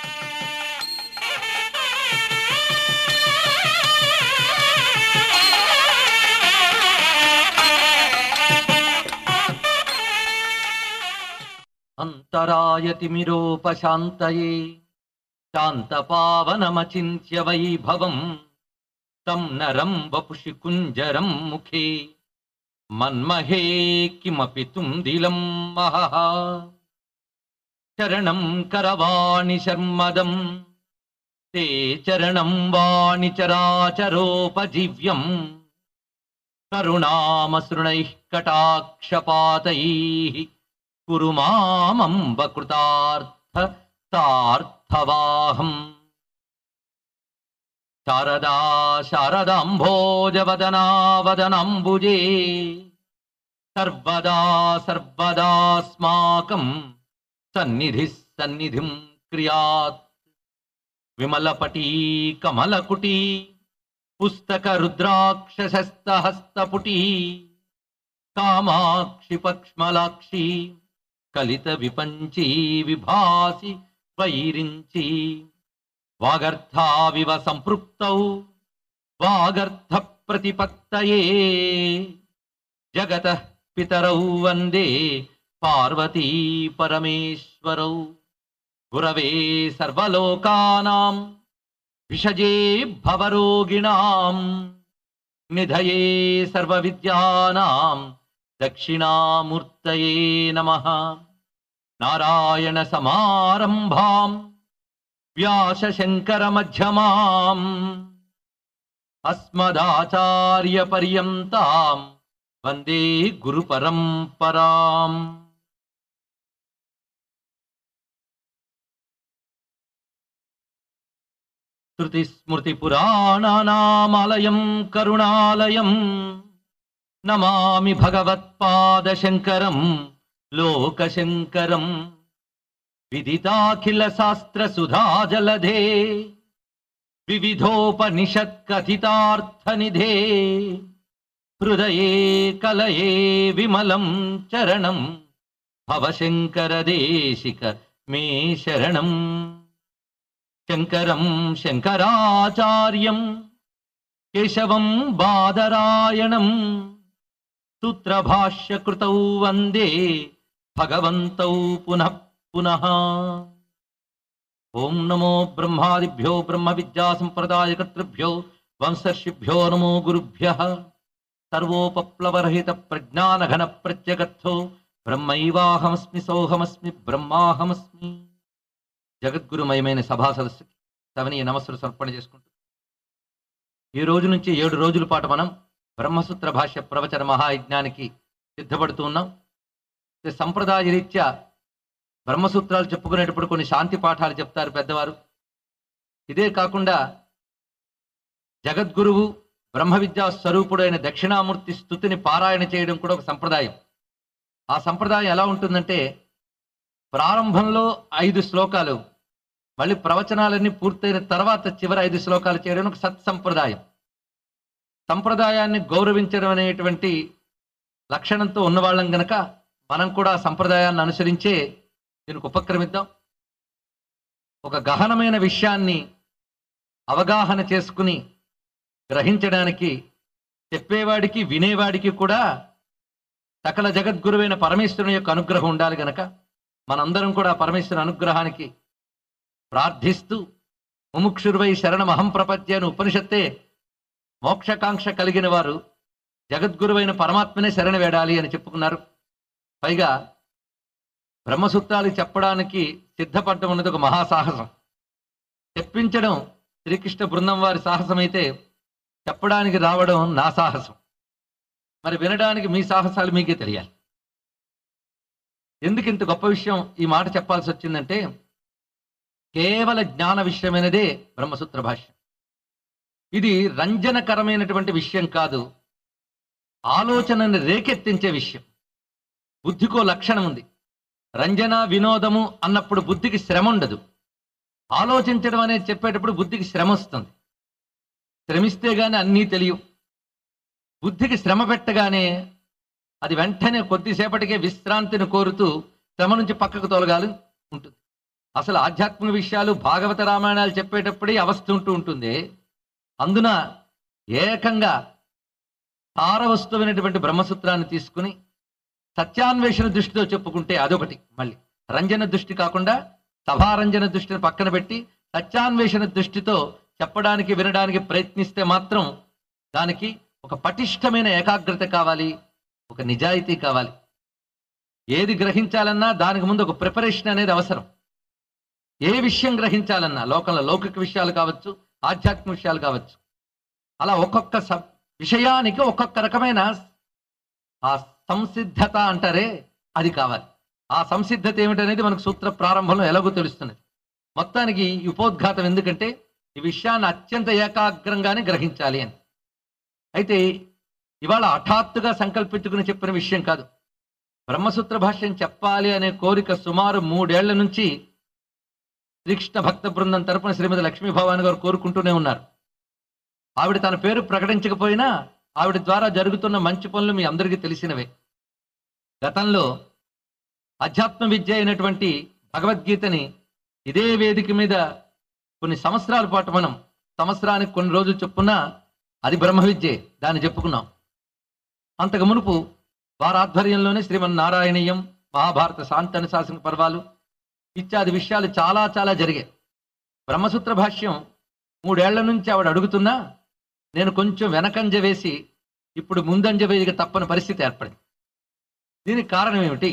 అంతరాయతిమిరోపశాంతయే శాంతపావనమచింత్య వైభవం తం నరం వపుషి కుంజరం ముఖే మన్మహే కిమపి తుందిలం మహః చరణం కరవాణి శర్మదం తే చరణం వాణి చరాచరోపజీవ్యం కరుణామసృణైః కటాక్షపాతైః కురు మామంబ కృతార్థ సార్థవాహం శారదా శారదాంభోజవదనా వదనాంబుజే సర్వదా సర్వదాస్మాకం సన్నిధి సన్నిధిం క్రియాత్ విమలపటీ కమలకుటీ పుస్తక రుద్రాక్షసస్తహస్తపుటీ కామాక్షి పక్ష్మలాక్షి కలిత విపంచీ విభాసి వైరించి వాగర్థావివ సంపృక్తౌ వాగర్థ ప్రతిపత్తయే జగత పితరౌ వందే పార్వతీ పరమేశ్వరౌ గురవే సర్వలోకానాం విషజే భవరోగిణాం నిధయే సర్వవిద్యానాం దక్షిణామూర్తయే నమః నారాయణ సమారంభాం వ్యాస శంకర మధ్యమాం అస్మదాచార్య పర్యంతాం వందే గురు పరంపరాం శృతిస్మృతిపురాణానామాలయం కరుణాలయం నమామి భగవత్పాదశంకరం లోకశంకరం విదితాఖిల శాస్త్ర సుధాజలధే వివిధోపనిషత్కథితార్థనిధే హృదయే కలయే విమలం చరణం భవశంకరదేశిక మే శరణం శంకరం శంకరాచార్యం కేశవం బాదరాయణం సూత్రభాష్యకృతౌ వందే భగవంతౌ పునః పునః ఓం నమో బ్రహ్మాదిభ్యో బ్రహ్మ విద్యా సంప్రదాయకర్తృభ్యో వంశర్షిభ్యో నమో గురుభ్య సర్వోపప్లవరహిత ప్రజ్ఞానఘన ప్రత్యగర్థో బ్రహ్మైవాహమస్మి సోహమస్మి బ్రహ్మాహమస్మి జగద్గురుమయమైన సభా సదస్సుకి సవనీయ నమస్సులు సమర్పణ చేసుకుంటూ ఈ రోజు నుంచి ఏడు రోజుల పాటు మనం బ్రహ్మసూత్ర భాష్య ప్రవచన మహాయజ్ఞానికి సిద్ధపడుతూ ఉన్నాం ఈ సంప్రదాయ రీత్యా బ్రహ్మసూత్రాలు చెప్పుకునేటప్పుడు కొన్ని శాంతి పాఠాలు చెప్తారు పెద్దవారు ఇదే కాకుండా జగద్గురువు బ్రహ్మ విద్యా స్వరూపుడైన దక్షిణామూర్తి స్థుతిని పారాయణ చేయడం కూడా ఒక సంప్రదాయం ఆ సంప్రదాయం ఎలా ఉంటుందంటే ప్రారంభంలో ఐదు శ్లోకాలు మళ్ళీ ప్రవచనాలన్నీ పూర్తయిన తర్వాత చివరి ఐదు శ్లోకాలు చేయడం ఒక సత్సంప్రదాయం సంప్రదాయాన్ని గౌరవించడం అనేటువంటి లక్షణంతో ఉన్నవాళ్ళం గనక మనం కూడా ఆ సంప్రదాయాన్ని అనుసరించే దీనికి ఉపక్రమిద్దాం ఒక గహనమైన విషయాన్ని అవగాహన చేసుకుని గ్రహించడానికి చెప్పేవాడికి వినేవాడికి కూడా సకల జగద్గురువైన పరమేశ్వరుని యొక్క అనుగ్రహం ఉండాలి గనక మనందరం కూడా పరమేశ్వరుని అనుగ్రహానికి ప్రార్థిస్తూ ముముక్షుర్వై శరణమహం ప్రపత్య అని ఉపనిషత్తే మోక్షకాంక్ష కలిగిన వారు జగద్గురువైన పరమాత్మనే శరణ వేడాలి అని చెప్పుకున్నారు పైగా బ్రహ్మసూత్రాలు చెప్పడానికి సిద్ధపడటం అన్నది ఒక మహాసాహసం చెప్పించడం శ్రీకృష్ణ బృందం వారి సాహసం అయితే చెప్పడానికి రావడం నా సాహసం మరి వినడానికి మీ సాహసాలు మీకే తెలియాలి ఎందుకు ఇంత గొప్ప విషయం ఈ మాట చెప్పాల్సి వచ్చిందంటే కేవల జ్ఞాన విషయమైనదే బ్రహ్మసూత్ర భాష్యం ఇది రంజనకరమైనటువంటి విషయం కాదు ఆలోచనని రేకెత్తించే విషయం బుద్ధికో లక్షణం ఉంది రంజన వినోదము అన్నప్పుడు బుద్ధికి శ్రమ ఉండదు ఆలోచించడం అనేది చెప్పేటప్పుడు బుద్ధికి శ్రమ వస్తుంది శ్రమిస్తే గాని అన్నీ తెలియవు బుద్ధికి శ్రమ పెట్టగానే అది వెంటనే కొద్దిసేపటికే విశ్రాంతిని కోరుతూ శ్రమ నుంచి పక్కకు తొలగాలి ఉంటుంది అసలు ఆధ్యాత్మిక విషయాలు భాగవత రామాయణాలు చెప్పేటప్పుడే ఈ అవస్థ ఉంటూ ఉంటుంది అందున ఏకంగా తార వస్తువైనటువంటి బ్రహ్మసూత్రాన్ని తీసుకుని సత్యాన్వేషణ దృష్టితో చెప్పుకుంటే అదొకటి మళ్ళీ రంజన దృష్టి కాకుండా సభారంజన దృష్టిని పక్కన పెట్టి సత్యాన్వేషణ దృష్టితో చెప్పడానికి వినడానికి ప్రయత్నిస్తే మాత్రం దానికి ఒక పటిష్టమైన ఏకాగ్రత కావాలి ఒక నిజాయితీ కావాలి ఏది గ్రహించాలన్నా దానికి ముందు ఒక ప్రిపరేషన్ అనేది అవసరం ఏ విషయం గ్రహించాలన్నా లోకంలో లౌకిక విషయాలు కావచ్చు ఆధ్యాత్మిక విషయాలు కావచ్చు అలా ఒక్కొక్క సబ్ విషయానికి ఒక్కొక్క రకమైన ఆ సంసిద్ధత అంటారే అది కావాలి ఆ సంసిద్ధత ఏమిటనేది మనకు సూత్ర ప్రారంభంలో ఎలాగో తెలుస్తున్నది మొత్తానికి ఈ ఉపోద్ఘాతం ఎందుకంటే ఈ విషయాన్ని అత్యంత ఏకాగ్రంగానే గ్రహించాలి అని అయితే ఇవాళ హఠాత్తుగా సంకల్పించుకుని చెప్పిన విషయం కాదు బ్రహ్మసూత్ర భాష్యం చెప్పాలి అనే కోరిక సుమారు మూడేళ్ల నుంచి శ్రీకృష్ణ భక్త బృందం తరపున శ్రీమతి లక్ష్మీ భవాని గారు కోరుకుంటూనే ఉన్నారు ఆవిడ తన పేరు ప్రకటించకపోయినా ఆవిడ ద్వారా జరుగుతున్న మంచి పనులు మీ అందరికీ తెలిసినవే గతంలో అధ్యాత్మ విద్య అయినటువంటి భగవద్గీతని ఇదే వేదిక మీద కొన్ని సంవత్సరాల పాటు మనం సంవత్సరానికి కొన్ని రోజులు చొప్పున అది బ్రహ్మ విద్యే దాన్ని చెప్పుకున్నాం అంతకు మునుపు వారి ఆధ్వర్యంలోనే శ్రీమన్నారాయణీయం మహాభారత శాంతను శాసన పర్వాలు ఇత్యాది విషయాలు చాలా చాలా జరిగాయి బ్రహ్మసూత్ర భాష్యం మూడేళ్ల నుంచి ఆవిడ అడుగుతున్నా నేను కొంచెం వెనకంజ వేసి ఇప్పుడు ముందంజ వేయక తప్పని పరిస్థితి ఏర్పడింది దీనికి కారణం ఏమిటి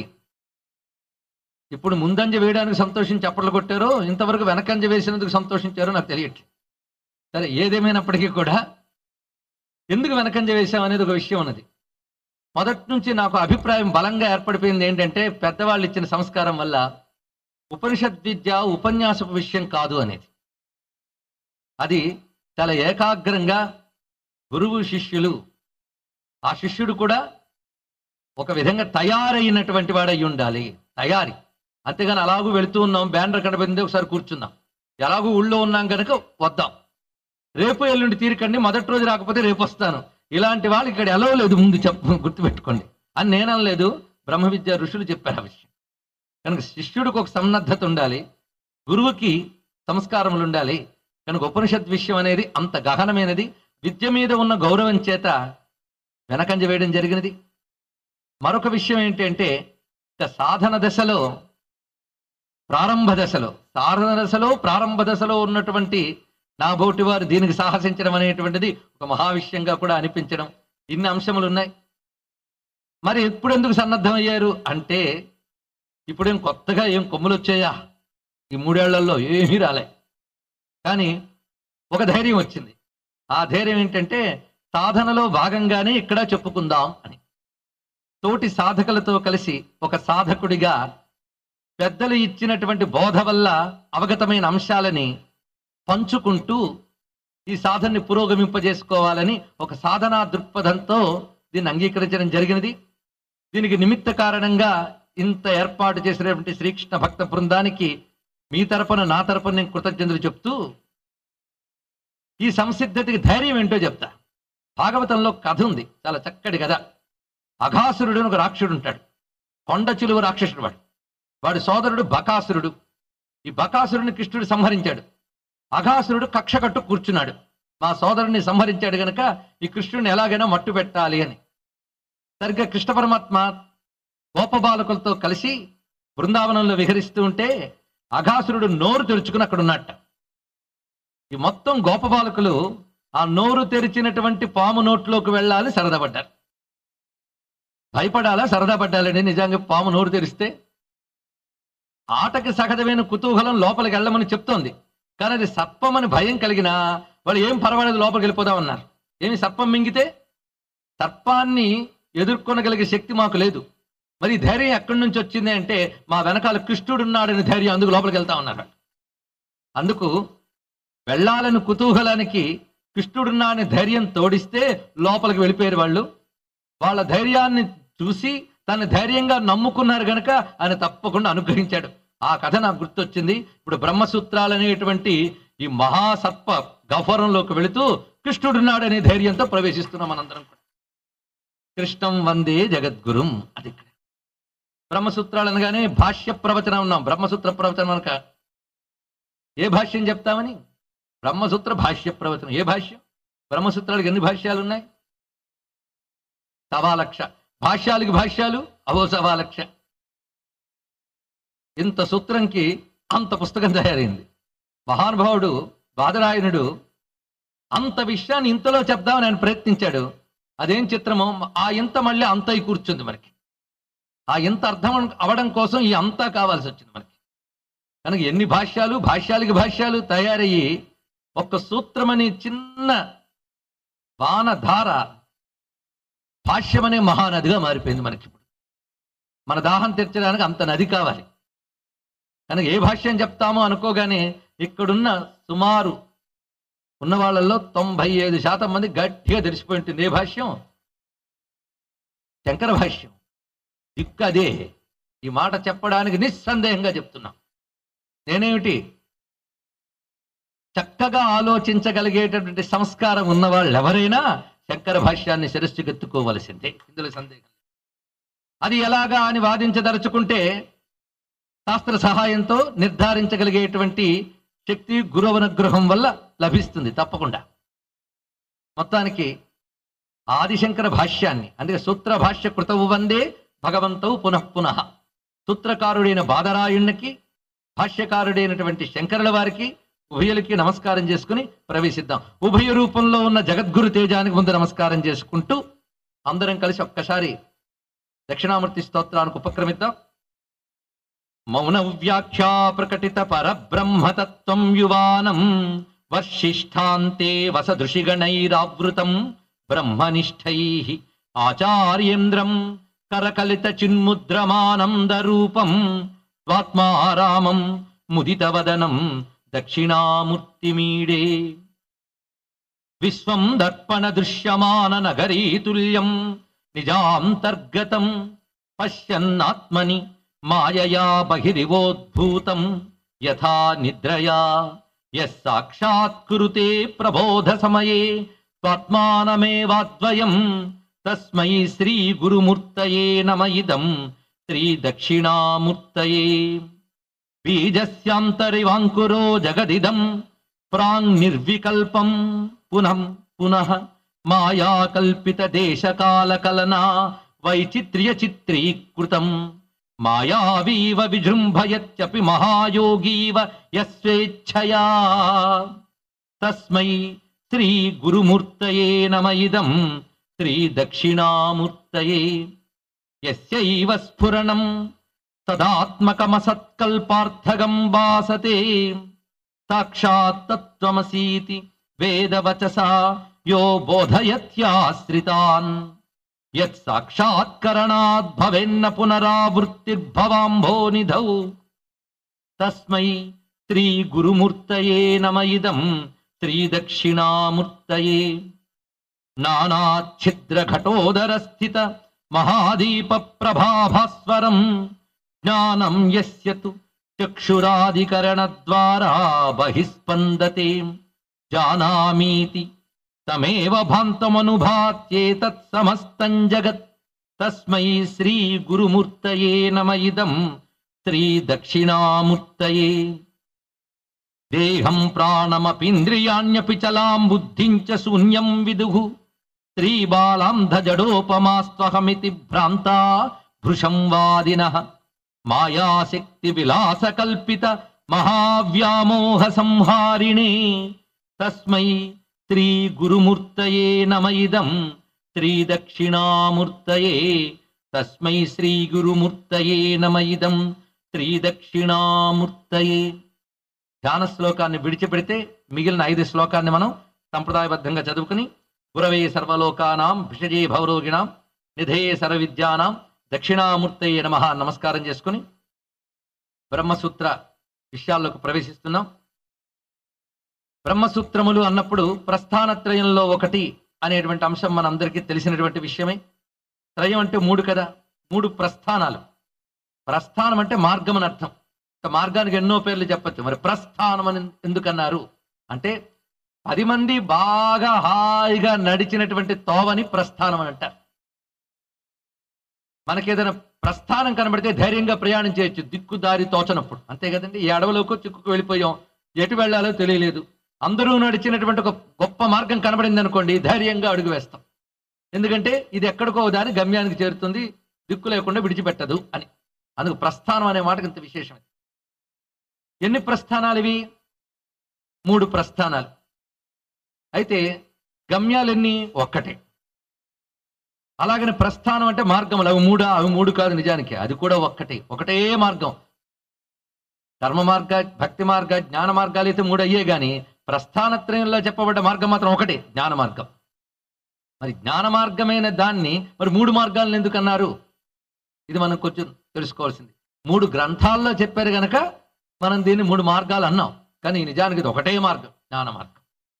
ఇప్పుడు ముందంజ వేయడానికి సంతోషించి చప్పట్లు కొట్టారో ఇంతవరకు వెనకంజ వేసినందుకు సంతోషించారో నాకు తెలియట్లేదు సరే ఏదేమైనప్పటికీ కూడా ఎందుకు వెనకంజ వేశాం అనేది ఒక విషయం ఉన్నది మొదటి నుంచి నాకు అభిప్రాయం బలంగా ఏర్పడిపోయింది ఏంటంటే పెద్దవాళ్ళు ఇచ్చిన సంస్కారం వల్ల ఉపనిషద్ విద్య ఉపన్యాసపు విషయం కాదు అనేది అది చాలా ఏకాగ్రంగా గురువు శిష్యులు ఆ శిష్యుడు కూడా ఒక విధంగా తయారైనటువంటి వాడై ఉండాలి తయారీ అంతేగాని అలాగూ వెళుతూ ఉన్నాం బ్యానర్ కనబడింది ఒకసారి కూర్చుందాం ఎలాగూ ఊళ్ళో ఉన్నాం కనుక వద్దాం రేపు ఎల్లుండి తీరికండి మొదటి రోజు రాకపోతే రేపు వస్తాను ఇలాంటి వాళ్ళు ఇక్కడ ఎలా లేదు ముందు చెప్ప గుర్తుపెట్టుకోండి అని నేననలేదు బ్రహ్మ విద్య ఋషులు చెప్పారు ఆ విషయం కనుక శిష్యుడికి ఒక సన్నద్ధత ఉండాలి గురువుకి సంస్కారములు ఉండాలి కనుక ఉపనిషత్ విషయం అనేది అంత గహనమైనది విద్య మీద ఉన్న గౌరవం చేత వెనకంజ వేయడం జరిగినది మరొక విషయం ఏంటంటే ఇక సాధన దశలో ప్రారంభ దశలో సాధన దశలో ప్రారంభ దశలో ఉన్నటువంటి నా బోటి వారు దీనికి సాహసించడం అనేటువంటిది ఒక మహావిషయంగా కూడా అనిపించడం ఇన్ని అంశములు ఉన్నాయి మరి ఎప్పుడు ఎందుకు సన్నద్ధం అయ్యారు అంటే ఇప్పుడేం కొత్తగా ఏం కొమ్ములు వచ్చాయా ఈ మూడేళ్లలో ఏమీ రాలే కానీ ఒక ధైర్యం వచ్చింది ఆ ధైర్యం ఏంటంటే సాధనలో భాగంగానే ఇక్కడ చెప్పుకుందాం అని తోటి సాధకులతో కలిసి ఒక సాధకుడిగా పెద్దలు ఇచ్చినటువంటి బోధ వల్ల అవగతమైన అంశాలని పంచుకుంటూ ఈ సాధనని పురోగమింపజేసుకోవాలని ఒక సాధనా దృక్పథంతో దీన్ని అంగీకరించడం జరిగినది దీనికి నిమిత్త కారణంగా ఇంత ఏర్పాటు చేసినటువంటి శ్రీకృష్ణ భక్త బృందానికి మీ తరపున నా తరపున నేను కృతజ్ఞతలు చెప్తూ ఈ సంసిద్ధతకి ధైర్యం ఏంటో చెప్తా భాగవతంలో కథ ఉంది చాలా చక్కటి కథ అఘాసురుడు అని ఒక రాక్షసుడు ఉంటాడు కొండ చిలువ రాక్షసుడు వాడు వాడి సోదరుడు బకాసురుడు ఈ బకాసురుడిని కృష్ణుడు సంహరించాడు అఘాసురుడు కక్ష కట్టు కూర్చున్నాడు మా సోదరుడిని సంహరించాడు గనక ఈ కృష్ణుడిని ఎలాగైనా మట్టు పెట్టాలి అని సరిగ్గా కృష్ణ పరమాత్మ గోపబాలకులతో కలిసి బృందావనంలో విహరిస్తూ ఉంటే అఘాసురుడు నోరు తెరుచుకుని అక్కడ ఉన్నట్ట ఈ మొత్తం గోపబాలకులు ఆ నోరు తెరిచినటువంటి పాము నోట్లోకి వెళ్ళాలని సరదా పడ్డారు భయపడాలా సరదా పడ్డాలండి నిజంగా పాము నోరు తెరిస్తే ఆటకి సహజమైన కుతూహలం లోపలికి వెళ్ళమని చెప్తోంది కానీ అది సర్పమని భయం కలిగినా వాళ్ళు ఏం పర్వాలేదు లోపలికి వెళ్ళిపోదామన్నారు ఏమి సర్పం మింగితే సర్పాన్ని ఎదుర్కొనగలిగే శక్తి మాకు లేదు మరి ఈ ధైర్యం ఎక్కడి నుంచి వచ్చింది అంటే మా వెనకాల కృష్ణుడు ఉన్నాడని ధైర్యం అందుకు లోపలికి వెళ్తా ఉన్నారు అందుకు వెళ్ళాలని కుతూహలానికి కృష్ణుడున్నాడని ధైర్యం తోడిస్తే లోపలికి వెళ్ళిపోయారు వాళ్ళు వాళ్ళ ధైర్యాన్ని చూసి తన ధైర్యంగా నమ్ముకున్నారు గనక ఆయన తప్పకుండా అనుగ్రహించాడు ఆ కథ నాకు గుర్తొచ్చింది ఇప్పుడు బ్రహ్మసూత్రాలు అనేటువంటి ఈ మహాసర్ప గహ్వరంలోకి వెళుతూ కృష్ణుడున్నాడనే ధైర్యంతో ప్రవేశిస్తున్నాం మనందరం కూడా కృష్ణం వందే జగద్గురుం అది ఇక్కడ బ్రహ్మసూత్రాలు అనగానే భాష్య ప్రవచనం ఉన్నాం బ్రహ్మసూత్ర ప్రవచనం అనక ఏ భాష్యం చెప్తామని బ్రహ్మసూత్ర భాష్య ప్రవచనం ఏ భాష్యం బ్రహ్మసూత్రాలకు ఎన్ని భాష్యాలు ఉన్నాయి సవా లక్ష భాష్యాలకి భాష్యాలు అవో సవా లక్ష ఇంత సూత్రంకి అంత పుస్తకం తయారైంది మహానుభావుడు బాదరాయణుడు అంత విషయాన్ని ఇంతలో చెప్దామని ఆయన ప్రయత్నించాడు అదేం చిత్రమో ఆ ఇంత మళ్ళీ అంత అయి కూర్చుంది మనకి ఆ ఇంత అర్థం అవడం కోసం ఈ అంతా కావాల్సి వచ్చింది మనకి కనుక ఎన్ని భాష్యాలు భాష్యాలకి భాష్యాలు తయారయ్యి ఒక్క సూత్రమని చిన్న వానధార భాష్యం అనే మహానదిగా మారిపోయింది మనకి ఇప్పుడు మన దాహం తీర్చడానికి అంత నది కావాలి కనుక ఏ భాష్యం చెప్తామో అనుకోగానే ఇక్కడున్న సుమారు ఉన్న వాళ్ళల్లో తొంభై ఐదు శాతం మంది గట్టిగా తెలిసిపోయి ఉంటుంది ఏ భాష్యం శంకర భాష్యం దిక్కు అదే ఈ మాట చెప్పడానికి నిస్సందేహంగా చెప్తున్నా నేనేమిటి చక్కగా ఆలోచించగలిగేటటువంటి సంస్కారం ఉన్న వాళ్ళు ఎవరైనా శంకర భాష్యాన్ని శిరస్సుకెత్తుకోవలసిందే ఇందులో సందేహం లేదు. అది ఎలాగా అని వాదించదలుచుకుంటే శాస్త్ర సహాయంతో నిర్ధారించగలిగేటువంటి శక్తి గురువు అనుగ్రహం వల్ల లభిస్తుంది తప్పకుండా మొత్తానికి ఆదిశంకర భాష్యాన్ని అందుకే సూత్ర భాష్య కృతవు వందే భగవంతవు పునః పునః సూత్రకారుడైన బాదరాయుణ్ణికి భాష్యకారుడైనటువంటి శంకరుల వారికి ఉభయులకి నమస్కారం చేసుకుని ప్రవేశిద్దాం ఉభయ రూపంలో ఉన్న జగద్గురు తేజానికి ముందు నమస్కారం చేసుకుంటూ అందరం కలిసి ఒక్కసారి దక్షిణామూర్తి స్తోత్రానికి ఉపక్రమిద్దాం మౌన వ్యాఖ్యా ప్రకటిత పరబ్రహ్మతత్వం యువానం వర్షిష్ఠాంతే వసదృషిగణైరావృతం బ్రహ్మనిష్టై ఆచార్యేంద్రం కరకలిత చిన్ముద్రమానంద రూపం స్వాత్మారామం ముదితవదనం దక్షిణామూర్తిమీడే విశ్వం దర్పణ దృశ్యమాన నగరీతుల్యం నిజాంతర్గతం పశ్యన్నాత్మని మాయయా బహిరివోద్భూతం యథా నిద్రయా యః సాక్షాత్కురుతే ప్రబోధ సమయే స్వాత్మానమేవాద్వయం తస్మై శ్రీ గురుమూర్తయే నమ ఇదం శ్రీ దక్షిణామూర్తయే బీజస్యాంతరివాంకురో జగదిదం ప్రాంగ్ నిర్వికల్పం పునః పునః మాయాకల్పిత దేశకాలకలనా వైచిత్ర్య చిత్రీకృతం మాయావీవ విజృంభయత్యపి మహాయోగీవ యస్వేచ్ఛయా తస్మై శ్రీ గురుమూర్తయే నమ ఇదం శ్రీ దక్షిణామూర్తయే యస్యైవ స్ఫురణం తదాత్మకమసత్కల్పార్థగం భాసతే సాక్షాత్ తత్వమసీతి వేదవచసా యో బోధయత్యాశ్రితాన్ యత్ సాక్షాత్కరణాద్ భవేన్న పునరావృత్తిర్భవాంభో నిధౌ తస్మై శ్రీ గురుమూర్తయే నమ ఇదం శ్రీ దక్షిణామూర్తయే నానాఛిద్రఘటోదర స్థిత మహాదీప ప్రభాభాస్వరం జ్ఞానం యస్య తు చక్షురాదికరణద్వారా బహిస్పందతే జానామీతి తమేవ భాంతమనుభాత్యేతత్ సమస్తం జగత్ తస్మై శ్రీ గురుమూర్తయే నమ ఇదం శ్రీ దక్షిణామూర్తయే దేహం ప్రాణమపీంద్రియాణ్యపి చలాం బుద్ధిం చ శూన్యం విదుః శ్రీబాలాంధ జడోపమాస్త్వహమితి భ్రాంతా భృశం వాదినః మాయాశక్తి విలాస కల్పిత మహావ్యామోహ సంహారిణే తస్మై శ్రీ గురుమూర్తయే నమ ఇదం శ్రీ దక్షిణామూర్తయే తస్మై శ్రీ గురుమూర్తయే నమ ఇదం శ్రీ దక్షిణామూర్తయే ధ్యాన శ్లోకాన్ని విడిచిపెడితే మిగిలిన ఐదు శ్లోకాన్ని మనం సంప్రదాయబద్ధంగా చదువుకుని గురవే సర్వలోకానాం భిషజే భవరోగిణాం నిధేయ సర్వవిద్యానాం దక్షిణామూర్తయే నమ నమస్కారం చేసుకుని బ్రహ్మసూత్ర విషయాల్లోకి ప్రవేశిస్తున్నాం బ్రహ్మసూత్రములు అన్నప్పుడు ప్రస్థానత్రయంలో ఒకటి అనేటువంటి అంశం మనందరికీ తెలిసినటువంటి విషయమే త్రయం అంటే మూడు కదా మూడు ప్రస్థానాలు ప్రస్థానం అంటే మార్గం అని అర్థం ఇక మార్గానికి ఎన్నో పేర్లు చెప్పచ్చు మరి ప్రస్థానం అని ఎందుకన్నారు అంటే పది మంది బాగా హాయిగా నడిచినటువంటి తోవని ప్రస్థానం అని అంటారు మనకేదైనా ప్రస్థానం కనబడితే ధైర్యంగా ప్రయాణం చేయొచ్చు దిక్కు దారి తోచనప్పుడు అంతే కదండి ఈ అడవిలోకి చిక్కుకు వెళ్ళిపోయాం ఎటు వెళ్ళాలో తెలియలేదు అందరూ నడిచినటువంటి ఒక గొప్ప మార్గం కనబడింది అనుకోండి ధైర్యంగా అడుగు వేస్తాం ఎందుకంటే ఇది ఎక్కడికో దాని గమ్యానికి చేరుతుంది దిక్కు లేకుండా విడిచిపెట్టదు అని అందుకు ప్రస్థానం అనే మాటకి ఇంత విశేషం ఎన్ని ప్రస్థానాలు ఇవి మూడు ప్రస్థానాలు అయితే గమ్యాలన్నీ ఒక్కటే అలాగని ప్రస్థానం అంటే మార్గములు అవి మూడా అవి మూడు కాదు నిజానికి అది కూడా ఒక్కటే ఒకటే మార్గం ధర్మ మార్గ భక్తి మార్గ జ్ఞాన మార్గాలు అయితే మూడు అయ్యే గాని ప్రస్థానత్రయంలో చెప్పబడ్డ మార్గం మాత్రం ఒకటే జ్ఞాన మార్గం మరి జ్ఞాన మార్గమైన దాన్ని మరి మూడు మార్గాలను ఎందుకు అన్నారు ఇది మనం కొంచెం తెలుసుకోవాల్సింది మూడు గ్రంథాల్లో చెప్పారు గనక మనం దీన్ని మూడు మార్గాలు అన్నాం కానీ నిజానికి ఇది ఒకటే మార్గం జ్ఞాన మార్గం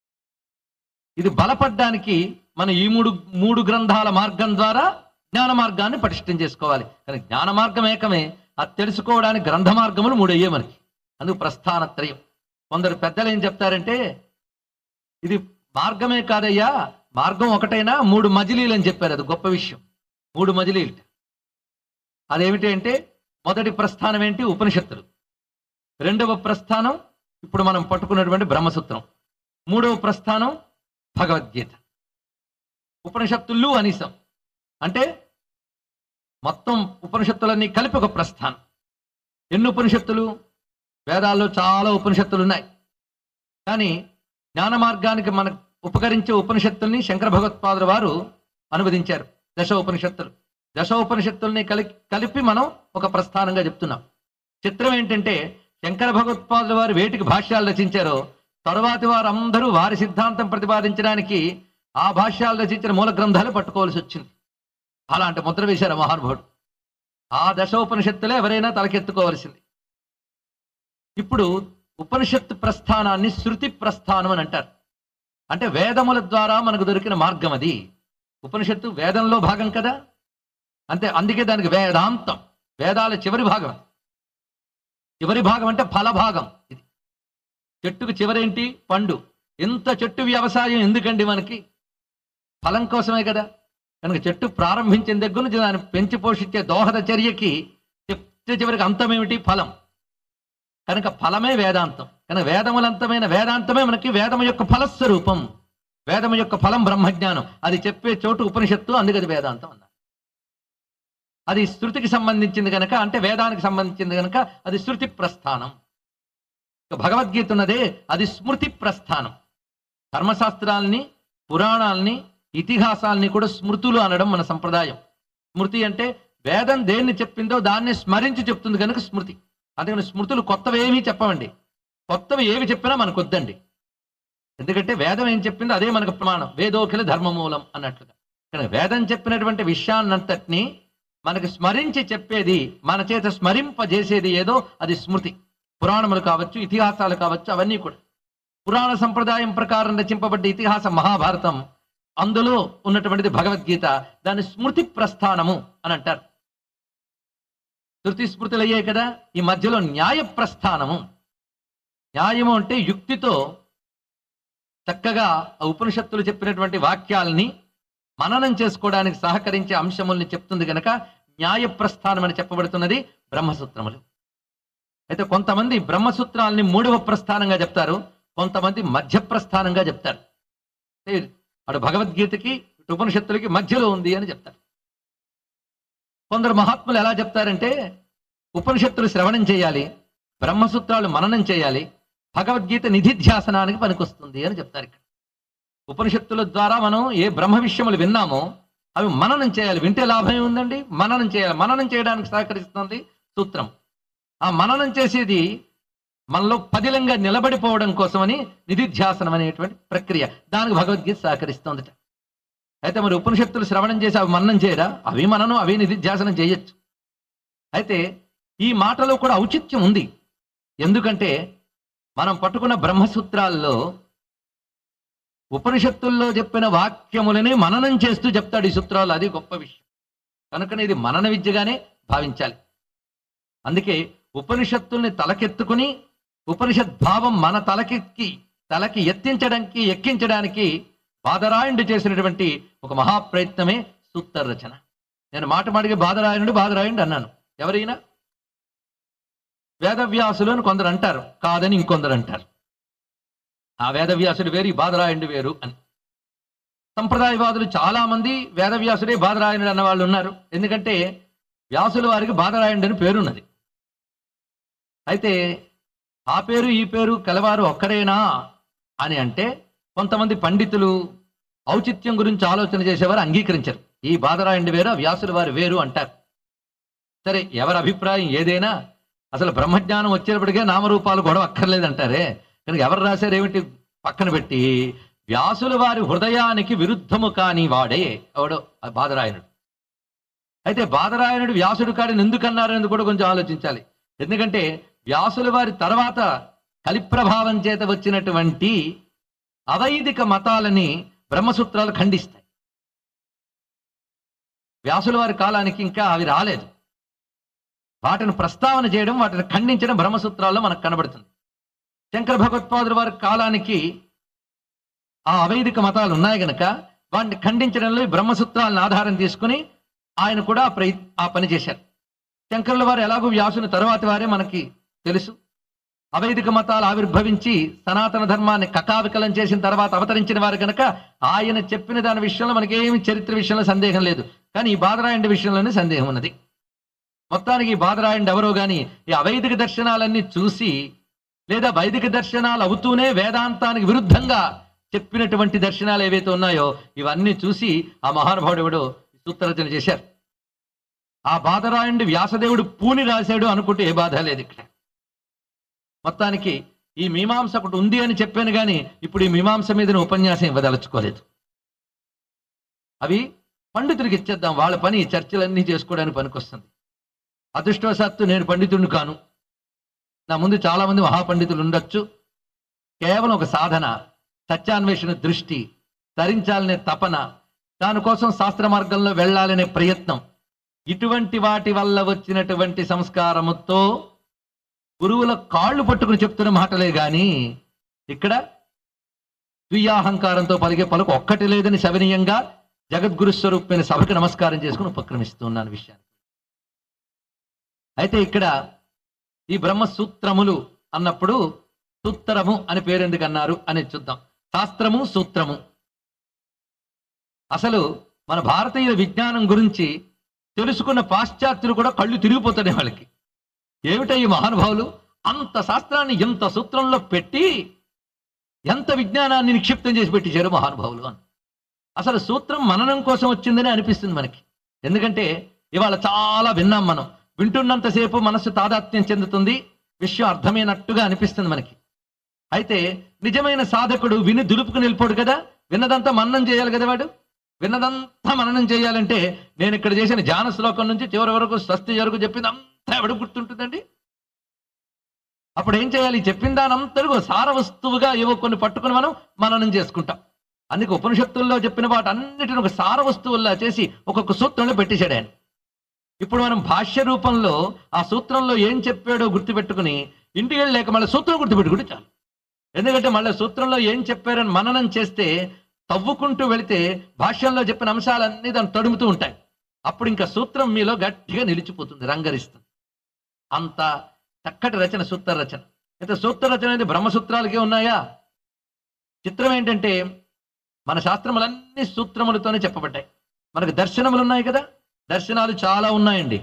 ఇది బలపడ్డానికి మనం ఈ మూడు మూడు గ్రంథాల మార్గం ద్వారా జ్ఞాన మార్గాన్ని పటిష్టం చేసుకోవాలి కానీ జ్ఞాన మార్గం ఏకమే అది తెలుసుకోవడానికి గ్రంథ మార్గములు మూడు అయ్యే మనకి అందుకు ప్రస్థానత్రయం కొందరు పెద్దలు ఏం చెప్తారంటే ఇది మార్గమే కాదయ్యా మార్గం ఒకటైనా మూడు మజిలీలు అని చెప్పారు అది గొప్ప విషయం మూడు మజిలీలు అదేమిటి అంటే మొదటి ప్రస్థానం ఏంటి ఉపనిషత్తులు రెండవ ప్రస్థానం ఇప్పుడు మనం పట్టుకున్నటువంటి బ్రహ్మసూత్రం మూడవ ప్రస్థానం భగవద్గీత ఉపనిషత్తులు అనిసం అంటే మొత్తం ఉపనిషత్తులన్నీ కలిపి ఒక ప్రస్థానం ఎన్ని ఉపనిషత్తులు వేదాల్లో చాలా ఉపనిషత్తులు ఉన్నాయి కానీ జ్ఞాన మార్గానికి మనకు ఉపకరించే ఉపనిషత్తుల్ని శంకర భగవత్పాదుల వారు అనువదించారు దశ ఉపనిషత్తులు దశ ఉపనిషత్తుల్ని కలి కలిపి మనం ఒక ప్రస్థానంగా చెప్తున్నాం చిత్రం ఏంటంటే శంకర భగవత్పాదుల వారు వేటికి భాష్యాలు రచించారో తరువాతి వారు అందరూ వారి సిద్ధాంతం ప్రతిపాదించడానికి ఆ భాష్యాలు రచించిన మూల గ్రంథాలు పట్టుకోవాల్సి వచ్చింది అలాంటి ముద్ర వేశారు ఆ మహానుభావుడు ఆ దశోపనిషత్తులే ఎవరైనా తలకెత్తుకోవలసింది ఇప్పుడు ఉపనిషత్తు ప్రస్థానాన్ని శృతి ప్రస్థానం అని అంటారు అంటే వేదముల ద్వారా మనకు దొరికిన మార్గం అది ఉపనిషత్తు వేదంలో భాగం కదా అంతే అందుకే దానికి వేదాంతం వేదాల చివరి భాగం అది. చివరి భాగం అంటే ఫల భాగం ఇది చెట్టుకు చివరేంటి పండు ఎంత చెట్టు వ్యవసాయం ఎందుకండి మనకి ఫలం కోసమే కదా కనుక చెట్టు ప్రారంభించిన దగ్గర నుంచి దాన్ని పెంచి పోషించే దోహద చర్యకి చెప్తే చివరికి అంతమేమిటి ఫలం కనుక ఫలమే వేదాంతం కనుక వేదములంతమైన వేదాంతమే మనకి వేదము యొక్క ఫలస్వరూపం వేదము యొక్క ఫలం బ్రహ్మజ్ఞానం అది చెప్పే చోటు ఉపనిషత్తు అందుకు అది వేదాంతం అన్నారు అది శృతికి సంబంధించింది కనుక అంటే వేదానికి సంబంధించింది కనుక అది శృతి ప్రస్థానం ఇక భగవద్గీత ఉన్నదే అది స్మృతి ప్రస్థానం ధర్మశాస్త్రాల్ని పురాణాల్ని ఇతిహాసాల్ని కూడా స్మృతులు అనడం మన సంప్రదాయం స్మృతి అంటే వేదం దేన్ని చెప్పిందో దాన్ని స్మరించి చెప్తుంది కనుక స్మృతి అందుకని స్మృతులు కొత్తవి ఏమీ చెప్పవండి కొత్తవి ఏవి చెప్పినా మనకు వద్దండి ఎందుకంటే వేదం ఏం చెప్పిందో అదే మనకు ప్రమాణం వేదోఖిల ధర్మమూలం అన్నట్లుగా కానీ వేదం చెప్పినటువంటి విషయాన్నంతటినీ మనకు స్మరించి చెప్పేది మన చేత స్మరింపజేసేది ఏదో అది స్మృతి పురాణములు కావచ్చు ఇతిహాసాలు కావచ్చు అవన్నీ కూడా పురాణ సంప్రదాయం ప్రకారం రచింపబడ్డ ఇతిహాస మహాభారతం అందులో ఉన్నటువంటిది భగవద్గీత దాని స్మృతి ప్రస్థానము అని అంటారు శృతి స్మృతులు అయ్యాయి కదా ఈ మధ్యలో న్యాయ ప్రస్థానము న్యాయము అంటే యుక్తితో చక్కగా ఆ ఉపనిషత్తులు చెప్పినటువంటి వాక్యాలని మననం చేసుకోవడానికి సహకరించే అంశముల్ని చెప్తుంది గనక న్యాయ ప్రస్థానం అని చెప్పబడుతున్నది బ్రహ్మసూత్రములు అయితే కొంతమంది బ్రహ్మసూత్రాలని మూడవ ప్రస్థానంగా చెప్తారు కొంతమంది మధ్య ప్రస్థానంగా చెప్తారు అంటే అటు భగవద్గీతకి ఇటు ఉపనిషత్తులకి మధ్యలో ఉంది అని చెప్తారు కొందరు మహాత్ములు ఎలా చెప్తారంటే ఉపనిషత్తులు శ్రవణం చేయాలి బ్రహ్మసూత్రాలు మననం చేయాలి భగవద్గీత నిధిధ్యాసనానికి పనికొస్తుంది అని చెప్తారు ఇక్కడ ఉపనిషత్తుల ద్వారా మనం ఏ బ్రహ్మ విషయములు విన్నామో అవి మననం చేయాలి వింటే లాభం ఏముందండి మననం చేయాలి మననం చేయడానికి సహకరిస్తుంది సూత్రం ఆ మననం చేసేది మనలో పదిలంగా నిలబడిపోవడం కోసమని నిధిధ్యాసనం అనేటువంటి ప్రక్రియ దానికి భగవద్గీత సహకరిస్తోందట అయితే మరి ఉపనిషత్తులు శ్రవణం చేసి అవి మననం చేయరా అవి మననం అవి నిధిధ్యాసనం చేయొచ్చు అయితే ఈ మాటలో కూడా ఔచిత్యం ఉంది ఎందుకంటే మనం పట్టుకున్న బ్రహ్మసూత్రాల్లో ఉపనిషత్తుల్లో చెప్పిన వాక్యములని మననం చేస్తూ చెప్తాడు ఈ సూత్రాలు అది గొప్ప విషయం కనుకనే ఇది మనన విద్యగానే భావించాలి అందుకే ఉపనిషత్తుల్ని తలకెత్తుకుని ఉపనిషత్ భావం మన తలకెక్కి తలకి ఎత్తించడానికి ఎక్కించడానికి బాదరాయణుడు చేసినటువంటి ఒక మహాప్రయత్నమే సూత్ర రచన నేను మాట మాటికి బాదరాయణుడు బాదరాయణుడు అన్నాను ఎవరైనా వేదవ్యాసులు అని కొందరు అంటారు కాదని ఇంకొందరు అంటారు ఆ వేదవ్యాసుడు వేరు ఈ బాధరాయణుడు వేరు అని సంప్రదాయవాదులు చాలా మంది వేదవ్యాసుడే బాధరాయణుడు అన్న వాళ్ళు ఉన్నారు ఎందుకంటే వ్యాసుల వారికి బాధరాయణుడు అని పేరున్నది అయితే ఆ పేరు ఈ పేరు కలవారు ఒక్కరేనా అని అంటే కొంతమంది పండితులు ఔచిత్యం గురించి ఆలోచన చేసేవారు అంగీకరించరు ఈ బాధరాయణుడు వేరు ఆ వ్యాసుల వారు వేరు అంటారు సరే ఎవరి అభిప్రాయం ఏదైనా అసలు బ్రహ్మజ్ఞానం వచ్చేటప్పటికే నామరూపాలు గొడవ అక్కర్లేదంటారే కనుక ఎవరు రాశారు ఏమిటి పక్కన పెట్టి వ్యాసుల వారి హృదయానికి విరుద్ధము కాని వాడే ఎవడో ఆ బాధరాయణుడు అయితే బాధరాయణుడు వ్యాసుడు కాడిని ఎందుకు అన్నారు అనేది కూడా కొంచెం ఆలోచించాలి ఎందుకంటే వ్యాసుల వారి తర్వాత కలిప్రభావం చేత వచ్చినటువంటి అవైదిక మతాలని బ్రహ్మసూత్రాలు ఖండిస్తాయి వ్యాసుల వారి కాలానికి ఇంకా అవి రాలేదు వాటిని ప్రస్తావన చేయడం వాటిని ఖండించడం బ్రహ్మసూత్రాల్లో మనకు కనబడుతుంది శంకర భగవత్పాదుల వారి కాలానికి ఆ అవైదిక మతాలు ఉన్నాయి గనక వాటిని ఖండించడంలో ఈ బ్రహ్మసూత్రాలను ఆధారం తీసుకుని ఆయన కూడా ఆ ప్రయ ఆ పని చేశారు శంకరుల వారు ఎలాగో వ్యాసుని తరువాతి వారే మనకి తెలుసు అవైదిక మతాలు ఆవిర్భవించి సనాతన ధర్మాన్ని కకావికలం చేసిన తర్వాత అవతరించిన వారు కనుక ఆయన చెప్పిన దాని విషయంలో మనకేమి చరిత్ర విషయంలో సందేహం లేదు కానీ ఈ బాధరాయండి విషయంలోనే సందేహం ఉన్నది మొత్తానికి ఈ బాధరాయండి ఎవరో గాని ఈ అవైదిక దర్శనాలన్నీ చూసి లేదా వైదిక దర్శనాలు అవుతూనే వేదాంతానికి విరుద్ధంగా చెప్పినటువంటి దర్శనాలు ఏవైతే ఉన్నాయో ఇవన్నీ చూసి ఆ మహానుభావుడు ఎవడో సూత్రరచన చేశారు ఆ బాధరాయుడి వ్యాసదేవుడు పూని రాశాడు అనుకుంటే ఏ బాధ లేదు ఇక్కడ మొత్తానికి ఈ మీమాంస ఒకటి ఉంది అని చెప్పాను కానీ ఇప్పుడు ఈ మీమాంస మీద నేను ఉపన్యాసం ఇవ్వదలుచుకోలేదు అవి పండితుడికి ఇచ్చేద్దాం వాళ్ళ పని ఈ చర్చలన్నీ చేసుకోవడానికి పనికొస్తుంది అదృష్టవశాత్తు నేను పండితుడిని కాను నా ముందు చాలా మంది మహాపండితులు ఉండొచ్చు కేవలం ఒక సాధన సత్యాన్వేషణ దృష్టి తరించాలనే తపన దానికోసం శాస్త్ర మార్గంలో వెళ్ళాలనే ప్రయత్నం ఇటువంటి వాటి వల్ల వచ్చినటువంటి సంస్కారముతో గురువుల కాళ్ళు పట్టుకుని చెప్తున్న మాటలే గాని ఇక్కడ ద్వియాహంకారంతో పలికే పలుకు ఒక్కటి లేదని శవనీయంగా జగద్గురు స్వరూపమైన సభకు నమస్కారం చేసుకుని ఉపక్రమిస్తున్నాను విషయాన్ని అయితే ఇక్కడ ఈ బ్రహ్మ సూత్రములు అన్నప్పుడు సూత్రము అని పేరు ఎందుకు అన్నారు అనేది చూద్దాం శాస్త్రము సూత్రము అసలు మన భారతీయ విజ్ఞానం గురించి తెలుసుకున్న పాశ్చాత్యులు కూడా కళ్ళు తిరిగిపోతున్నాయి వాళ్ళకి ఏమిటో ఈ మహానుభావులు అంత శాస్త్రాన్ని ఎంత సూత్రంలో పెట్టి ఎంత విజ్ఞానాన్ని నిక్షిప్తం చేసి పెట్టించారు మహానుభావులు అని అసలు సూత్రం మననం కోసం వచ్చిందని అనిపిస్తుంది మనకి ఎందుకంటే ఇవాళ చాలా విన్నాం మనం వింటున్నంతసేపు మనస్సు తాదాత్మ్యం చెందుతుంది విషయం అర్థమైనట్టుగా అనిపిస్తుంది మనకి అయితే నిజమైన సాధకుడు విని దులుపుకు నిలిపోడు కదా విన్నదంతా మననం చేయాలి కదా వాడు విన్నదంతా మననం చేయాలంటే నేను ఇక్కడ చేసిన జాన శ్లోకం నుంచి చివరి వరకు స్వస్తి వరకు చెప్పింది అంతా ఎవడు గుర్తుంటుందండి అప్పుడు ఏం చేయాలి చెప్పిన దానంతరూ సార వస్తువుగా ఏవో కొన్ని పట్టుకుని మనం మననం చేసుకుంటాం అందుకే ఉపనిషత్తుల్లో చెప్పిన వాటి అన్నిటిని ఒక సార వస్తువుల్లా చేసి ఒక్కొక్క సూత్రంలో పెట్టేశాడు ఆయన ఇప్పుడు మనం భాష్య రూపంలో ఆ సూత్రంలో ఏం చెప్పాడో గుర్తుపెట్టుకుని ఇంటికి వెళ్ళలేక మళ్ళీ సూత్రం గుర్తుపెట్టుకుంటే చాలు ఎందుకంటే మళ్ళీ సూత్రంలో ఏం చెప్పారని మననం చేస్తే తవ్వుకుంటూ వెళితే భాష్యంలో చెప్పిన అంశాలన్నీ దాన్ని తడుముతూ ఉంటాయి అప్పుడు ఇంకా సూత్రం మీలో గట్టిగా నిలిచిపోతుంది రంగరిస్తుంది అంత చక్కటి రచన సూత్ర రచన అయితే సూత్ర రచన అనేది బ్రహ్మసూత్రాలకే ఉన్నాయా చిత్రం ఏంటంటే మన శాస్త్రములన్నీ సూత్రములతోనే చెప్పబడ్డాయి మనకు దర్శనములు ఉన్నాయి కదా దర్శనాలు చాలా ఉన్నాయండి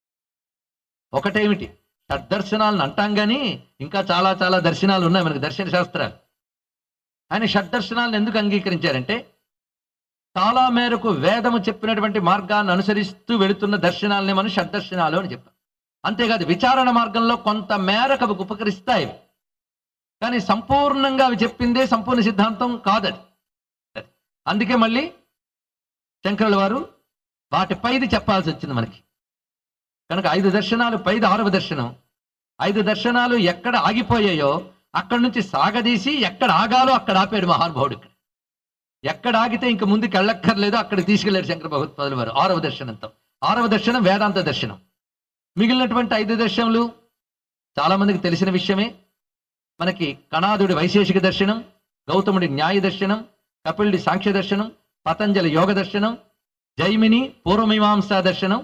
ఒకటేమిటి షడ్దర్శనాలను అంటాం కానీ ఇంకా చాలా చాలా దర్శనాలు ఉన్నాయి మనకు దర్శన శాస్త్రాలు ఆయన షడ్దర్శనాలను ఎందుకు అంగీకరించారంటే చాలా మేరకు వేదము చెప్పినటువంటి మార్గాన్ని అనుసరిస్తూ వెళుతున్న దర్శనాలని మనం షడ్దర్శనాలు అని చెప్పాం అంతేకాదు విచారణ మార్గంలో కొంత మేరకు అవి ఉపకరిస్తాయి కానీ సంపూర్ణంగా అవి చెప్పిందే సంపూర్ణ సిద్ధాంతం కాదది అది. అందుకే మళ్ళీ శంకరుల వారు వాటి పైది చెప్పాల్సి వచ్చింది మనకి కనుక ఐదు దర్శనాలు పైది ఆరవ దర్శనం ఐదు దర్శనాలు ఎక్కడ ఆగిపోయాయో అక్కడి నుంచి సాగదీసి ఎక్కడ ఆగాలో అక్కడ ఆపాడు మహానుభావుడు ఇక్కడ ఎక్కడ ఆగితే ఇంక ముందుకు వెళ్ళక్కర్లేదో అక్కడ తీసుకెళ్లారు శంకర భగవత్పాదుల వారు ఆరవ దర్శనంతో ఆరవ దర్శనం వేదాంత దర్శనం మిగిలినటువంటి ఐదు దర్శనములు చాలా మందికి తెలిసిన విషయమే మనకి కణాదుడి వైశేషిక దర్శనం గౌతముడి న్యాయ దర్శనం కపిలుడి సాంఖ్య దర్శనం పతంజలి యోగ దర్శనం జైమిని పూర్వమీమాంసా దర్శనం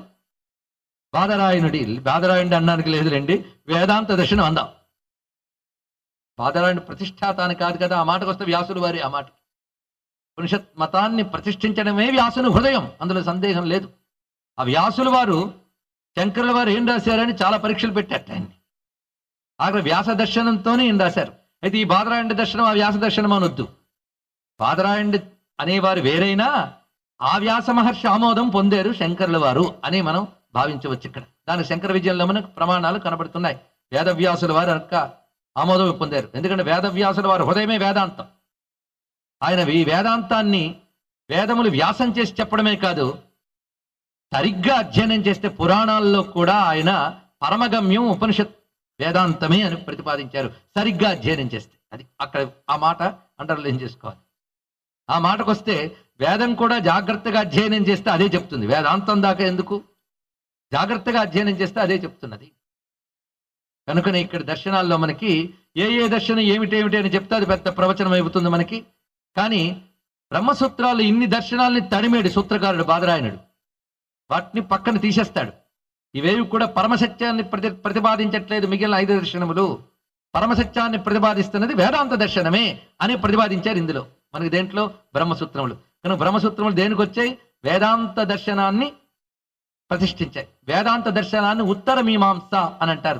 బాదరాయణుడి బాదరాయణుడి అనడానికి లేదులేండి వేదాంత దర్శనం అందాం బాదరాయణ ప్రతిష్టాత అని కాదు కదా ఆ మాటకు వస్తే వ్యాసులు వారి ఆ మాట ఉపనిషత్ మతాన్ని ప్రతిష్ఠించడమే వ్యాసుని హృదయం అందులో సందేహం లేదు ఆ వ్యాసుల వారు శంకరుల వారు ఏం రాశారని చాలా పరీక్షలు పెట్టారు ఆయన్ని ఆఖరి వ్యాస దర్శనంతోనే ఏం రాశారు అయితే ఈ బాదరాయణ దర్శనం ఆ వ్యాస దర్శనం అనొద్దు బాదరాయణ అనేవారు వేరైనా ఆ వ్యాస మహర్షి ఆమోదం పొందారు శంకరుల వారు అని మనం భావించవచ్చు ఇక్కడ దానికి శంకర విజయంలో మనకు ప్రమాణాలు కనబడుతున్నాయి వేదవ్యాసుల వారు అనక ఆమోదం పొందారు ఎందుకంటే వేదవ్యాసుల వారు హృదయమే వేదాంతం ఆయన ఈ వేదాంతాన్ని వేదములు వ్యాసం చేసి చెప్పడమే కాదు సరిగ్గా అధ్యయనం చేస్తే పురాణాల్లో కూడా ఆయన పరమగమ్యం ఉపనిషత్ వేదాంతమే అని ప్రతిపాదించారు సరిగ్గా అధ్యయనం చేస్తే అది అక్కడ ఆ మాట అండర్లైన్ చేసుకోవాలి ఆ మాటకు వస్తే వేదం కూడా జాగ్రత్తగా అధ్యయనం చేస్తే అదే చెప్తుంది వేదాంతం దాకా ఎందుకు జాగ్రత్తగా అధ్యయనం చేస్తే అదే చెప్తున్నది కనుకనే ఇక్కడ దర్శనాల్లో మనకి ఏ ఏ దర్శనం ఏమిటేమిటి అని చెప్తే అది పెద్ద ప్రవచనం అయిపోతుంది మనకి కానీ బ్రహ్మసూత్రాలు ఇన్ని దర్శనాల్ని తడిమేడు సూత్రకారుడు బాదరాయణుడు వాటిని పక్కన తీసేస్తాడు ఇవేవి కూడా పరమసత్యాన్ని ప్రతి ప్రతిపాదించట్లేదు మిగిలిన ఐదు దర్శనములు పరమసత్యాన్ని ప్రతిపాదిస్తున్నది వేదాంత దర్శనమే అని ప్రతిపాదించారు ఇందులో మనకి దేంట్లో బ్రహ్మసూత్రములు కనుక బ్రహ్మసూత్రములు దేనికి వచ్చాయి వేదాంత దర్శనాన్ని ప్రతిష్ఠించాయి వేదాంత దర్శనాన్ని ఉత్తర మీమాంస అని అంటారు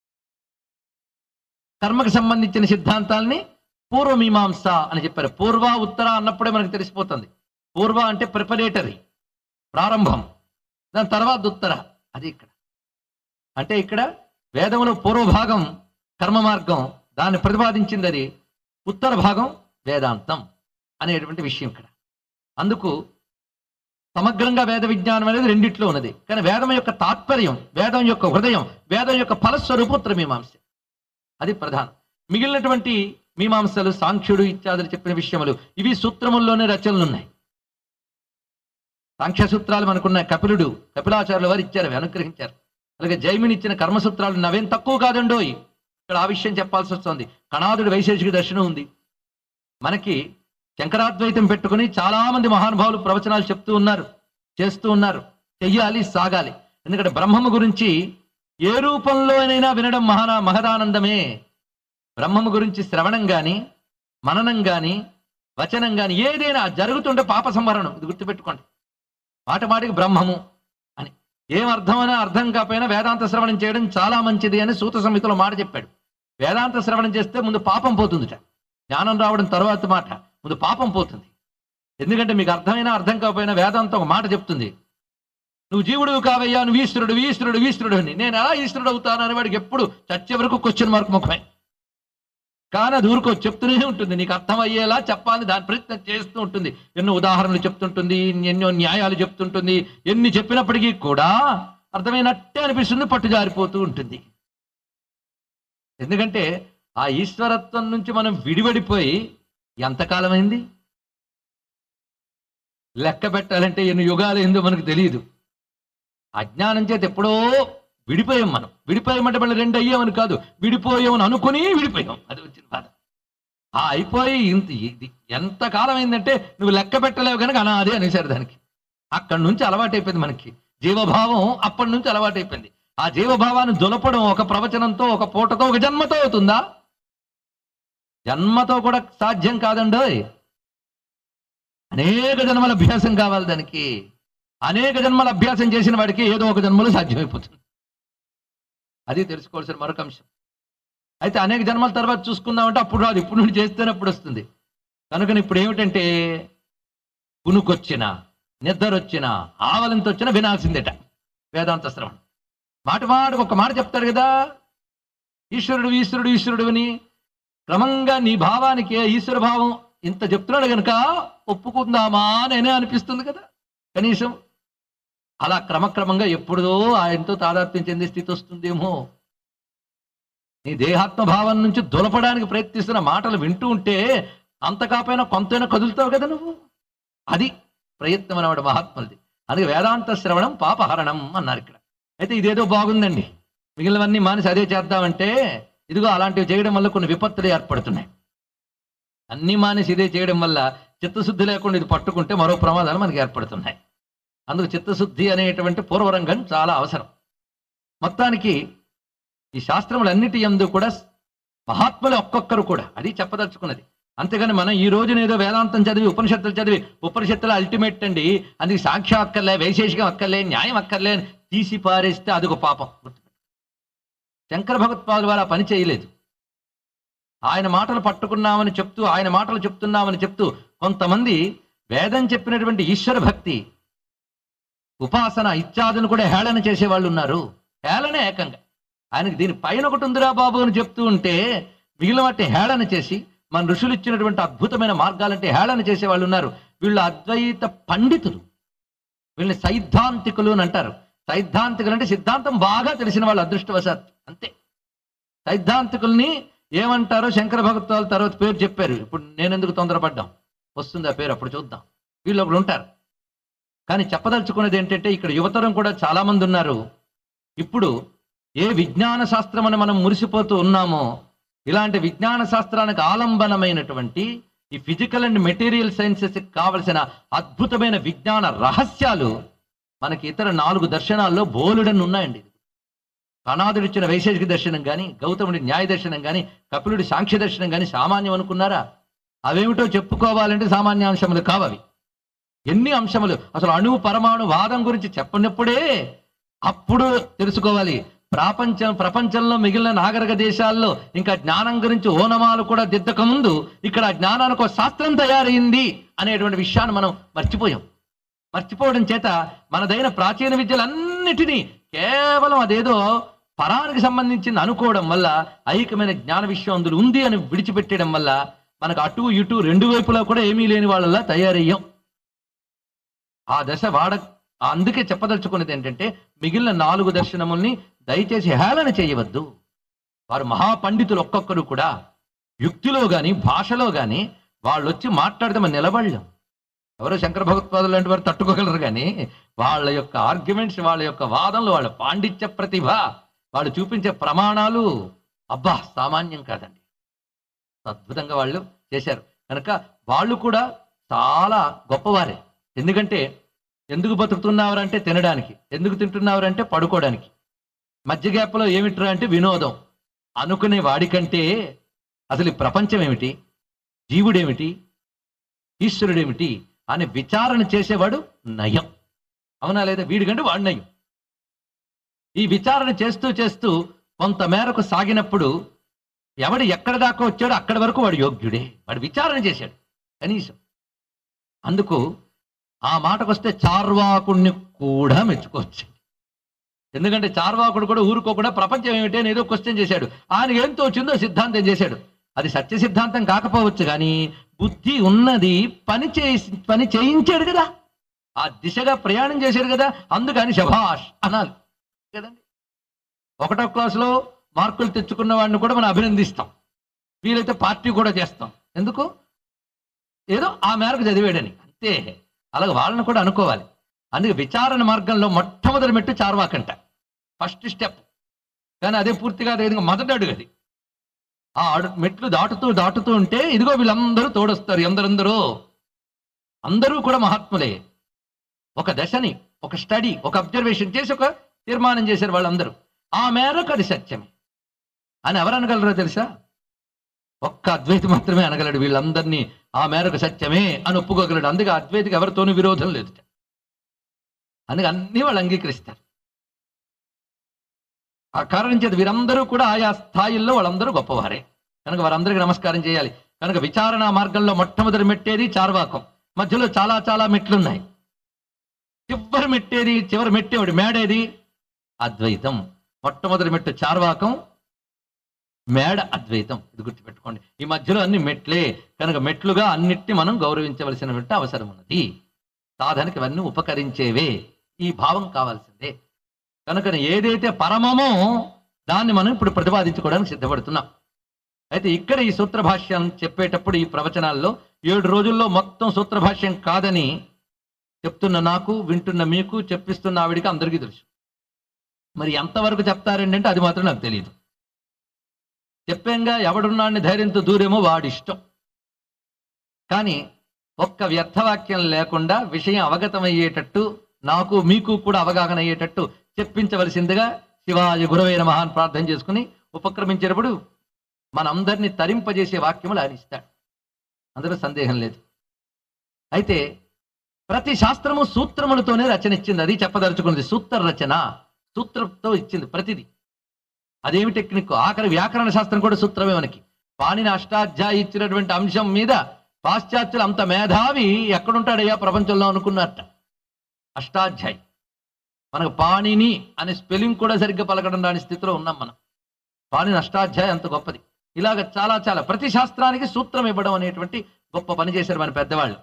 కర్మకు సంబంధించిన సిద్ధాంతాల్ని పూర్వమీమాంస అని చెప్పారు పూర్వ ఉత్తర అన్నప్పుడే మనకు తెలిసిపోతుంది పూర్వ అంటే ప్రిపరేటరీ ప్రారంభం దాని తర్వాత ఉత్తర అది ఇక్కడ అంటే ఇక్కడ వేదములో పూర్వభాగం కర్మ మార్గం దాన్ని ప్రతిపాదించింది అది ఉత్తర భాగం వేదాంతం అనేటువంటి విషయం ఇక్కడ అందుకు సమగ్రంగా వేద విజ్ఞానం అనేది రెండిట్లో ఉన్నది కానీ వేదం యొక్క తాత్పర్యం వేదం యొక్క హృదయం వేదం యొక్క ఫలస్వరూపం ఉత్తర మీమాంస అది ప్రధానం మిగిలినటువంటి మీమాంసలు సాంఖ్యుడు ఇత్యాదులు చెప్పిన విషయములు ఇవి సూత్రముల్లోనే రచనలు ఉన్నాయి సాంఖ్య సూత్రాలు మనకున్నాయి కపిలుడు కపిలాచార్యుల వారు ఇచ్చారు అవి అనుగ్రహించారు అలాగే జైమిని ఇచ్చిన కర్మసూత్రాలు నవేం తక్కువ కాదండోయ్ ఇక్కడ ఆ విషయం చెప్పాల్సి వస్తుంది కణాదుడు వైశేషిక దర్శనం ఉంది మనకి శంకరాద్వైతం పెట్టుకుని చాలా మంది మహానుభావులు ప్రవచనాలు చెప్తూ ఉన్నారు చేస్తూ ఉన్నారు చెయ్యాలి సాగాలి ఎందుకంటే బ్రహ్మము గురించి ఏ రూపంలోనైనా వినడం మహానా మహదానందమే బ్రహ్మము గురించి శ్రవణం గాని మననం గాని వచనం గాని ఏదైనా జరుగుతుంటే పాప సంవరణం ఇది గుర్తుపెట్టుకోండి మాట మాటికి బ్రహ్మము అని ఏం అర్థమైనా అర్థం కాకపోయినా వేదాంత శ్రవణం చేయడం చాలా మంచిది అని సూత సంహితలో మాట చెప్పాడు వేదాంత శ్రవణం చేస్తే ముందు పాపం పోతుందిట జ్ఞానం రావడం తర్వాత మాట ముందు పాపం పోతుంది ఎందుకంటే మీకు అర్థమైనా అర్థం కాకపోయినా వేదాంతం ఒక మాట చెప్తుంది నువ్వు జీవుడు కావయ్యా నువ్వు ఈశ్వరుడు ఈశ్వరుడు ఈశ్వరుడు అని నేను ఎలా ఈశ్వరుడు అవుతాను అని వాడికి ఎప్పుడు చచ్చే వరకు క్వశ్చన్ మార్క్ ముఖమే కానీ అది ఊరుకో చెప్తూనే ఉంటుంది నీకు అర్థమయ్యేలా చెప్పాలని దాని ప్రయత్నం చేస్తూ ఉంటుంది ఎన్నో ఉదాహరణలు చెప్తుంటుంది ఎన్నో న్యాయాలు చెప్తుంటుంది ఎన్ని చెప్పినప్పటికీ కూడా అర్థమైనట్టే అనిపిస్తుంది పట్టు జారిపోతూ ఉంటుంది ఎందుకంటే ఆ ఈశ్వరత్వం నుంచి మనం విడివడిపోయి ఎంతకాలమైంది లెక్క పెట్టాలంటే ఎన్ని యుగాలు ఏందో మనకు తెలియదు అజ్ఞానం చేత ఎప్పుడో విడిపోయాం మనం విడిపోయామంటే మళ్ళీ రెండు అయ్యామని కాదు విడిపోయామని అనుకుని విడిపోయాం అది వచ్చిన బాధ ఆ అయిపోయి ఇంత ఇది ఎంత కాలం అయిందంటే నువ్వు లెక్క పెట్టలేవు కనుక అనాది అనేసారు దానికి అక్కడి నుంచి అలవాటైపోయింది మనకి జీవభావం అప్పటి నుంచి అలవాటైపోయింది ఆ జీవభావాన్ని దులపడం ఒక ప్రవచనంతో ఒక పూటతో ఒక జన్మతో అవుతుందా జన్మతో కూడా సాధ్యం కాదండోయ్ అనేక జన్మల అభ్యాసం కావాలి దానికి అనేక జన్మల అభ్యాసం చేసిన వాడికి ఏదో ఒక జన్మలో సాధ్యమైపోతుంది అది తెలుసుకోవాల్సిన మరొక అంశం అయితే అనేక జన్మల తర్వాత చూసుకుందామంటే అప్పుడు రాదు ఇప్పుడు నుండి చేస్తేనే అప్పుడు వస్తుంది కనుక ఇప్పుడు ఏమిటంటే కునుకొచ్చిన నిద్ర వచ్చిన ఆవలింత వచ్చిన వినాల్సిందేట వేదాంత శ్రవణం మాట మాటకు ఒక మాట చెప్తారు కదా ఈశ్వరుడు ఈశ్వరుడు ఈశ్వరుడు అని క్రమంగా నీ భావానికి ఈశ్వర భావం ఇంత చెప్తున్నాడు కనుక ఒప్పుకుందామా నేనే అనిపిస్తుంది కదా కనీసం అలా క్రమక్రమంగా ఎప్పుడో ఆయనతో తాదాత్మ్యం చెందే స్థితి వస్తుందేమో నీ దేహాత్మ భావం నుంచి దులపడానికి ప్రయత్నిస్తున్న మాటలు వింటూ ఉంటే అంత కాపోయినా కొంతైనా కదులుతావు కదా నువ్వు అది ప్రయత్నం అన్నమాట మహాత్ములది అందుకే వేదాంత శ్రవణం పాపహరణం అన్నారు ఇక్కడ అయితే ఇదేదో బాగుందండి మిగిలినవన్నీ మానేసి అదే చేద్దామంటే ఇదిగో అలాంటివి చేయడం వల్ల కొన్ని విపత్తులు ఏర్పడుతున్నాయి అన్ని మానేసి ఇదే చేయడం వల్ల చిత్తశుద్ధి లేకుండా ఇది పట్టుకుంటే మరో ప్రమాదాలు మనకి ఏర్పడుతున్నాయి అందుకు చిత్తశుద్ధి అనేటువంటి పూర్వరంగం చాలా అవసరం మొత్తానికి ఈ శాస్త్రములన్నిటి యందు కూడా మహాత్ములు ఒక్కొక్కరు కూడా అది చెప్పదలుచుకున్నది అంతేగాని మనం ఈ రోజున ఏదో వేదాంతం చదివి ఉపనిషత్తులు చదివి ఉపనిషత్తులు అల్టిమేట్ అండి అది సాక్ష్యం అక్కర్లే వైశేషికం అక్కర్లే న్యాయం అక్కర్లే అని తీసి పారేస్తే అదొక పాపం గుర్తుపెట్టుకో. శంకర భగవత్పాదుల వారు ఆ పని చేయలేదు ఆయన మాటలు పట్టుకున్నామని చెప్తూ ఆయన మాటలు చెప్తున్నామని చెప్తూ కొంతమంది వేదం చెప్పినటువంటి ఈశ్వర భక్తి ఉపాసన ఇత్యాదులు కూడా హేళన చేసే వాళ్ళు ఉన్నారు హేళన ఏకంగా ఆయనకి దీని పైన ఒకటి ఉందిరా బాబు అని చెప్తూ ఉంటే మిగిలిన వాటిని హేళన చేసి మన ఋషులు ఇచ్చినటువంటి అద్భుతమైన మార్గాలంటే హేళన చేసే వాళ్ళు ఉన్నారు వీళ్ళు అద్వైత పండితులు వీళ్ళని సైద్ధాంతికులు అని అంటారు సైద్ధాంతికులు అంటే సిద్ధాంతం బాగా తెలిసిన వాళ్ళు అదృష్టవశాత్ అంతే సైద్ధాంతికుల్ని ఏమంటారో శంకర భగవత్వాల తర్వాత పేరు చెప్పారు ఇప్పుడు నేను ఎందుకు తొందరపడ్డాం వస్తుంది ఆ పేరు అప్పుడు చూద్దాం వీళ్ళు ఒకరు ఉంటారు కానీ చెప్పదలుచుకున్నది ఏంటంటే ఇక్కడ యువతరం కూడా చాలా మంది ఉన్నారు ఇప్పుడు ఏ విజ్ఞాన శాస్త్రం అని మనం మురిసిపోతూ ఉన్నామో ఇలాంటి విజ్ఞాన శాస్త్రానికి ఆలంబనమైనటువంటి ఈ ఫిజికల్ అండ్ మెటీరియల్ సైన్సెస్ కావలసిన అద్భుతమైన విజ్ఞాన రహస్యాలు మనకి ఇతర నాలుగు దర్శనాల్లో బోలుడని ఉన్నాయండి కణాదుడు ఇచ్చిన వైశేషిక దర్శనం కానీ గౌతముడి న్యాయ దర్శనం కానీ కపిలుడి సాంఖ్య దర్శనం కానీ సామాన్యం అనుకున్నారా అవేమిటో చెప్పుకోవాలంటే సామాన్యాంశములు కావవి ఎన్ని అంశములు అసలు అణువు పరమాణు వాదం గురించి చెప్పినప్పుడే అప్పుడు తెలుసుకోవాలి ప్రపంచం ప్రపంచంలో మిగిలిన నాగరిక దేశాల్లో ఇంకా జ్ఞానం గురించి ఓనమాలు కూడా దిద్దక ముందు ఇక్కడ ఆ జ్ఞానానికి ఒక శాస్త్రం తయారైంది అనేటువంటి విషయాన్ని మనం మర్చిపోయాం మర్చిపోవడం చేత మనదైన ప్రాచీన విద్యలన్నిటినీ కేవలం అదేదో పరానికి సంబంధించింది అనుకోవడం వల్ల ఐక్యమైన జ్ఞాన విషయం అందులో ఉంది అని విడిచిపెట్టడం వల్ల మనకు అటు ఇటు రెండు వైపులా కూడా ఏమీ లేని వాళ్ళలా తయారయ్యాం ఆ దశ వాడ అందుకే చెప్పదలుచుకున్నది ఏంటంటే మిగిలిన నాలుగు దర్శనముల్ని దయచేసి హేళన చేయవద్దు వారు మహాపండితులు ఒక్కొక్కరు కూడా యుక్తిలో గాని భాషలో గాని వాళ్ళు వచ్చి మాట్లాడితే మనం నిలబడలేం ఎవరో శంకర భగవత్పాదులు లాంటి వారు తట్టుకోగలరు కానీ వాళ్ళ యొక్క ఆర్గ్యుమెంట్స్ వాళ్ళ యొక్క వాదనలు వాళ్ళ పాండిత్య ప్రతిభ వాళ్ళు చూపించే ప్రమాణాలు అబ్బా సామాన్యం కాదండి అద్భుతంగా వాళ్ళు చేశారు కనుక వాళ్ళు కూడా చాలా గొప్పవారే ఎందుకంటే ఎందుకు బతుకుతున్నారంటే తినడానికి ఎందుకు తింటున్నారంటే పడుకోవడానికి మధ్య గ్యాప్లో ఏమిట్రా అంటే వినోదం అనుకునే వాడికంటే అసలు ఈ ప్రపంచం ఏమిటి జీవుడేమిటి ఈశ్వరుడేమిటి అనే విచారణ చేసేవాడు నయం అవునా లేదా వీడికంటే వాడు నయం ఈ విచారణ చేస్తూ చేస్తూ కొంత మేరకు సాగినప్పుడు ఎవడు ఎక్కడ దాకా వచ్చాడో అక్కడి వరకు వాడు యోగ్యుడే వాడు విచారణ చేశాడు కనీసం అందుకు ఆ మాటకు వస్తే చార్వాకుణ్ణి కూడా మెచ్చుకోవచ్చు ఎందుకంటే చార్వాకుడు కూడా ఊరుకోకుండా ప్రపంచం ఏమిటి అని ఏదో క్వశ్చన్ చేశాడు ఆయన ఏం తోచిందో సిద్ధాంతం చేశాడు అది సత్య సిద్ధాంతం కాకపోవచ్చు కానీ బుద్ధి ఉన్నది పని చేసి పని చేయించాడు కదా ఆ దిశగా ప్రయాణం చేశాడు కదా అందుకని శభాష్ అనాలి కదండి ఒకటో క్లాసులో మార్కులు తెచ్చుకున్న వాడిని కూడా మనం అభినందిస్తాం వీలైతే పార్టీ కూడా చేస్తాం ఎందుకు ఏదో ఆ మేరకు చదివాడని అంతే అలాగే వాళ్ళని కూడా అనుకోవాలి అందుకే విచారణ మార్గంలో మొట్టమొదటి మెట్టు చార్వాకంట ఫస్ట్ స్టెప్ కానీ అదే పూర్తిగా అదే మొదటి అడుగు అది ఆ అడు మెట్లు దాటుతూ దాటుతూ ఉంటే ఇదిగో వీళ్ళందరూ తోడొస్తారు ఎందరందరూ అందరూ కూడా మహాత్ములే ఒక దశని ఒక స్టడీ ఒక అబ్జర్వేషన్ చేసి ఒక తీర్మానం చేశారు వాళ్ళందరూ ఆ మేరకు అది సత్యమే అని ఎవరు అనగలరో తెలుసా ఒక్క అద్వైతి మాత్రమే అనగలడు వీళ్ళందరినీ ఆ మేరకు సత్యమే అని ఒప్పుకోగలడు అందుకే అద్వైతికి ఎవరితోనూ విరోధం లేదు అందుకే అన్ని వాళ్ళు అంగీకరిస్తారు ఆ కారణం చేత వీరందరూ కూడా ఆయా స్థాయిల్లో వాళ్ళందరూ గొప్పవారే కనుక వారందరికీ నమస్కారం చేయాలి కనుక విచారణ మార్గంలో మొట్టమొదటి మెట్టేది చార్వాకం మధ్యలో చాలా చాలా మెట్లున్నాయి చివరి మెట్టేది చివరి మెట్టేవాడు మేడేది అద్వైతం మొట్టమొదటి మెట్టు చార్వాకం మేడ అద్వైతం ఇది గుర్తుపెట్టుకోండి ఈ మధ్యలో అన్ని మెట్లే కనుక మెట్లుగా అన్నిటిని మనం గౌరవించవలసినటువంటి అవసరం ఉన్నది సాధనకి ఇవన్నీ ఉపకరించేవే ఈ భావం కావాల్సిందే కనుక ఏదైతే పరమమో దాన్ని మనం ఇప్పుడు ప్రతిపాదించుకోవడానికి సిద్ధపడుతున్నాం అయితే ఇక్కడ ఈ సూత్ర భాష్యం చెప్పేటప్పుడు ఈ ప్రవచనాల్లో ఏడు రోజుల్లో మొత్తం సూత్ర భాష్యం కాదని చెప్తున్న నాకు వింటున్న మీకు చెప్పిస్తున్న ఆవిడికి అందరికీ తెలుసు మరి ఎంతవరకు చెప్తారండి అంటే అది మాత్రం నాకు తెలియదు చెప్పాంగా ఎవడున్నాడిని ధైర్యంతో దూరేమో వాడిష్టం కానీ ఒక్క వ్యర్థవాక్యం లేకుండా విషయం అవగతమయ్యేటట్టు నాకు మీకు కూడా అవగాహన అయ్యేటట్టు చెప్పించవలసిందిగా శివాజీ గురవైన మహాన్ ప్రార్థన చేసుకుని ఉపక్రమించేటప్పుడు మనందరినీ తరింపజేసే వాక్యములు ఆయన ఇస్తాడు అందులో సందేహం లేదు అయితే ప్రతి శాస్త్రము సూత్రములతోనే రచన ఇచ్చింది అది చెప్పదలుచుకున్నది సూత్ర రచన సూత్రంతో ఇచ్చింది ప్రతిది అదేమి టెక్నిక్ ఆఖరి వ్యాకరణ శాస్త్రం కూడా సూత్రమే మనకి పాణిని అష్టాధ్యాయి ఇచ్చినటువంటి అంశం మీద పాశ్చాత్యులు అంత మేధావి ఎక్కడుంటాడయ్యా ప్రపంచంలో అనుకున్నట్ట అష్టాధ్యాయి మనకు పాణిని అనే స్పెల్లింగ్ కూడా సరిగ్గా పలకడం రాని స్థితిలో ఉన్నాం మనం పాణిని అష్టాధ్యాయి అంత గొప్పది ఇలాగ చాలా చాలా ప్రతి శాస్త్రానికి సూత్రం ఇవ్వడం అనేటువంటి గొప్ప పని చేశారు మన పెద్దవాళ్ళు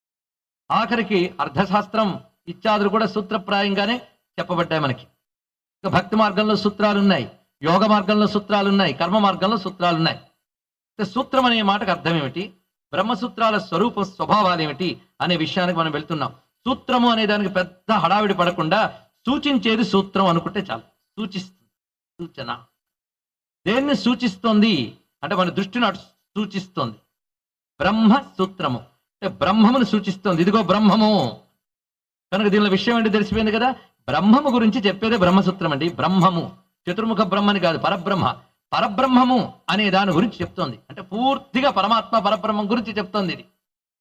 ఆఖరికి అర్థశాస్త్రం ఇత్యాదులు కూడా సూత్రప్రాయంగానే చెప్పబడ్డాయి మనకి ఇక భక్తి మార్గంలో సూత్రాలు ఉన్నాయి యోగ మార్గంలో సూత్రాలు ఉన్నాయి కర్మ మార్గంలో సూత్రాలు ఉన్నాయి ఇక సూత్రం అనే మాటకు అర్థం ఏమిటి బ్రహ్మసూత్రాల స్వరూప స్వభావాలు ఏమిటి అనే విషయానికి మనం వెళ్తున్నాం సూత్రము అనే దానికి పెద్ద హడావిడి పడకుండా సూచించేది సూత్రం అనుకుంటే చాలు సూచిస్తుంది సూచన దేన్ని సూచిస్తోంది అంటే మన దృష్టిని అటు సూచిస్తోంది బ్రహ్మ సూత్రము అంటే బ్రహ్మమును సూచిస్తోంది ఇదిగో బ్రహ్మము కనుక దీనిలో విషయం ఏంటి తెలిసిపోయింది కదా బ్రహ్మము గురించి చెప్పేదే బ్రహ్మసూత్రం అండి బ్రహ్మము చతుర్ముఖ బ్రహ్మని కాదు పరబ్రహ్మ పరబ్రహ్మము అనే దాని గురించి చెప్తోంది అంటే పూర్తిగా పరమాత్మ పరబ్రహ్మం గురించి చెప్తోంది ఇది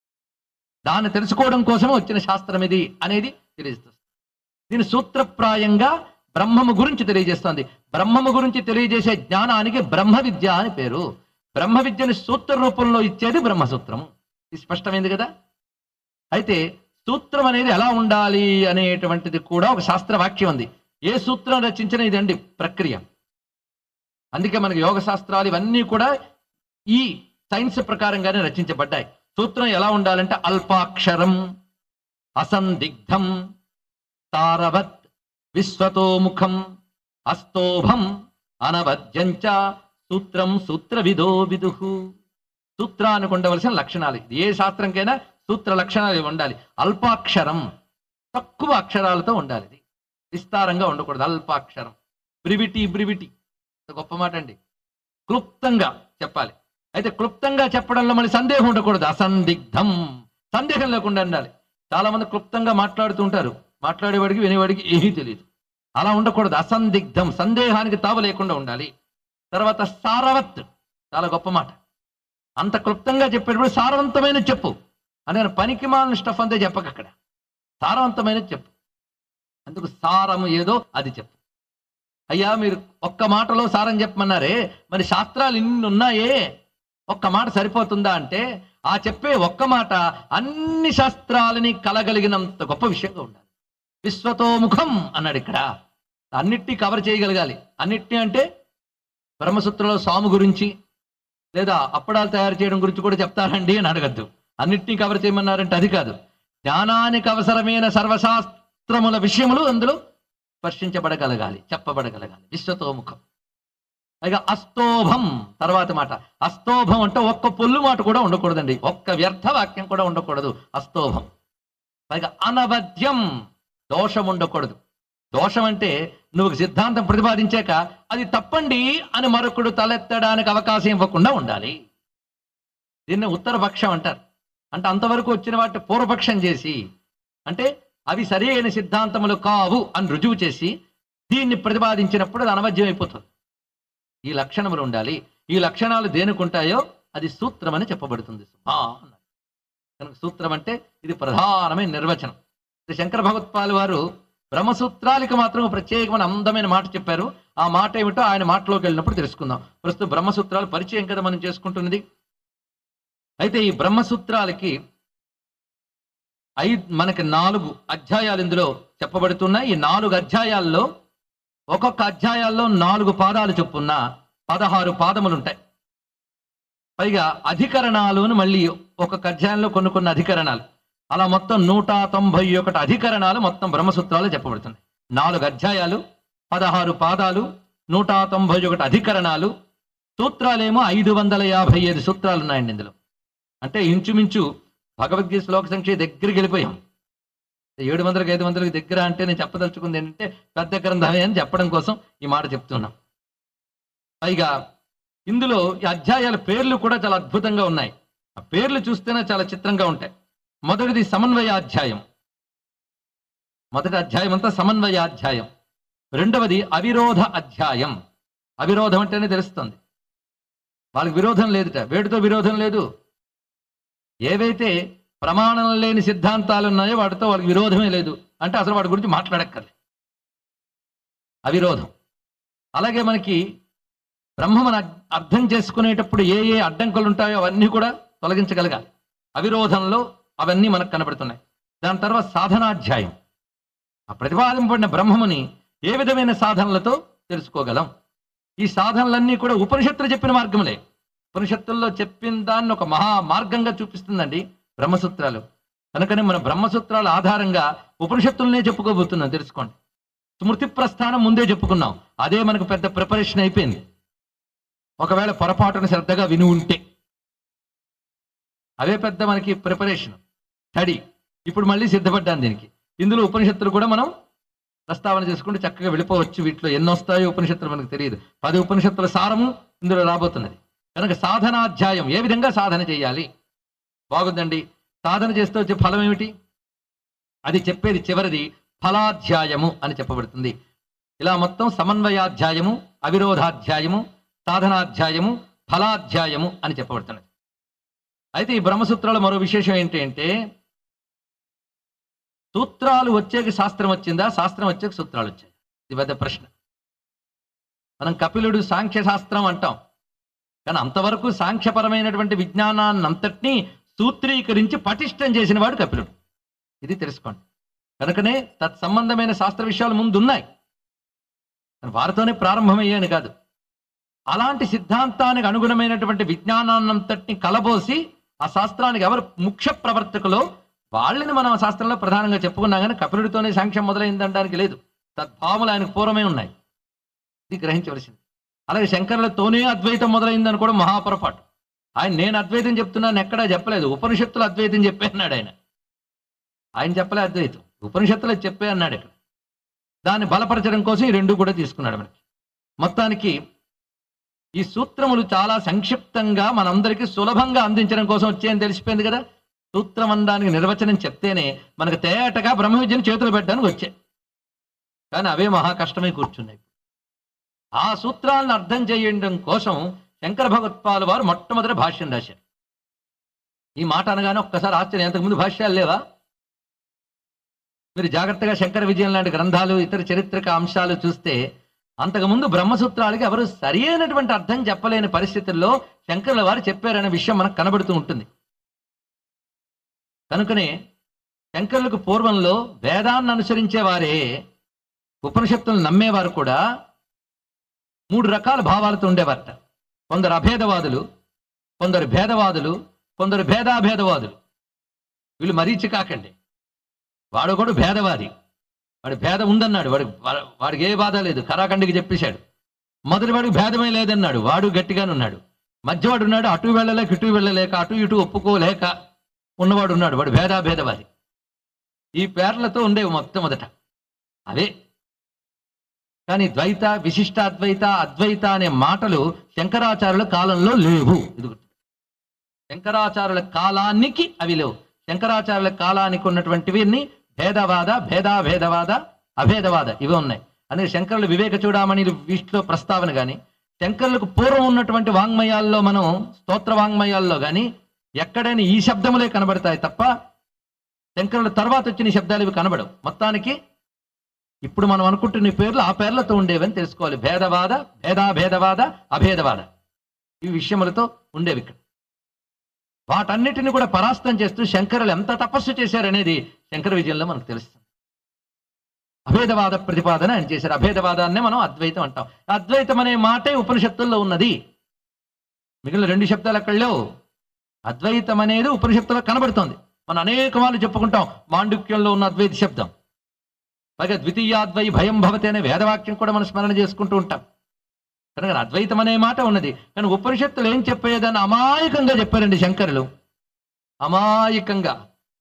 దాన్ని తెలుసుకోవడం కోసమే వచ్చిన శాస్త్రం ఇది అనేది తెలియజేస్తుంది దీని సూత్రప్రాయంగా బ్రహ్మము గురించి తెలియజేస్తోంది బ్రహ్మము గురించి తెలియజేసే జ్ఞానానికి బ్రహ్మ విద్య అని పేరు బ్రహ్మ విద్యని సూత్ర రూపంలో ఇచ్చేది బ్రహ్మసూత్రము ఇది స్పష్టమైంది కదా అయితే సూత్రం అనేది ఎలా ఉండాలి అనేటువంటిది కూడా ఒక శాస్త్ర వాక్యం ఉంది ఏ సూత్రం రచించిన ఇదండి ప్రక్రియ అందుకే మనకి యోగ శాస్త్రాలు ఇవన్నీ కూడా ఈ సైన్స్ ప్రకారంగానే రచించబడ్డాయి సూత్రం ఎలా ఉండాలంటే అల్పాక్షరం అసందిగ్ధం తారవత్ విశ్వతోముఖం అస్తోభం అనవద్యంచ సూత్రం సూత్రవిదో విదుహు సూత్రానికి ఉండవలసిన లక్షణాలు ఇది ఏ శాస్త్రంకైనా సూత్ర లక్షణాలు ఇవి ఉండాలి అల్పాక్షరం తక్కువ అక్షరాలతో ఉండాలి ఇది విస్తారంగా ఉండకూడదు అల్పాక్షరం బ్రివిటి బ్రివిటి ఎంత గొప్ప మాట అండి క్లుప్తంగా చెప్పాలి అయితే క్లుప్తంగా చెప్పడంలో మళ్ళీ సందేహం ఉండకూడదు అసందిగ్ధం సందేహం లేకుండా ఉండాలి చాలా మంది క్లుప్తంగా మాట్లాడుతూ ఉంటారు మాట్లాడేవాడికి వినేవాడికి ఏమీ తెలియదు అలా ఉండకూడదు అసందిగ్ధం సందేహానికి తావ లేకుండా ఉండాలి తర్వాత సారవత్ చాలా గొప్ప మాట అంత క్లుప్తంగా చెప్పేటప్పుడు సారవంతమైన చెప్పు అని పనికి మాలిన స్టఫ్ అంతే చెప్పక అక్కడ సారవంతమైన చెప్పు అందుకు సారము ఏదో అది చెప్పు అయ్యా మీరు ఒక్క మాటలో సారం చెప్పమన్నారే మరి శాస్త్రాలు ఇన్ని ఉన్నాయే ఒక్క మాట సరిపోతుందా అంటే ఆ చెప్పే ఒక్క మాట అన్ని శాస్త్రాలని కలగలిగినంత గొప్ప విషయంగా ఉండాలి విశ్వతోముఖం అన్నాడు ఇక్కడ అన్నిటినీ కవర్ చేయగలగాలి అన్నిటినీ అంటే బ్రహ్మసూత్రంలో స్వామి గురించి లేదా అప్పడాలు తయారు చేయడం గురించి కూడా చెప్తారండి అని అడగద్దు అన్నిటినీ కవర్ చేయమన్నారంటే అది కాదు జ్ఞానానికి అవసరమైన సర్వశాస్త్రముల విషయములు అందులో స్పర్శించబడగలగాలి చెప్పబడగలగాలి విశ్వతోముఖం పైగా అస్తోభం తర్వాత మాట అస్తోభం అంటే ఒక్క పొల్లు మాట కూడా ఉండకూడదండి ఒక్క వ్యర్థ వాక్యం కూడా ఉండకూడదు అస్తోభం పైగా అనవద్యం దోషం ఉండకూడదు దోషం అంటే నువ్వు సిద్ధాంతం ప్రతిపాదించాక అది తప్పండి అని మరొకడు తలెత్తడానికి అవకాశం ఇవ్వకుండా ఉండాలి దీన్ని ఉత్తరపక్షం అంటారు అంటే అంతవరకు వచ్చిన వాటిని పూర్వపక్షం చేసి అంటే అవి సరి అయిన సిద్ధాంతములు కావు అని రుజువు చేసి దీన్ని ప్రతిపాదించినప్పుడు అది అనవద్యం అయిపోతుంది ఈ లక్షణములు ఉండాలి ఈ లక్షణాలు దేనికి ఉంటాయో అది సూత్రం అని చెప్పబడుతుంది సుమా అన్నారు కనుక సూత్రం అంటే ఇది ప్రధానమైన నిర్వచనం ఇది శంకర భగవత్పాల్ వారు బ్రహ్మసూత్రాలకు మాత్రం ప్రత్యేకమైన అందమైన మాట చెప్పారు ఆ మాట ఏమిటో ఆయన మాటలోకి వెళ్ళినప్పుడు తెలుసుకుందాం ప్రస్తుతం బ్రహ్మసూత్రాలు పరిచయం కదా మనం చేసుకుంటున్నది అయితే ఈ బ్రహ్మసూత్రాలకి ఐదు మనకి నాలుగు అధ్యాయాలు ఇందులో చెప్పబడుతున్నాయి ఈ నాలుగు అధ్యాయాల్లో ఒక్కొక్క అధ్యాయాల్లో నాలుగు పాదాలు చొప్పున పదహారు పాదములు ఉంటాయి పైగా అధికరణాలు అని మళ్ళీ ఒక్కొక్క అధ్యాయంలో కొన్ని కొన్ని అధికరణాలు అలా మొత్తం నూట తొంభై ఒకటి అధికరణాలు మొత్తం బ్రహ్మసూత్రాలు చెప్పబడుతున్నాయి నాలుగు అధ్యాయాలు పదహారు పాదాలు నూట తొంభై ఒకటి అధికరణాలు సూత్రాలేమో ఐదు వందల యాభై ఐదు సూత్రాలు ఉన్నాయండి ఇందులో అంటే ఇంచుమించు భగవద్గీత శ్లోక సంఖ్య దగ్గరికి వెళ్ళిపోయాం ఏడు వందలకు ఐదు వందలకు దగ్గర అంటే నేను చెప్పదలుచుకుంది ఏంటంటే పెద్ద గ్రంథమే అని చెప్పడం కోసం ఈ మాట చెప్తున్నాం పైగా ఇందులో ఈ అధ్యాయాల పేర్లు కూడా చాలా అద్భుతంగా ఉన్నాయి ఆ పేర్లు చూస్తేనే చాలా చిత్రంగా ఉంటాయి మొదటిది సమన్వయాధ్యాయం మొదటి అధ్యాయం అంతా సమన్వయాధ్యాయం రెండవది అవిరోధ అధ్యాయం అవిరోధం అంటేనే తెలుస్తుంది వాళ్ళకి విరోధం లేదుట వేటితో విరోధం లేదు ఏవైతే ప్రమాణం లేని సిద్ధాంతాలు ఉన్నాయో వాటితో వాళ్ళకి విరోధమే లేదు అంటే అసలు వాటి గురించి మాట్లాడక్కర్లేదు అవిరోధం అలాగే మనకి బ్రహ్మను అర్థం చేసుకునేటప్పుడు ఏ ఏ అడ్డంకులు ఉంటాయో అవన్నీ కూడా తొలగించగలగాలి అవిరోధంలో అవన్నీ మనకు కనబడుతున్నాయి దాని తర్వాత సాధనాధ్యాయం ఆ ప్రతిపాదింపబడిన బ్రహ్మముని ఏ విధమైన సాధనలతో తెలుసుకోగలం ఈ సాధనలన్నీ కూడా ఉపనిషత్తులు చెప్పిన మార్గములే ఉపనిషత్తుల్లో చెప్పిన దాన్ని ఒక మహా మార్గంగా చూపిస్తుందండి బ్రహ్మసూత్రాలు కనుకనే మన బ్రహ్మసూత్రాల ఆధారంగా ఉపనిషత్తులనే చెప్పుకోబోతున్నాం తెలుసుకోండి స్మృతి ప్రస్థానం ముందే చెప్పుకున్నాం అదే మనకు పెద్ద ప్రిపరేషన్ అయిపోయింది ఒకవేళ పొరపాటున శ్రద్ధగా విని ఉంటే అవే పెద్ద మనకి ప్రిపరేషన్ స్టడీ ఇప్పుడు మళ్ళీ సిద్ధపడ్డాను దీనికి ఇందులో ఉపనిషత్తులు కూడా మనం ప్రస్తావన చేసుకుంటే చక్కగా వెళ్ళిపోవచ్చు వీటిలో ఎన్ని వస్తాయో ఉపనిషత్తులు మనకు తెలియదు పది ఉపనిషత్తుల సారము ఇందులో రాబోతున్నది కనుక సాధనాధ్యాయం ఏ విధంగా సాధన చేయాలి బాగుందండి సాధన చేస్తే వచ్చే ఫలం ఏమిటి అది చెప్పేది చివరిది ఫలాధ్యాయము అని చెప్పబడుతుంది ఇలా మొత్తం సమన్వయాధ్యాయము అవిరోధాధ్యాయము సాధనాధ్యాయము ఫలాధ్యాయము అని చెప్పబడుతున్నది అయితే ఈ బ్రహ్మసూత్రాలు మరో విశేషం ఏంటి అంటే సూత్రాలు వచ్చేకి శాస్త్రం వచ్చిందా శాస్త్రం వచ్చేకి సూత్రాలు వచ్చాయి ఇది పెద్ద ప్రశ్న మనం కపిలుడు సాంఖ్య శాస్త్రం అంటాం కానీ అంతవరకు సాంఖ్యపరమైనటువంటి విజ్ఞానాన్ని అంతటినీ సూత్రీకరించి పటిష్టం చేసిన వాడు కపిలుడు ఇది తెలుసుకోండి కనుకనే తత్సంబంధమైన శాస్త్ర విషయాలు ముందు ఉన్నాయి కానీ వారితోనే ప్రారంభమయ్యాను కాదు అలాంటి సిద్ధాంతానికి అనుగుణమైనటువంటి విజ్ఞానాన్నంతటిని కలబోసి ఆ శాస్త్రానికి ఎవరు ముఖ్య ప్రవర్తకులో వాళ్ళని మనం ఆ శాస్త్రంలో ప్రధానంగా చెప్పుకున్నాం కానీ కపిలుడితోనే సాంఖ్యం మొదలైందనడానికి లేదు తద్భావములు ఆయనకు పూర్వమే ఉన్నాయి ఇది గ్రహించవలసింది అలాగే శంకరులతోనే అద్వైతం మొదలైందని కూడా మహాపొరపాటు ఆయన నేను అద్వైతం చెప్తున్నాను ఎక్కడా చెప్పలేదు ఉపనిషత్తులు అద్వైతం చెప్పే అన్నాడు ఆయన ఆయన చెప్పలే అద్వైతం ఉపనిషత్తులు చెప్పే అన్నాడు ఇక్కడ దాన్ని బలపరచడం కోసం ఈ రెండు కూడా తీసుకున్నాడు మనకి మొత్తానికి ఈ సూత్రములు చాలా సంక్షిప్తంగా మనందరికీ సులభంగా అందించడం కోసం వచ్చాయని తెలిసిపోయింది కదా సూత్రం అనడానికి నిర్వచనం చెప్తేనే మనకు తేటగా బ్రహ్మ విద్యను చేతులు పెట్టడానికి వచ్చాయి కానీ అవే మహా కష్టమై కూర్చున్నాయి ఆ సూత్రాలను అర్థం చేయడం కోసం శంకర భగవత్పాల్ వారు మొట్టమొదటి భాష్యం రాశారు ఈ మాట అనగానే ఒక్కసారి ఆశ్చర్యం ఎంతకుముందు భాష్యాలు లేవా మీరు జాగ్రత్తగా శంకర విజయం లాంటి గ్రంథాలు ఇతర చరిత్రక అంశాలు చూస్తే అంతకుముందు బ్రహ్మసూత్రాలకి ఎవరు సరి అయినటువంటి అర్థం చెప్పలేని పరిస్థితుల్లో శంకరుల వారు చెప్పారనే విషయం మనకు కనబడుతూ ఉంటుంది కనుకనే శంకరులకు పూర్వంలో వేదాన్ని అనుసరించే వారే ఉపనిషత్తులను నమ్మేవారు కూడా మూడు రకాల భావాలతో ఉండేవారట కొందరు అభేదవాదులు కొందరు భేదవాదులు కొందరు భేదాభేదవాదులు వీళ్ళు మరీచి కాకండి వాడు కూడా భేదవాది వాడి భేదం ఉందన్నాడు వాడు వా- వాడికి ఏ బాధ లేదు కరాఖండికి చెప్పేశాడు మొదటి వాడికి భేదమే లేదన్నాడు వాడు గట్టిగానే ఉన్నాడు మధ్యవాడు ఉన్నాడు అటు వెళ్ళలేక ఇటు వెళ్ళలేక అటు ఇటు ఒప్పుకోలేక ఉన్నవాడు ఉన్నాడు వాడు భేదాభేదవాది ఈ పేర్లతో ఉండేవి మొత్తం మొదట అవే కానీ ద్వైత విశిష్టాద్వైత అద్వైత అనే మాటలు శంకరాచార్యుల కాలంలో లేవు ఇది గుర్తు. శంకరాచార్యుల కాలానికి అవి లేవు శంకరాచార్యుల కాలానికి ఉన్నటువంటివి భేదవాద భేదాభేదవాద అభేదవాద ఇవి ఉన్నాయి అందుకే శంకరులు వివేక చూడమని వీటిలో ప్రస్తావన కానీ శంకరులకు పూర్వం ఉన్నటువంటి వాంగ్మయాల్లో మనం స్తోత్ర వాంగ్మయాల్లో కానీ ఎక్కడైనా ఈ శబ్దములే కనబడతాయి తప్ప శంకరుల తర్వాత వచ్చిన ఈ శబ్దాలు ఇవి కనబడవు మొత్తానికి ఇప్పుడు మనం అనుకుంటున్న ఈ పేర్లు ఆ పేర్లతో ఉండేవని తెలుసుకోవాలి భేదవాద భేదాభేదవాద అభేదవాద ఈ విషయములతో ఉండేవి ఇక్కడ వాటన్నిటిని కూడా పరాస్తం చేస్తూ శంకరులు ఎంత తపస్సు చేశారనేది శంకర విజయంలో మనకు తెలుస్తుంది అభేదవాద ప్రతిపాదన ఆయన చేశారు అభేదవాదాన్నే మనం అద్వైతం అంటాం అద్వైతం అనే మాటే ఉపనిషత్తుల్లో ఉన్నది మిగిలిన రెండు శబ్దాలు అక్కడ లేవు అద్వైతం అనేది ఉపనిషత్తులో కనబడుతోంది మనం అనేక వాళ్ళు చెప్పుకుంటాం మాండుక్యంలో ఉన్న అద్వైత శబ్దం పైగా ద్వితీయాద్వై భయం భవతి అనే వేదవాక్యం కూడా మనం స్మరణ చేసుకుంటూ ఉంటాం కనుక అద్వైతం అనే మాట ఉన్నది కానీ ఉపనిషత్తులు ఏం చెప్పేదాన్ని అమాయకంగా చెప్పారండి శంకరులు అమాయకంగా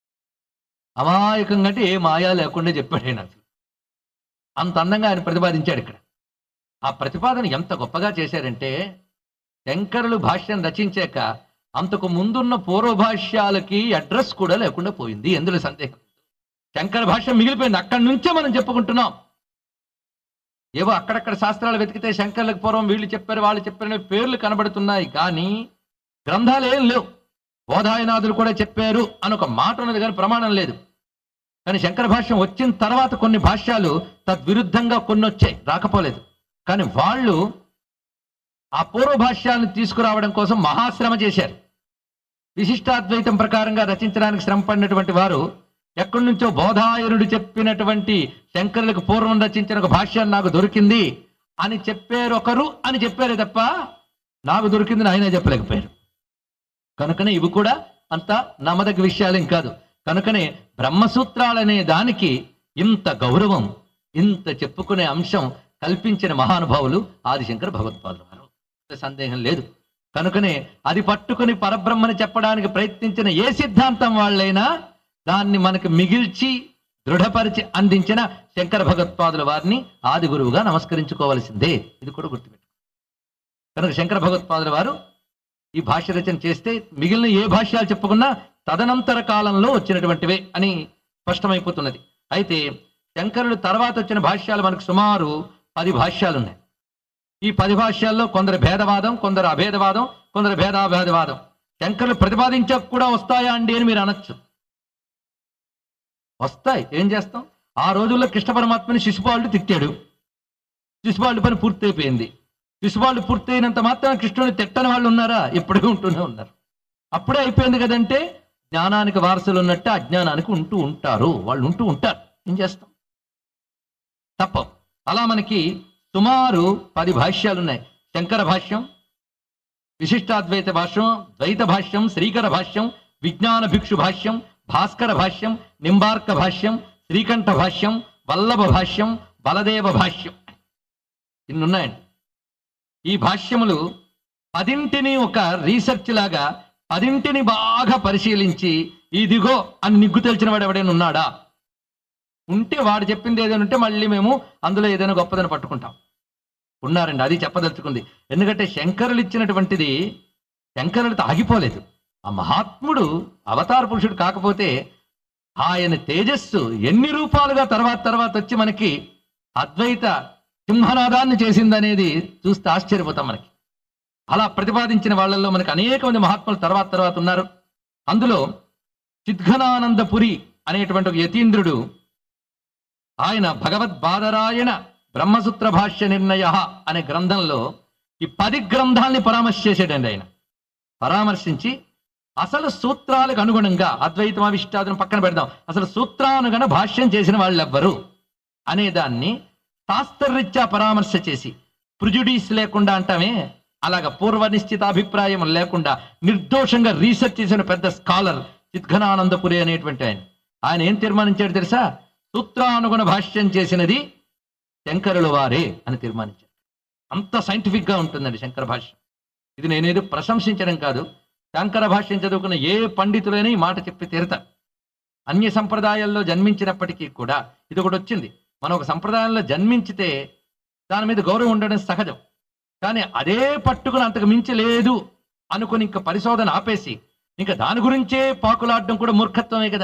అమాయకంగా అంటే ఏ మాయా లేకుండా చెప్పాడు ఆయన అసలు అంత అందంగా ఆయన ప్రతిపాదించాడు ఇక్కడ ఆ ప్రతిపాదన ఎంత గొప్పగా చేశారంటే శంకరులు భాష్యం రచించాక అంతకు ముందున్న పూర్వ భాష్యాలకి అడ్రస్ కూడా లేకుండా పోయింది ఎందులో సందేహం శంకర భాష్యం మిగిలిపోయింది అక్కడి నుంచే మనం చెప్పుకుంటున్నాం ఏవో అక్కడక్కడ శాస్త్రాలు వెతికితే శంకర్లకు పూర్వం వీళ్ళు చెప్పారు వాళ్ళు చెప్పారు అనే పేర్లు కనబడుతున్నాయి కానీ గ్రంథాలు ఏం లేవు బోధాయనాథులు కూడా చెప్పారు అని ఒక మాట ఉన్నది కానీ ప్రమాణం లేదు కానీ శంకర భాష్యం వచ్చిన తర్వాత కొన్ని భాష్యాలు తద్విరుద్ధంగా కొన్ని వచ్చాయి రాకపోలేదు కానీ వాళ్ళు ఆ పూర్వ భాష్యాలను తీసుకురావడం కోసం మహాశ్రమ చేశారు విశిష్టాద్వైతం ప్రకారంగా రచించడానికి శ్రమ పడినటువంటి వారు ఎక్కడి నుంచో బోధాయనుడు చెప్పినటువంటి శంకరులకు పూర్వం రచించిన ఒక భాష్యాన్ని నాకు దొరికింది అని చెప్పారు ఒకరు అని చెప్పారు తప్ప నాకు దొరికిందని ఆయన చెప్పలేకపోయారు కనుకనే ఇవి కూడా అంత నమ్మదగ్గ విషయాలేం కాదు కనుకనే బ్రహ్మసూత్రాలనే దానికి ఇంత గౌరవం ఇంత చెప్పుకునే అంశం కల్పించిన మహానుభావులు ఆదిశంకర భగవత్పాదులు వారు సందేహం లేదు కనుకనే అది పట్టుకుని పరబ్రహ్మని చెప్పడానికి ప్రయత్నించిన ఏ సిద్ధాంతం వాళ్ళైనా దాన్ని మనకు మిగిల్చి దృఢపరిచి అందించిన శంకర భగవత్పాదుల వారిని ఆది గురువుగా నమస్కరించుకోవలసిందే ఇది కూడా గుర్తుపెట్టు కనుక శంకర భగవత్పాదుల వారు ఈ భాష్య రచన చేస్తే మిగిలిన ఏ భాష్యాలు చెప్పుకున్నా తదనంతర కాలంలో వచ్చినటువంటివే అని స్పష్టమైపోతున్నది అయితే శంకరుడు తర్వాత వచ్చిన భాష్యాలు మనకు సుమారు పది భాష్యాలు ఉన్నాయి ఈ పది భాష్యాల్లో కొందరు భేదవాదం కొందరు అభేదవాదం కొందరు భేదాభేదవాదం శంకరులు ప్రతిపాదించక కూడా వస్తాయా అండి అని మీరు అనొచ్చు వస్తాయి ఏం చేస్తాం ఆ రోజుల్లో కృష్ణ పరమాత్మని శిశుపాలుడు తిట్టాడు శిశుపాలుడి పని పూర్తయిపోయింది శిశుపాలుడు పూర్తయినంత మాత్రం కృష్ణుని తిట్టని వాళ్ళు ఉన్నారా ఎప్పుడూ ఉంటూనే ఉన్నారు అప్పుడే అయిపోయింది కదంటే జ్ఞానానికి వారసులు ఉన్నట్టు అజ్ఞానానికి ఉంటూ ఉంటారు వాళ్ళు ఉంటూ ఉంటారు ఏం చేస్తాం తప్ప అలా మనకి సుమారు పది భాష్యాలు ఉన్నాయి శంకర భాష్యం విశిష్టాద్వైత భాష్యం ద్వైత భాష్యం శ్రీకర భాష్యం విజ్ఞాన భిక్షు భాష్యం భాస్కర భాష్యం నింబార్క భాష్యం శ్రీకంఠ భాష్యం వల్లభ భాష్యం బలదేవ భాష్యం ఇన్ని ఉన్నాయండి ఈ భాష్యములు పదింటిని ఒక రీసెర్చ్ లాగా పదింటిని బాగా పరిశీలించి ఇదిగో అని నిగ్గు తెలిసిన వాడు ఎవడైనా ఉన్నాడా ఉంటే వాడు చెప్పింది ఏదైనా ఉంటే మళ్ళీ మేము అందులో ఏదైనా గొప్పదని పట్టుకుంటాం ఉన్నారండి అది చెప్పదలుచుకుంది ఎందుకంటే శంకరులు ఇచ్చినటువంటిది శంకరులతో ఆగిపోలేదు ఆ మహాత్ముడు అవతార పురుషుడు కాకపోతే ఆయన తేజస్సు ఎన్ని రూపాలుగా తర్వాత తర్వాత వచ్చి మనకి అద్వైత సింహనాదాన్ని చేసిందనేది చూస్తే ఆశ్చర్యపోతాం మనకి అలా ప్రతిపాదించిన వాళ్ళల్లో మనకి అనేక మంది మహాత్ములు తర్వాత తర్వాత ఉన్నారు అందులో చిద్ఘనానందపురి అనేటువంటి ఒక యతీంద్రుడు ఆయన భగవద్బాదరాయణ బ్రహ్మసూత్ర భాష్య నిర్ణయ అనే గ్రంథంలో ఈ పది గ్రంథాల్ని పరామర్శ చేసాడండి ఆయన పరామర్శించి అసలు సూత్రాలకు అనుగుణంగా అద్వైతం అవిష్టాదం పక్కన పెడదాం అసలు సూత్రానుగణ భాష్యం చేసిన వాళ్ళు ఎవ్వరు అనే దాన్ని శాస్త్రరీత్యా పరామర్శ చేసి ప్రిజుడీస్ లేకుండా అంటామే అలాగ పూర్వ నిశ్చిత అభిప్రాయం లేకుండా నిర్దోషంగా రీసెర్చ్ చేసిన పెద్ద స్కాలర్ చిద్ఘనానందపురి అనేటువంటి ఆయన ఆయన ఏం తీర్మానించాడు తెలుసా సూత్రానుగుణ భాష్యం చేసినది శంకరుల వారే అని తీర్మానించాడు అంత సైంటిఫిక్ గా ఉంటుందండి శంకర భాష్యం ఇది నేనేదో ప్రశంసించడం కాదు శంకర భాష్యం చదువుకున్న ఏ పండితులైనా ఈ మాట చెప్పి తీరుతారు అన్య సంప్రదాయాల్లో జన్మించినప్పటికీ కూడా ఇది ఒకటి వచ్చింది మనం ఒక సంప్రదాయంలో జన్మించితే దాని మీద గౌరవం ఉండడం సహజం కానీ అదే పట్టుకుని అంతకు మించి లేదు అనుకుని ఇంకా పరిశోధన ఆపేసి ఇంకా దాని గురించే పాకులాడడం కూడా మూర్ఖత్వమే కదా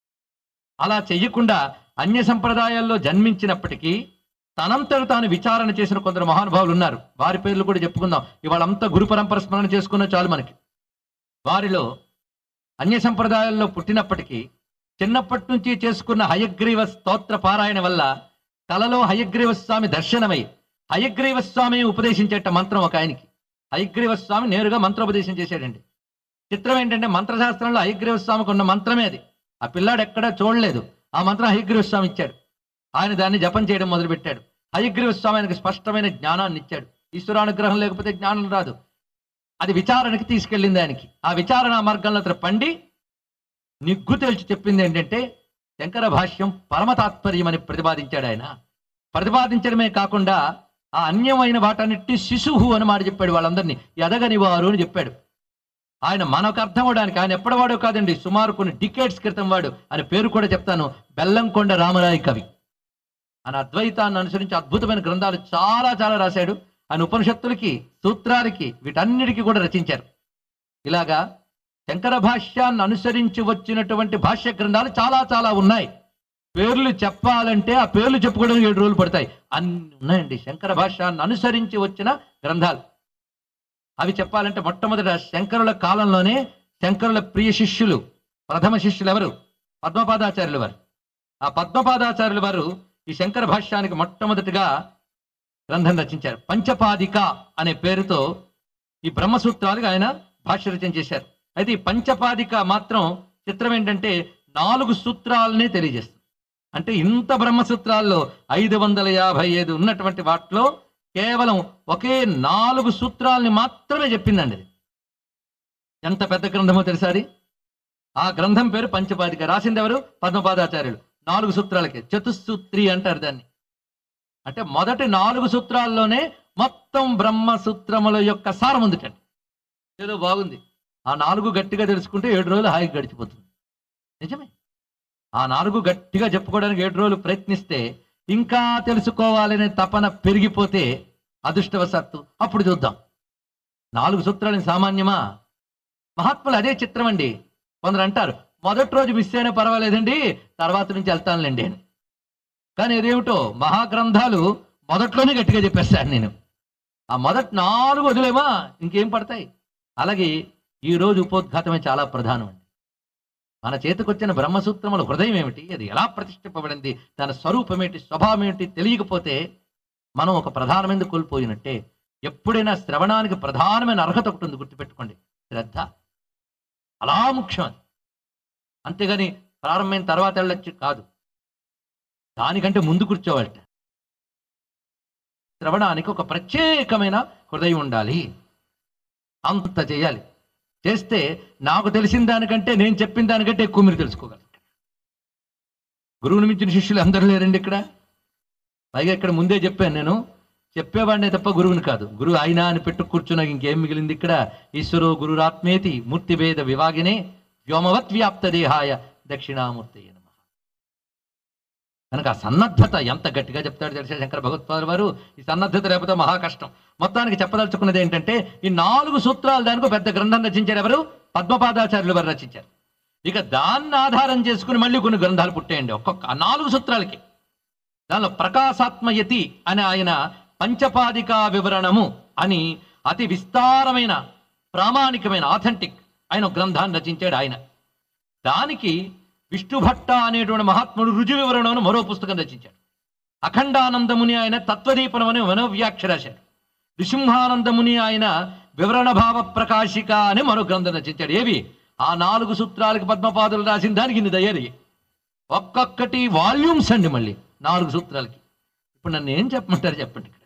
అలా చెయ్యకుండా అన్య సంప్రదాయాల్లో జన్మించినప్పటికీ తనంతట తాను విచారణ చేసిన కొందరు మహానుభావులు ఉన్నారు వారి పేర్లు కూడా చెప్పుకుందాం ఇవాళంతా గురు పరంపర స్మరణ చేసుకున్న చాలు మనకి వారిలో అన్య సంప్రదాయాల్లో పుట్టినప్పటికీ చిన్నప్పటి నుంచి చేసుకున్న హయగ్రీవ స్తోత్ర పారాయణ వల్ల కలలో హయగ్రీవ స్వామి దర్శనమై హయగ్రీవ స్వామి ఉపదేశించేట మంత్రం ఒక ఆయనకి హయగ్రీవ స్వామి నేరుగా మంత్రోపదేశం చేశాడండి చిత్రం ఏంటంటే మంత్రశాస్త్రంలో హయగ్రీవ స్వామికి ఉన్న మంత్రమే అది ఆ పిల్లాడు ఎక్కడా చూడలేదు ఆ మంత్రం హయగ్రీవ స్వామి ఇచ్చాడు ఆయన దాన్ని జపం చేయడం మొదలుపెట్టాడు హయగ్రీవ స్వామి ఆయనకు స్పష్టమైన జ్ఞానాన్ని ఇచ్చాడు ఈశ్వరానుగ్రహం లేకపోతే జ్ఞానం రాదు అది విచారణకి తీసుకెళ్ళింది ఆయనకి ఆ విచారణ మార్గంలో అతను పండి నిగ్గు తేల్చి చెప్పింది ఏంటంటే శంకర భాష్యం పరమ తాత్పర్యం అని ప్రతిపాదించాడు ఆయన ప్రతిపాదించడమే కాకుండా ఆ అన్యమైన వాటన్నిటి శిశువు అని మాట చెప్పాడు వాళ్ళందరినీ ఎదగని వారు అని చెప్పాడు ఆయన మనకు అర్థం అవడానికి ఆయన ఎప్పటివాడో కాదండి సుమారు కొన్ని డికేట్స్ క్రితం వాడు అని పేరు కూడా చెప్తాను బెల్లంకొండ రామరాయ కవి ఆయన అద్వైతాన్ని అనుసరించి అద్భుతమైన గ్రంథాలు చాలా చాలా రాశాడు ఆయన ఉపనిషత్తులకి సూత్రాలకి వీటన్నిటికీ కూడా రచించారు ఇలాగా శంకర భాష్యాన్ని అనుసరించి వచ్చినటువంటి భాష్య గ్రంథాలు చాలా చాలా ఉన్నాయి పేర్లు చెప్పాలంటే ఆ పేర్లు చెప్పుకోవడానికి ఏడు రోజులు పడతాయి అన్ని ఉన్నాయండి శంకర భాష్యాన్ని అనుసరించి వచ్చిన గ్రంథాలు అవి చెప్పాలంటే మొట్టమొదట శంకరుల కాలంలోనే శంకరుల ప్రియ శిష్యులు ప్రథమ శిష్యులు ఎవరు పద్మపాదాచార్యులు వారు ఆ పద్మపాదాచార్యులు వారు ఈ శంకర భాష్యానికి మొట్టమొదటిగా గ్రంథం రచించారు పంచపాదిక అనే పేరుతో ఈ బ్రహ్మసూత్రాలకు ఆయన భాష్య రచన చేశారు అయితే ఈ పంచపాదిక మాత్రం చిత్రం ఏంటంటే నాలుగు సూత్రాలనే తెలియజేస్తుంది అంటే ఇంత బ్రహ్మసూత్రాల్లో ఐదు వందల యాభై ఐదు ఉన్నటువంటి వాటిలో కేవలం ఒకే నాలుగు సూత్రాలని మాత్రమే చెప్పిందండి అది ఎంత పెద్ద గ్రంథమో తెలుసా అది ఆ గ్రంథం పేరు పంచపాదిక రాసింది ఎవరు పద్మపాదాచార్యులు నాలుగు సూత్రాలకి చతుస్సూత్రి అంటారు దాన్ని అంటే మొదటి నాలుగు సూత్రాల్లోనే మొత్తం బ్రహ్మసూత్రముల యొక్క సారం ఉందిటండి ఏదో బాగుంది ఆ నాలుగు గట్టిగా తెలుసుకుంటే ఏడు రోజులు హాయిగా గడిచిపోతుంది నిజమే ఆ నాలుగు గట్టిగా చెప్పుకోవడానికి ఏడు రోజులు ప్రయత్నిస్తే ఇంకా తెలుసుకోవాలనే తపన పెరిగిపోతే అదృష్టవశాత్తు అప్పుడు చూద్దాం నాలుగు సూత్రాలని సామాన్యమా మహాత్ములు అదే చిత్రం అండి కొందరు అంటారు మొదటి రోజు మిస్ అయినా పర్వాలేదండి తర్వాత నుంచి వెళ్తానులేండి అని కానీ ఇదేమిటో మహాగ్రంథాలు మొదట్లోనే గట్టిగా చెప్పేస్తాను నేను ఆ మొదటి నాలుగు వదిలేమా ఇంకేం పడతాయి అలాగే ఈ రోజు ఉపోద్ఘాతమే చాలా ప్రధానం అండి మన చేతికొచ్చిన బ్రహ్మసూత్రముల హృదయం ఏమిటి అది ఎలా ప్రతిష్ఠింపబడింది దాని స్వరూపం ఏంటి స్వభావం ఏమిటి తెలియకపోతే మనం ఒక ప్రధానమైన కోల్పోయినట్టే ఎప్పుడైనా శ్రవణానికి ప్రధానమైన అర్హత ఒకటి ఉంది గుర్తుపెట్టుకోండి శ్రద్ధ అలా ముఖ్యం అది అంతేగాని ప్రారంభమైన తర్వాత వెళ్ళొచ్చు కాదు దానికంటే ముందు కూర్చోవాలట శ్రవణానికి ఒక ప్రత్యేకమైన హృదయం ఉండాలి అంత చేయాలి చేస్తే నాకు తెలిసిన దానికంటే నేను చెప్పిన దానికంటే ఎక్కువ మీరు తెలుసుకోగలరు గురువుని మించిన శిష్యులు అందరూ లేరండి ఇక్కడ పైగా ఇక్కడ ముందే చెప్పాను నేను చెప్పేవాడినే తప్ప గురువుని కాదు గురువు ఆయన అని పెట్టు కూర్చున్నాక ఇంకేం మిగిలింది ఇక్కడ ఈశ్వరో గురురాత్మేతి మూర్తిభేద వివాగినే వ్యోమవత్ వ్యాప్త దేహాయ దక్షిణామూర్తి నమ కనుక ఆ సన్నద్ధత ఎంత గట్టిగా చెప్తాడు తెలిసే శంకర భగవత్పాదుల వారు ఈ సన్నద్ధత లేకపోతే మహా కష్టం మొత్తానికి చెప్పదలుచుకున్నది ఏంటంటే ఈ నాలుగు సూత్రాలు దానికి పెద్ద గ్రంథం రచించారు ఎవరు పద్మపాదాచార్యులు వారు రచించారు ఇక దాన్ని ఆధారం చేసుకుని మళ్ళీ కొన్ని గ్రంథాలు పుట్టేయండి ఒక్కొక్క ఆ నాలుగు సూత్రాలకి దానిలో ప్రకాశాత్మయతి అని ఆయన పంచపాదికా వివరణము అని అతి విస్తారమైన ప్రామాణికమైన ఆథెంటిక్ ఆయన ఒక గ్రంథాన్ని రచించాడు ఆయన దానికి విష్ణుభట్ట అనేటువంటి మహాత్ముడు రుజు వివరణను మరో పుస్తకం రచించాడు అఖండానందముని ఆయన తత్వదీపనం అనే మనోవ్యాఖ్య రాశాడు నృసింహానందముని ఆయన వివరణ భావ ప్రకాశిక అని మరో గ్రంథం రచించాడు ఏవి ఆ నాలుగు సూత్రాలకు పద్మపాదులు రాసిన దానికి ఇన్ని దయ్యాలి ఒక్కొక్కటి వాల్యూమ్స్ అండి మళ్ళీ నాలుగు సూత్రాలకి ఇప్పుడు నన్ను ఏం చెప్పమంటారు చెప్పండి ఇక్కడ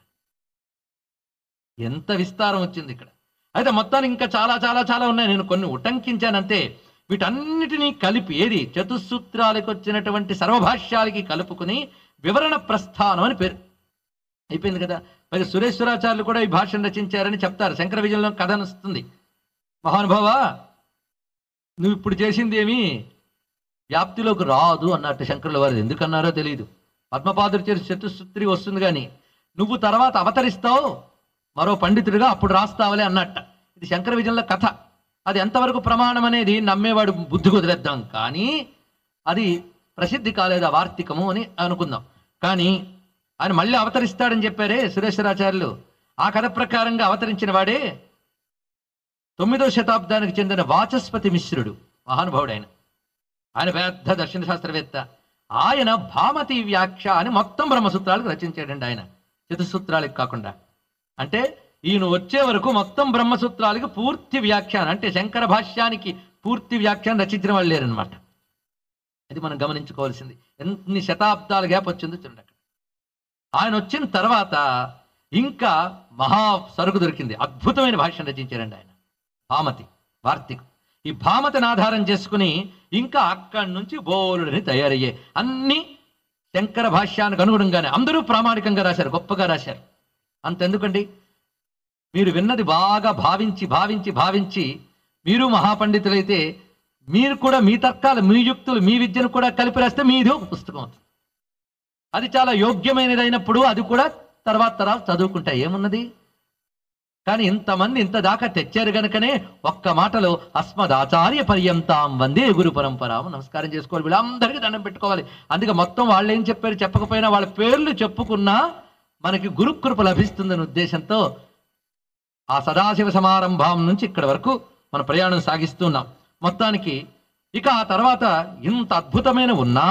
ఎంత విస్తారం వచ్చింది ఇక్కడ అయితే మొత్తానికి ఇంకా చాలా చాలా చాలా ఉన్నాయి నేను కొన్ని ఉటంకించానంతే వీటన్నిటినీ కలిపి ఏది చతుస్సూత్రాలకు వచ్చినటువంటి సర్వభాష్యాలకి కలుపుకుని వివరణ ప్రస్థానం అని పేరు అయిపోయింది కదా మరి సురేశ్వరాచార్యులు కూడా ఈ భాషను రచించారని చెప్తారు శంకర విజయంలో కథ వస్తుంది మహానుభావ నువ్వు ఇప్పుడు చేసింది ఏమి వ్యాప్తిలోకి రాదు అన్నట్టు శంకరుల వారు ఎందుకన్నారో తెలియదు పద్మపాదుడు చేసి చతుస్సూత్రి వస్తుంది కానీ నువ్వు తర్వాత అవతరిస్తావు మరో పండితుడిగా అప్పుడు రాస్తావలే అన్నట్ట ఇది శంకర విజయంలో కథ అది ఎంతవరకు ప్రమాణం అనేది నమ్మేవాడు బుద్ధి కుదిరేద్దాం కానీ అది ప్రసిద్ధి కాలేదు ఆ వార్తికము అని అనుకుందాం కానీ ఆయన మళ్ళీ అవతరిస్తాడని చెప్పారే సురేశ్వరాచార్యులు ఆ కథ ప్రకారంగా అవతరించిన వాడే తొమ్మిదో శతాబ్దానికి చెందిన వాచస్పతి మిశ్రుడు మహానుభావుడు ఆయన ఆయన పెద్ద దర్శన శాస్త్రవేత్త ఆయన భామతి వ్యాఖ్య అని మొత్తం బ్రహ్మసూత్రాలకు రచించాడండి ఆయన చతుసూత్రాలకు కాకుండా అంటే ఈయన వచ్చే వరకు మొత్తం బ్రహ్మసూత్రాలకి పూర్తి వ్యాఖ్యానం అంటే శంకర భాష్యానికి పూర్తి వ్యాఖ్యానం రచించిన వాళ్ళు లేరనమాట ఇది మనం గమనించుకోవాల్సింది ఎన్ని శతాబ్దాల గ్యాప్ వచ్చిందో చూడండి అక్కడ ఆయన వచ్చిన తర్వాత ఇంకా మహా సరుకు దొరికింది అద్భుతమైన భాష్యం రచించారండి ఆయన భామతి వార్తిక్ ఈ భామతిని ఆధారం చేసుకుని ఇంకా అక్కడి నుంచి బోలుడని తయారయ్యాయి అన్ని శంకర భాష్యానికి అనుగుణంగానే అందరూ ప్రామాణికంగా రాశారు గొప్పగా రాశారు అంతెందుకండి మీరు విన్నది బాగా భావించి భావించి భావించి మీరు మహాపండితులైతే మీరు కూడా మీ తర్కాలు మీ యుక్తులు మీ విద్యను కూడా కలిపి రాస్తే మీది ఒక పుస్తకం అవుతుంది అది చాలా యోగ్యమైనది అయినప్పుడు అది కూడా తర్వాత తరాలు చదువుకుంటాయి ఏమున్నది కానీ ఇంతమంది ఇంత దాకా తెచ్చారు గనుకనే ఒక్క మాటలో అస్మదాచార్య పర్యంతాం వందే గురు పరంపరాం నమస్కారం చేసుకోవాలి వీళ్ళందరికీ దండం పెట్టుకోవాలి అందుకే మొత్తం వాళ్ళు ఏం చెప్పారు చెప్పకపోయినా వాళ్ళ పేర్లు చెప్పుకున్నా మనకి గురుకృప లభిస్తుందనే ఉద్దేశంతో ఆ సదాశివ సమారంభం నుంచి ఇక్కడి వరకు మన ప్రయాణం సాగిస్తున్నాం మొత్తానికి ఇక ఆ తర్వాత ఇంత అద్భుతమైన ఉన్నా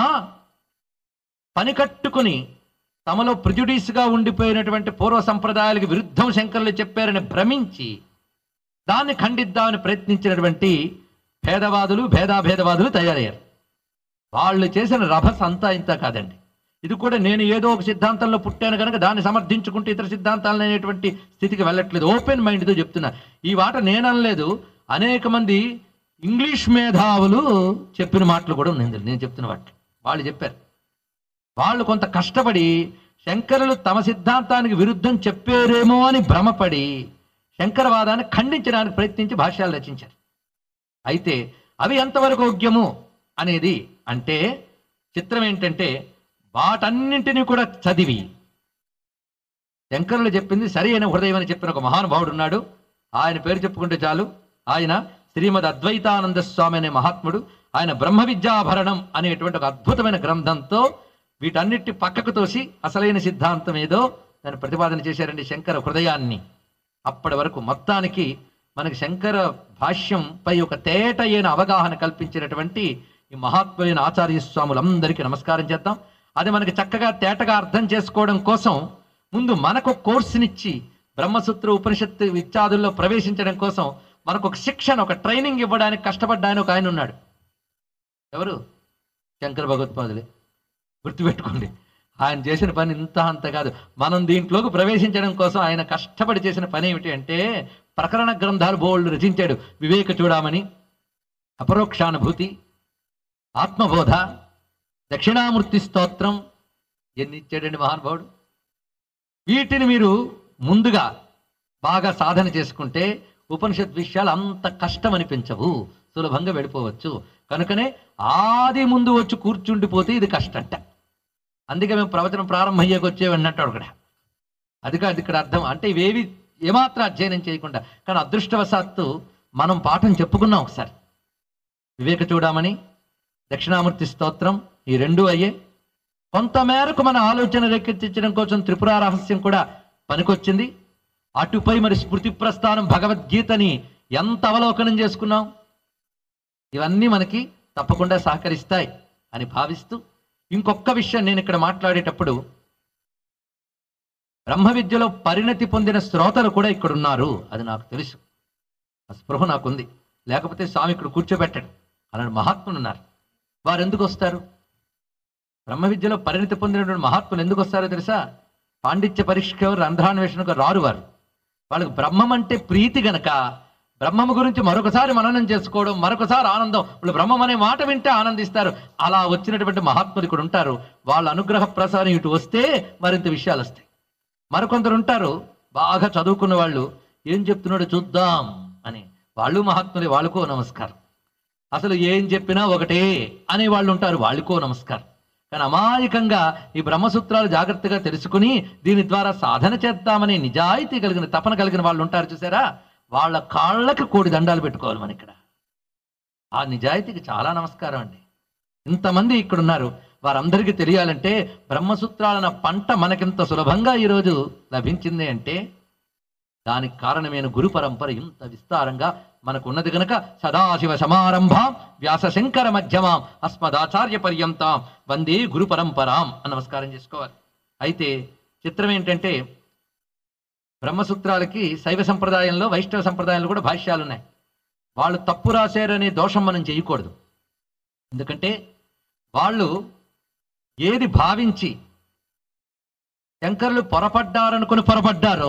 పని కట్టుకుని తమలో ప్రిజుడీస్గా ఉండిపోయినటువంటి పూర్వ సంప్రదాయాలకు విరుద్ధం శంకరులు చెప్పారని భ్రమించి దాన్ని ఖండిద్దామని ప్రయత్నించినటువంటి భేదవాదులు భేదాభేదవాదులు తయారయ్యారు వాళ్ళు చేసిన రభస అంతా ఇంత కాదండి ఇది కూడా నేను ఏదో ఒక సిద్ధాంతంలో పుట్టాను కనుక దాన్ని సమర్థించుకుంటూ ఇతర సిద్ధాంతాలను అనేటువంటి స్థితికి వెళ్ళట్లేదు ఓపెన్ మైండ్తో చెప్తున్నా ఈ మాట నేను అనలేదు అనేక మంది ఇంగ్లీష్ మేధావులు చెప్పిన మాటలు కూడా ఉన్నాయి నేను చెప్తున్న వాటి వాళ్ళు చెప్పారు వాళ్ళు కొంత కష్టపడి శంకరులు తమ సిద్ధాంతానికి విరుద్ధం చెప్పారేమో అని భ్రమపడి శంకరవాదాన్ని ఖండించడానికి ప్రయత్నించి భాష్యాలు రచించారు అయితే అవి ఎంతవరకు యోగ్యము అనేది అంటే చిత్రం ఏంటంటే వాటన్నింటినీ కూడా చదివి శంకరులు చెప్పింది సరి అయిన హృదయం అని చెప్పిన ఒక మహానుభావుడు ఉన్నాడు ఆయన పేరు చెప్పుకుంటే చాలు ఆయన శ్రీమద్ అద్వైతానంద స్వామి అనే మహాత్ముడు ఆయన బ్రహ్మ విద్యాభరణం అనేటువంటి ఒక అద్భుతమైన గ్రంథంతో వీటన్నిటి పక్కకు తోసి అసలైన సిద్ధాంతం ఏదో దాన్ని ప్రతిపాదన చేశారండి శంకర హృదయాన్ని అప్పటి వరకు మొత్తానికి మనకి శంకర భాష్యంపై ఒక తేట అయిన అవగాహన కల్పించినటువంటి ఈ మహాత్ములైన ఆచార్య స్వాములందరికీ నమస్కారం చేద్దాం అది మనకి చక్కగా తేటగా అర్థం చేసుకోవడం కోసం ముందు మనకు కోర్సునిచ్చి బ్రహ్మసూత్ర ఉపనిషత్తు ఇత్యాదుల్లో ప్రవేశించడం కోసం మనకు ఒక శిక్షణ ఒక ట్రైనింగ్ ఇవ్వడానికి కష్టపడ్డ ఆయన ఒక ఆయన ఉన్నాడు ఎవరు శంకర భగవత్పాదులే గుర్తుపెట్టుకోండి ఆయన చేసిన పని ఇంత అంత కాదు మనం దీంట్లోకి ప్రవేశించడం కోసం ఆయన కష్టపడి చేసిన పని ఏమిటి అంటే ప్రకరణ గ్రంథాలు బోల్డ్ రచించాడు వివేక చూడమని అపరోక్షానుభూతి ఆత్మబోధ దక్షిణామూర్తి స్తోత్రం ఎన్ని ఇచ్చాడండి మహానుభావుడు వీటిని మీరు ముందుగా బాగా సాధన చేసుకుంటే ఉపనిషత్ విషయాలు అంత కష్టం అనిపించవు సులభంగా వెళ్ళిపోవచ్చు కనుకనే ఆది ముందు వచ్చి కూర్చుండిపోతే ఇది కష్టంట అందుకే మేము ప్రవచనం ప్రారంభమయ్యాక వచ్చేవన్నట్టు అక్కడ అది కాదు ఇక్కడ అర్థం అంటే ఇవేవి ఏమాత్రం అధ్యయనం చేయకుండా కానీ అదృష్టవశాత్తు మనం పాఠం చెప్పుకున్నాం ఒకసారి వివేక చూడమని దక్షిణామూర్తి స్తోత్రం ఈ రెండు అయ్యే కొంతమేరకు మన ఆలోచన రేకెత్తించడం కోసం త్రిపుర రహస్యం కూడా పనికొచ్చింది అటుపై మరి స్మృతి ప్రస్థానం భగవద్గీతని ఎంత అవలోకనం చేసుకున్నాం ఇవన్నీ మనకి తప్పకుండా సహకరిస్తాయి అని భావిస్తూ ఇంకొక విషయం నేను ఇక్కడ మాట్లాడేటప్పుడు బ్రహ్మ విద్యలో పరిణతి పొందిన శ్రోతలు కూడా ఇక్కడ ఉన్నారు అది నాకు తెలుసు ఆ స్పృహ నాకుంది లేకపోతే స్వామి ఇక్కడ కూర్చోబెట్టాడు అలాంటి మహాత్ములు ఉన్నారు వారు ఎందుకు వస్తారు బ్రహ్మ విద్యలో పరిణతి పొందినటువంటి మహాత్ములు ఎందుకు వస్తారో తెలుసా పాండిత్య పరీక్షకు రంధ్రాన్వేషణకు రారు వారు వాళ్ళకి బ్రహ్మం అంటే ప్రీతి గనక బ్రహ్మము గురించి మరొకసారి మననం చేసుకోవడం మరొకసారి ఆనందం వాళ్ళు బ్రహ్మం అనే మాట వింటే ఆనందిస్తారు అలా వచ్చినటువంటి మహాత్ములు ఇక్కడ ఉంటారు వాళ్ళ అనుగ్రహ ప్రసారం ఇటు వస్తే మరింత విషయాలు వస్తాయి మరికొందరు ఉంటారు బాగా చదువుకున్న వాళ్ళు ఏం చెప్తున్నాడో చూద్దాం అని వాళ్ళు మహాత్ములే వాళ్ళకో నమస్కారం అసలు ఏం చెప్పినా ఒకటే అనే వాళ్ళు ఉంటారు వాళ్ళకో నమస్కారం కానీ అమాయకంగా ఈ బ్రహ్మసూత్రాలు జాగ్రత్తగా తెలుసుకుని దీని ద్వారా సాధన చేద్దామనే నిజాయితీ కలిగిన తపన కలిగిన వాళ్ళు ఉంటారు చూసారా వాళ్ళ కాళ్ళకి కోడి దండాలు పెట్టుకోవాలి మన ఇక్కడ ఆ నిజాయితీకి చాలా నమస్కారం అండి ఇంతమంది ఇక్కడ ఉన్నారు వారందరికీ తెలియాలంటే బ్రహ్మసూత్రాలన్న పంట మనకింత సులభంగా ఈరోజు లభించింది అంటే దానికి కారణమైన గురు పరంపర ఇంత విస్తారంగా మనకు ఉన్నది గనక సదాశివ సమారంభాం వ్యాస శంకర మధ్యమాం అస్మదాచార్య పర్యంతాం వందే గురు పరంపరాం అని నమస్కారం చేసుకోవాలి అయితే చిత్రం ఏంటంటే బ్రహ్మసూత్రాలకి శైవ సంప్రదాయంలో వైష్ణవ సంప్రదాయంలో కూడా భాష్యాలు ఉన్నాయి వాళ్ళు తప్పు రాశారనే దోషం మనం చేయకూడదు ఎందుకంటే వాళ్ళు ఏది భావించి శంకరులు పొరపడ్డారనుకుని పొరపడ్డారో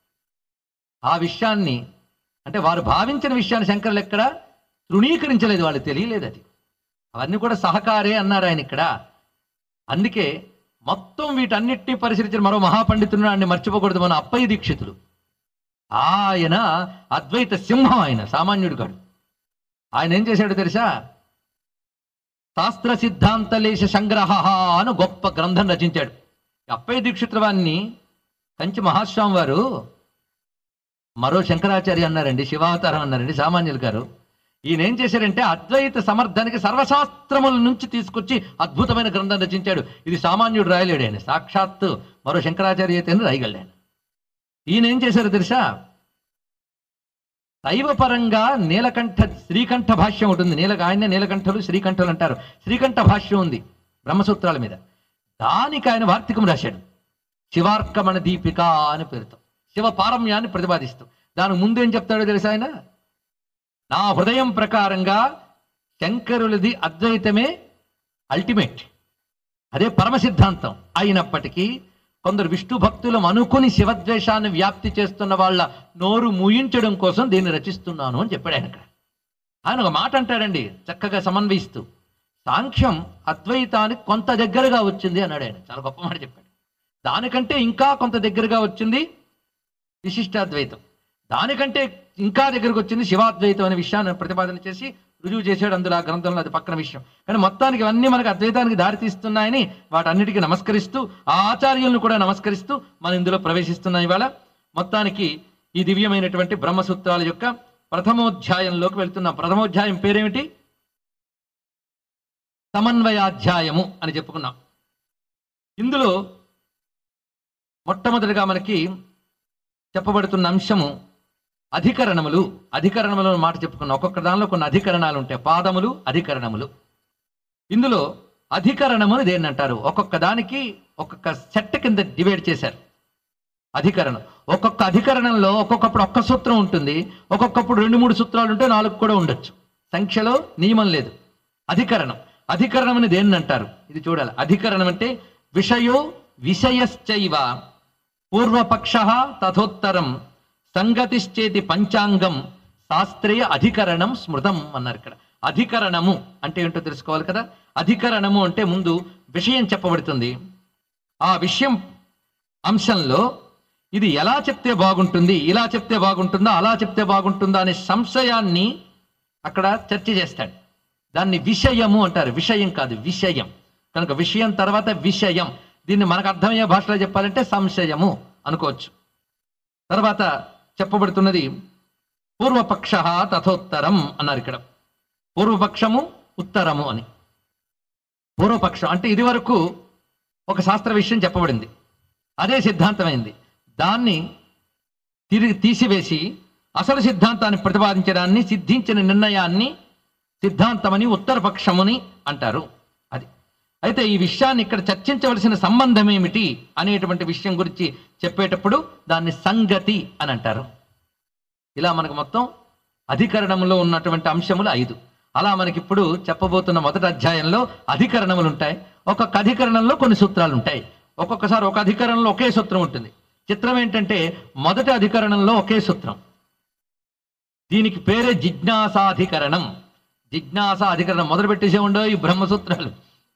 ఆ విషయాన్ని అంటే వారు భావించిన విషయాన్ని శంకరులు ఎక్కడ తృణీకరించలేదు వాళ్ళు తెలియలేదు అది అవన్నీ కూడా సహకారే అన్నారు ఆయన ఇక్కడ అందుకే మొత్తం వీటన్నిటిని పరిశీలించిన మరో మహాపండితుడు ఆయన మర్చిపోకూడదు మన అప్పయ్య దీక్షితులు ఆయన అద్వైత సింహం ఆయన సామాన్యుడు కాడు ఆయన ఏం చేశాడో తెలుసా శాస్త్ర సిద్ధాంతలేశ సంగ్రహ అని గొప్ప గ్రంథం రచించాడు ఈ అప్పయ్య దీక్షితుల వారిని కంచి మహాస్వామి వారు మరో శంకరాచార్య అన్నారండి శివావతారం అన్నారండి సామాన్యులు గారు ఈయన ఏం చేశారంటే అద్వైత సమర్థానికి సర్వశాస్త్రముల నుంచి తీసుకొచ్చి అద్భుతమైన గ్రంథం రచించాడు ఇది సామాన్యుడు రాయలేడు ఆయన సాక్షాత్తు మరో శంకరాచార్య అయితేనే రాయగలడు ఆయన ఈయన ఏం చేశారో తెలుసా దైవపరంగా నీలకంఠ శ్రీకంఠ భాష్యం ఉంటుంది నీల ఆయన నీలకంఠలు శ్రీకంఠలు అంటారు శ్రీకంఠ భాష్యం ఉంది బ్రహ్మసూత్రాల మీద దానికి ఆయన వార్తికం రాశాడు శివార్కమణ దీపిక అని పేరుతో శివ పారమ్యాన్ని ప్రతిపాదిస్తూ దానికి ముందు ఏం చెప్తాడో తెలుసా ఆయన నా హృదయం ప్రకారంగా శంకరులది అద్వైతమే అల్టిమేట్ అదే పరమ సిద్ధాంతం అయినప్పటికీ కొందరు విష్ణు భక్తులం అనుకుని శివద్వేషాన్ని వ్యాప్తి చేస్తున్న వాళ్ళ నోరు మూయించడం కోసం దీన్ని రచిస్తున్నాను అని చెప్పాడు ఆయన ఇక్కడ ఆయన ఒక మాట అంటాడండి చక్కగా సమన్వయిస్తూ సాంఖ్యం అద్వైతానికి కొంత దగ్గరగా వచ్చింది అన్నాడు ఆయన చాలా గొప్ప మాట చెప్పాడు దానికంటే ఇంకా కొంత దగ్గరగా వచ్చింది విశిష్టాద్వైతం దానికంటే ఇంకా దగ్గరకు వచ్చింది శివాద్వైతం అనే విషయాన్ని ప్రతిపాదన చేసి రుజువు చేశాడు అందులో ఆ గ్రంథంలో అది పక్కన విషయం కానీ మొత్తానికి ఇవన్నీ మనకు అద్వైతానికి దారి తీస్తున్నాయని వాటన్నిటికీ నమస్కరిస్తూ ఆ ఆచార్యులను కూడా నమస్కరిస్తూ మనం ఇందులో ప్రవేశిస్తున్నాం ఇవాళ మొత్తానికి ఈ దివ్యమైనటువంటి బ్రహ్మసూత్రాల యొక్క ప్రథమోధ్యాయంలోకి వెళ్తున్నాం ప్రథమోధ్యాయం పేరేమిటి సమన్వయాధ్యాయము అని చెప్పుకున్నాం ఇందులో మొట్టమొదటిగా మనకి చెప్పబడుతున్న అంశము అధికరణములు అధికరణములు అనే మాట చెప్పుకున్నాం ఒక్కొక్క దానిలో కొన్ని అధికరణాలు ఉంటాయి పాదములు అధికరణములు ఇందులో అధికరణము అని దేన్ని అంటారు ఒక్కొక్క దానికి ఒక్కొక్క సెట్ కింద డివైడ్ చేశారు అధికరణం ఒక్కొక్క అధికరణంలో ఒక్కొక్కప్పుడు ఒక్క సూత్రం ఉంటుంది ఒక్కొక్కప్పుడు రెండు మూడు సూత్రాలు ఉంటే నాలుగు కూడా ఉండొచ్చు సంఖ్యలో నియమం లేదు అధికరణం అధికరణం అని దేన్ని అంటారు ఇది చూడాలి అధికరణం అంటే విషయో విషయశ్చైవ పూర్వపక్ష తథోత్తరం సంగతిశ్చేతి పంచాంగం శాస్త్రీయ అధికరణం స్మృతం అన్నారు ఇక్కడ అధికరణము అంటే ఏంటో తెలుసుకోవాలి కదా అధికరణము అంటే ముందు విషయం చెప్పబడుతుంది ఆ విషయం అంశంలో ఇది ఎలా చెప్తే బాగుంటుంది ఇలా చెప్తే బాగుంటుందా అలా చెప్తే బాగుంటుందా అనే సంశయాన్ని అక్కడ చర్చ చేస్తాడు దాన్ని విషయము అంటారు విషయం కాదు విషయం కనుక విషయం తర్వాత విషయం దీన్ని మనకు అర్థమయ్యే భాషలో చెప్పాలంటే సంశయము అనుకోవచ్చు తర్వాత చెప్పబడుతున్నది పూర్వపక్ష తథోత్తరం అన్నారు ఇక్కడ పూర్వపక్షము ఉత్తరము అని పూర్వపక్షం అంటే ఇది వరకు ఒక శాస్త్ర విషయం చెప్పబడింది అదే సిద్ధాంతమైంది దాన్ని తిరిగి తీసివేసి అసలు సిద్ధాంతాన్ని ప్రతిపాదించడాన్ని సిద్ధించిన నిర్ణయాన్ని సిద్ధాంతమని ఉత్తరపక్షముని అంటారు అది అయితే ఈ విషయాన్ని ఇక్కడ చర్చించవలసిన సంబంధం ఏమిటి అనేటువంటి విషయం గురించి చెప్పేటప్పుడు దాన్ని సంగతి అని అంటారు ఇలా మనకు మొత్తం అధికరణంలో ఉన్నటువంటి అంశములు ఐదు అలా మనకి ఇప్పుడు చెప్పబోతున్న మొదటి అధ్యాయంలో అధికరణములు ఉంటాయి ఒక్కొక్క అధికరణంలో కొన్ని సూత్రాలు ఉంటాయి ఒక్కొక్కసారి ఒక అధికరణంలో ఒకే సూత్రం ఉంటుంది చిత్రం ఏంటంటే మొదటి అధికరణంలో ఒకే సూత్రం దీనికి పేరే జిజ్ఞాసాధికరణం జిజ్ఞాస అధికరణం మొదలు పెట్టేసే ఉండవు ఈ బ్రహ్మసూత్రాలు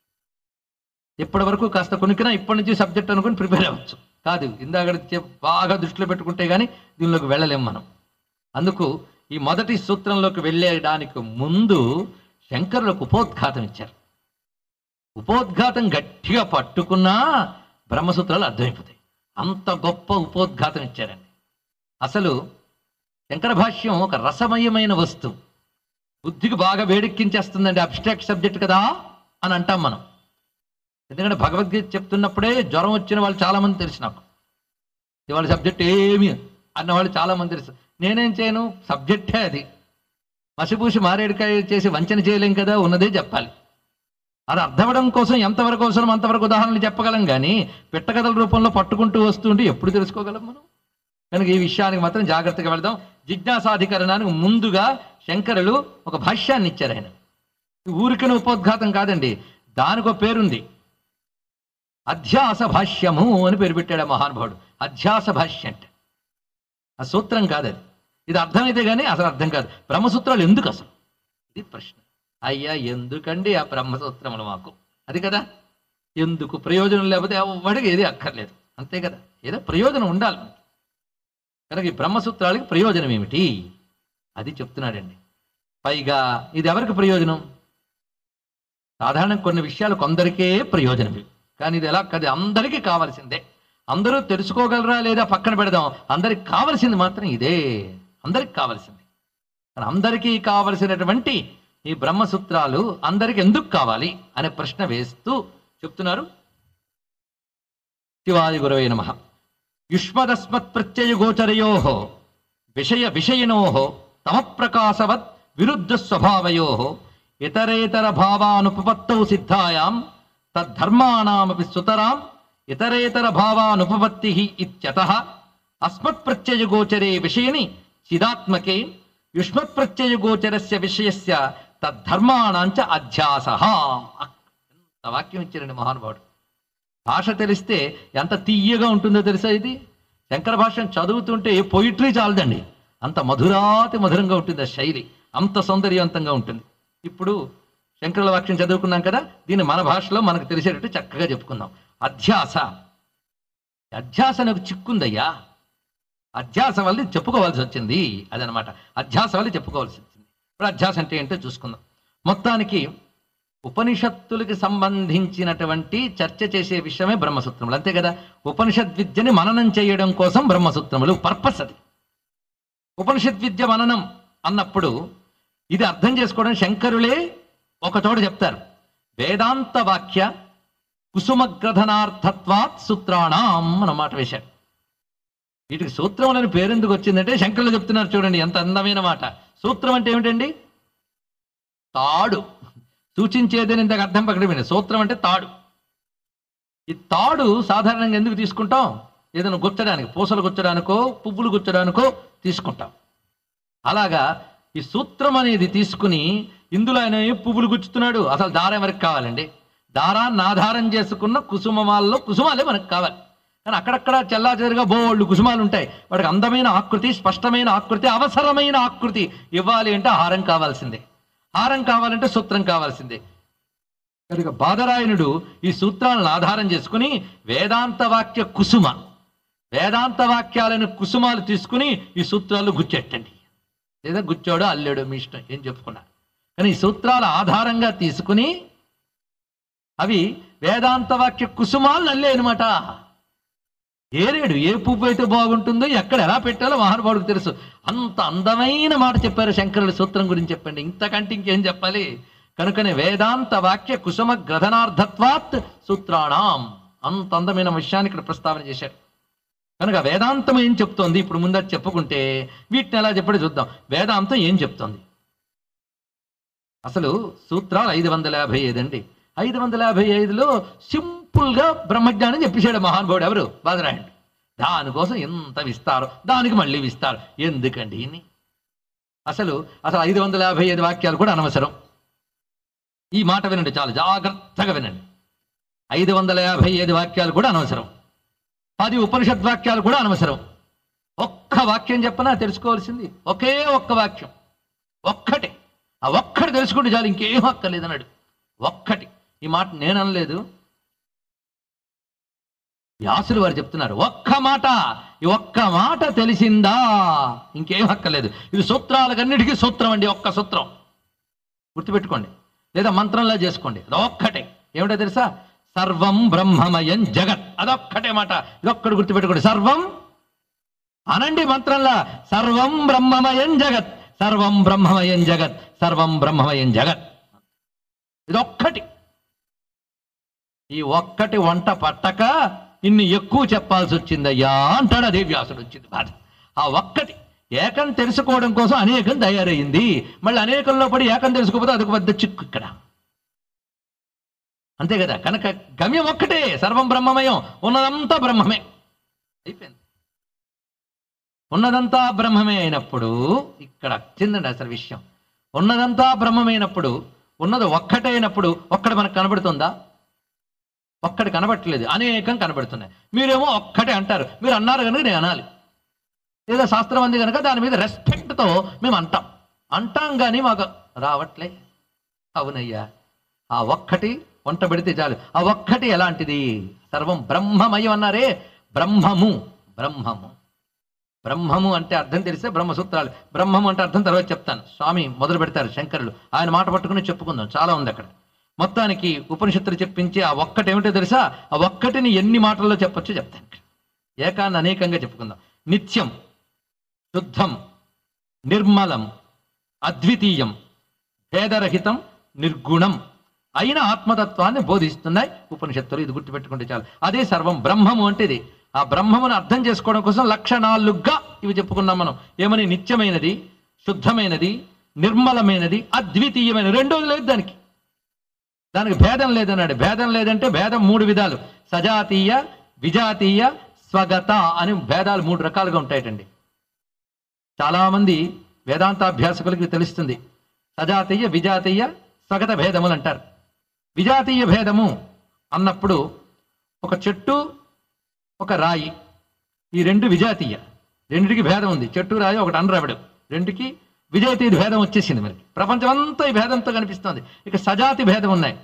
ఇప్పటి వరకు కాస్త కొనుక్కినా ఇప్పటి నుంచి సబ్జెక్ట్ అనుకుని ప్రిపేర్ అవ్వచ్చు కాదు ఇందాక చెప్- బాగా దృష్టిలో పెట్టుకుంటే కానీ దీనిలోకి వెళ్ళలేం మనం అందుకు ఈ మొదటి సూత్రంలోకి వెళ్ళేయడానికి ముందు శంకరులకు ఉపోద్ఘాతం ఇచ్చారు ఉపోద్ఘాతం గట్టిగా పట్టుకున్నా బ్రహ్మసూత్రాలు అర్థమైపోతాయి అంత గొప్ప ఉపోద్ఘాతం ఇచ్చారండి అసలు శంకర భాష్యం ఒక రసమయమైన వస్తువు బుద్ధికి బాగా వేడెక్కించేస్తుందండి అబ్స్ట్రాక్ట్ సబ్జెక్ట్ కదా అని అంటాం మనం ఎందుకంటే భగవద్గీత చెప్తున్నప్పుడే జ్వరం వచ్చిన వాళ్ళు చాలా మంది తెలుసు నాకు ఇవాళ సబ్జెక్ట్ ఏమి అన్న వాళ్ళు చాలా మంది తెలుసు నేనేం చేయను సబ్జెక్టే అది మసిపూసి మారేడుకాయ చేసి వంచన చేయలేం కదా ఉన్నదే చెప్పాలి అది అర్థమవడం కోసం ఎంతవరకు అవసరం అంతవరకు ఉదాహరణలు చెప్పగలం కానీ పిట్టకథల రూపంలో పట్టుకుంటూ వస్తుంటే ఎప్పుడు తెలుసుకోగలం మనం కనుక ఈ విషయానికి మాత్రం జాగ్రత్తగా వెళ్దాం జిజ్ఞాసాధికరణానికి ముందుగా శంకరులు ఒక భాష్యాన్ని ఇచ్చారు ఆయన ఊరికన ఉపోద్ఘాతం కాదండి దానికి ఒక పేరుంది అధ్యాస భాష్యము అని పేరు పెట్టాడు ఆ మహానుభావుడు అధ్యాస భాష్యం అంటే ఆ సూత్రం కాదు అది ఇది అర్థమైతే కానీ అసలు అర్థం కాదు బ్రహ్మసూత్రాలు ఎందుకు అసలు ఇది ప్రశ్న అయ్యా ఎందుకండి ఆ బ్రహ్మసూత్రములు మాకు అది కదా ఎందుకు ప్రయోజనం లేకపోతే ఎవడికి ఏది అక్కర్లేదు అంతే కదా ఏదో ప్రయోజనం ఉండాలి మనకి కనుక ఈ బ్రహ్మసూత్రాలకి ప్రయోజనం ఏమిటి అది చెప్తున్నాడండి పైగా ఇది ఎవరికి ప్రయోజనం సాధారణ కొన్ని విషయాలు కొందరికే ప్రయోజనం ఇవి. కానీ ఇది ఎలా కాదు అందరికీ కావాల్సిందే అందరూ తెలుసుకోగలరా లేదా పక్కన పెడదాం అందరికి కావలసింది మాత్రం ఇదే అందరికి కావలసింది కానీ అందరికీ కావలసినటువంటి ఈ బ్రహ్మసూత్రాలు అందరికి ఎందుకు కావాలి అనే ప్రశ్న వేస్తూ చెప్తున్నారు శివాది గురవే నమ యుష్మదస్మత్ ప్రత్యయ గోచరయో విషయ విషయినో తమ ప్రకాశవత్ విరుద్ధ స్వభావయో ఇతరేతర భావానుపపత్తౌ సిద్ధాయాం తద్ధర్మాణమపి సుతరాం ఇతరేతర భావానుపపత్తి ఇత్యతః అస్మత్ ప్రత్యయ గోచరే విషయని చిదాత్మకే యుష్మత్ ప్రత్యయ గోచరస్య విషయస్య తద్ధర్మాణాంచ అధ్యాస ఎంత వాక్యం ఇచ్చారండి మహానుభావుడు భాష తెలిస్తే ఎంత తీయగా ఉంటుందో తెలుసా ఇది శంకర భాషను చదువుతుంటే పొయిట్రీ చాలదండి అంత మధురాతి మధురంగా ఉంటుంది ఆ శైలి అంత సౌందర్యవంతంగా ఉంటుంది ఇప్పుడు శంకరుల వాక్యం చదువుకున్నాం కదా దీన్ని మన భాషలో మనకు తెలిసేటట్టు చక్కగా చెప్పుకుందాం అధ్యాస అధ్యాస నాకు చిక్కుందయ్యా అధ్యాస వల్ల ఇది చెప్పుకోవాల్సి వచ్చింది అదనమాట అధ్యాస వల్ల చెప్పుకోవాల్సి వచ్చింది ఇప్పుడు అధ్యాస అంటే ఏంటో చూసుకుందాం మొత్తానికి ఉపనిషత్తులకి సంబంధించినటువంటి చర్చ చేసే విషయమే బ్రహ్మసూత్రములు అంతే కదా ఉపనిషద్ విద్యని మననం చేయడం కోసం బ్రహ్మసూత్రములు పర్పస్ అది ఉపనిషద్ విద్య మననం అన్నప్పుడు ఇది అర్థం చేసుకోవడం శంకరులే ఒక చోట చెప్తారు వేదాంత వాక్య కుసుమగ్రథనార్థత్వాత్ సూత్రాణం అన్నమాట వేశాడు వీటికి సూత్రములని పేరెందుకు వచ్చిందంటే శంకరులు చెప్తున్నారు చూడండి ఎంత అందమైన మాట సూత్రం అంటే ఏమిటండి తాడు సూచించేదని ఇంతకు అర్థం పక్కన సూత్రం అంటే తాడు ఈ తాడు సాధారణంగా ఎందుకు తీసుకుంటాం ఏదైనా గుచ్చడానికి పూసలు గుచ్చడానికో పువ్వులు గుచ్చడానికో తీసుకుంటాం అలాగా ఈ సూత్రం అనేది తీసుకుని ఇందులో ఆయన ఏ పువ్వులు గుచ్చుతున్నాడు అసలు దారం ఎవరికి కావాలండి దారాన్ని ఆధారం చేసుకున్న కుసుమమాల్లో కుసుమాలే మనకు కావాలి కానీ అక్కడక్కడ చెల్లాచెరుగా బోళ్ళు కుసుమాలు ఉంటాయి వాడికి అందమైన ఆకృతి స్పష్టమైన ఆకృతి అవసరమైన ఆకృతి ఇవ్వాలి అంటే హారం కావాల్సిందే హారం కావాలంటే సూత్రం కావాల్సిందే కనుక బాదరాయణుడు ఈ సూత్రాలను ఆధారం చేసుకుని వేదాంత వాక్య కుసుమ వేదాంత వాక్యాలను కుసుమాలు తీసుకుని ఈ సూత్రాలు గుచ్చెట్టండి లేదా గుచ్చాడో అల్లాడో మీ ఇష్టం ఏం చెప్పుకున్నా కానీ ఈ సూత్రాల ఆధారంగా తీసుకుని అవి వేదాంత వాక్య కుసుమాలను అల్లే అనమాట ఏరేడు ఏ పువ్వు అయితే బాగుంటుందో ఎక్కడ ఎలా పెట్టాలో మహానుభావుడికి తెలుసు అంత అందమైన మాట చెప్పారు శంకరుల సూత్రం గురించి చెప్పండి ఇంతకంటే ఇంకేం చెప్పాలి కనుకనే వేదాంత వాక్య కుసుమ గ్రథనార్థత్వాత్ సూత్రాణం అంత అందమైన విషయాన్ని ఇక్కడ ప్రస్తావన చేశాడు కనుక వేదాంతం ఏం చెప్తోంది ఇప్పుడు ముందర చెప్పుకుంటే వీటిని ఎలా చెప్పడం చూద్దాం వేదాంతం ఏం చెప్తోంది అసలు సూత్రాలు ఐదు వందల యాభై ఐదు అండి ఐదు వందల యాభై ఐదులో సింపుల్గా బ్రహ్మజ్ఞానం చెప్పేశాడు మహానుభావుడు ఎవరు బాదరాయణుడు దానికోసం ఎంత విస్తారు దానికి మళ్ళీ విస్తారు ఎందుకండి ఇన్ని అసలు అసలు ఐదు వందల యాభై ఐదు వాక్యాలు కూడా అనవసరం ఈ మాట వినండి చాలా జాగ్రత్తగా వినండి ఐదు వందల యాభై ఐదు వాక్యాలు కూడా అనవసరం పది ఉపనిషద్ వాక్యాలు కూడా అనవసరం ఒక్క వాక్యం చెప్పనా తెలుసుకోవాల్సింది ఒకే ఒక్క వాక్యం ఒక్కటే ఆ ఒక్కటి తెలుసుకుంటే చాలు ఇంకేం అక్కర్లేదు అన్నాడు ఒక్కటి ఈ మాట నేను అనలేదు వ్యాసులు వారు చెప్తున్నారు ఒక్క మాట ఈ ఒక్క మాట తెలిసిందా ఇంకేం అక్కర్లేదు ఇది సూత్రాలకన్నిటికీ సూత్రం అండి ఒక్క సూత్రం గుర్తుపెట్టుకోండి లేదా మంత్రంలా చేసుకోండి అదొక్కటే ఏమిటో తెలుసా సర్వం బ్రహ్మమయం జగత్ అదొక్కటే మాట ఇదొక్కడు గుర్తుపెట్టుకోండి సర్వం అనండి మంత్రంలా సర్వం బ్రహ్మమయం జగత్ సర్వం బ్రహ్మమయం జగత్ సర్వం బ్రహ్మమయం జగత్ ఇదొక్కటి ఈ ఒక్కటి వంట పట్టక ఇన్ని ఎక్కువ చెప్పాల్సి వచ్చిందయ్యా అంటాడు అదే వ్యాసుడు వచ్చింది బాధ ఆ ఒక్కటి ఏకం తెలుసుకోవడం కోసం అనేకం తయారయ్యింది మళ్ళీ అనేకంలో పడి ఏకం తెలుసుకోకపోతే అదొక పెద్ద చిక్కు ఇక్కడ అంతే కదా కనుక గమ్యం ఒక్కటే సర్వం బ్రహ్మమయం ఉన్నదంతా బ్రహ్మమే అయిపోయింది ఉన్నదంతా బ్రహ్మమే అయినప్పుడు ఇక్కడ వచ్చిందండి అసలు విషయం ఉన్నదంతా బ్రహ్మమైనప్పుడు ఉన్నది ఒక్కటైనప్పుడు ఒక్కటి మనకు కనబడుతుందా ఒక్కటి కనబడట్లేదు అనేకం కనబడుతున్నాయి మీరేమో ఒక్కటే అంటారు మీరు అన్నారు కనుక నేను అనాలి లేదా శాస్త్రం అంది కనుక దాని మీద రెస్పెక్ట్తో మేము అంటాం అంటాం కానీ మాకు రావట్లే అవునయ్యా ఆ ఒక్కటి వంట పెడితే చాలు ఆ ఒక్కటి ఎలాంటిది సర్వం బ్రహ్మమయం అన్నారే బ్రహ్మము బ్రహ్మము బ్రహ్మము అంటే అర్థం తెలిస్తే బ్రహ్మసూత్రాలు బ్రహ్మము అంటే అర్థం తర్వాత చెప్తాను స్వామి మొదలు పెడతారు శంకరులు ఆయన మాట పట్టుకుని చెప్పుకుందాం చాలా ఉంది అక్కడ మొత్తానికి ఉపనిషత్తులు చెప్పించి ఆ ఒక్కటి ఏమిటో తెలుసా ఆ ఒక్కటిని ఎన్ని మాటల్లో చెప్పొచ్చో చెప్తాను ఏకాన్ని అనేకంగా చెప్పుకుందాం నిత్యం శుద్ధం నిర్మలం అద్వితీయం భేదరహితం నిర్గుణం అయిన ఆత్మతత్వాన్ని బోధిస్తున్నాయి ఉపనిషత్తులు ఇది గుర్తుపెట్టుకుంటే చాలు అదే సర్వం బ్రహ్మము అంటే ఇది ఆ బ్రహ్మమును అర్థం చేసుకోవడం కోసం లక్షణాలుగా ఇవి చెప్పుకున్నాం మనం ఏమని నిత్యమైనది శుద్ధమైనది నిర్మలమైనది అద్వితీయమైన రెండోది లేదు దానికి దానికి భేదం లేదన్నాడు భేదం లేదంటే భేదం మూడు విధాలు సజాతీయ విజాతీయ స్వగత అని భేదాలు మూడు రకాలుగా ఉంటాయటండి చాలామంది వేదాంతాభ్యాసకులకి తెలుస్తుంది సజాతీయ విజాతీయ స్వగత భేదములు అంటారు విజాతీయ భేదము అన్నప్పుడు ఒక చెట్టు ఒక రాయి ఈ రెండు విజాతీయ రెండిటికి భేదం ఉంది చెట్టు రాయి ఒకటి అనరావిడు రెండుకి విజాతీయ భేదం వచ్చేసింది మనకి ప్రపంచం అంతా ఈ భేదంతో కనిపిస్తుంది ఇక సజాతి భేదం ఉన్నాయి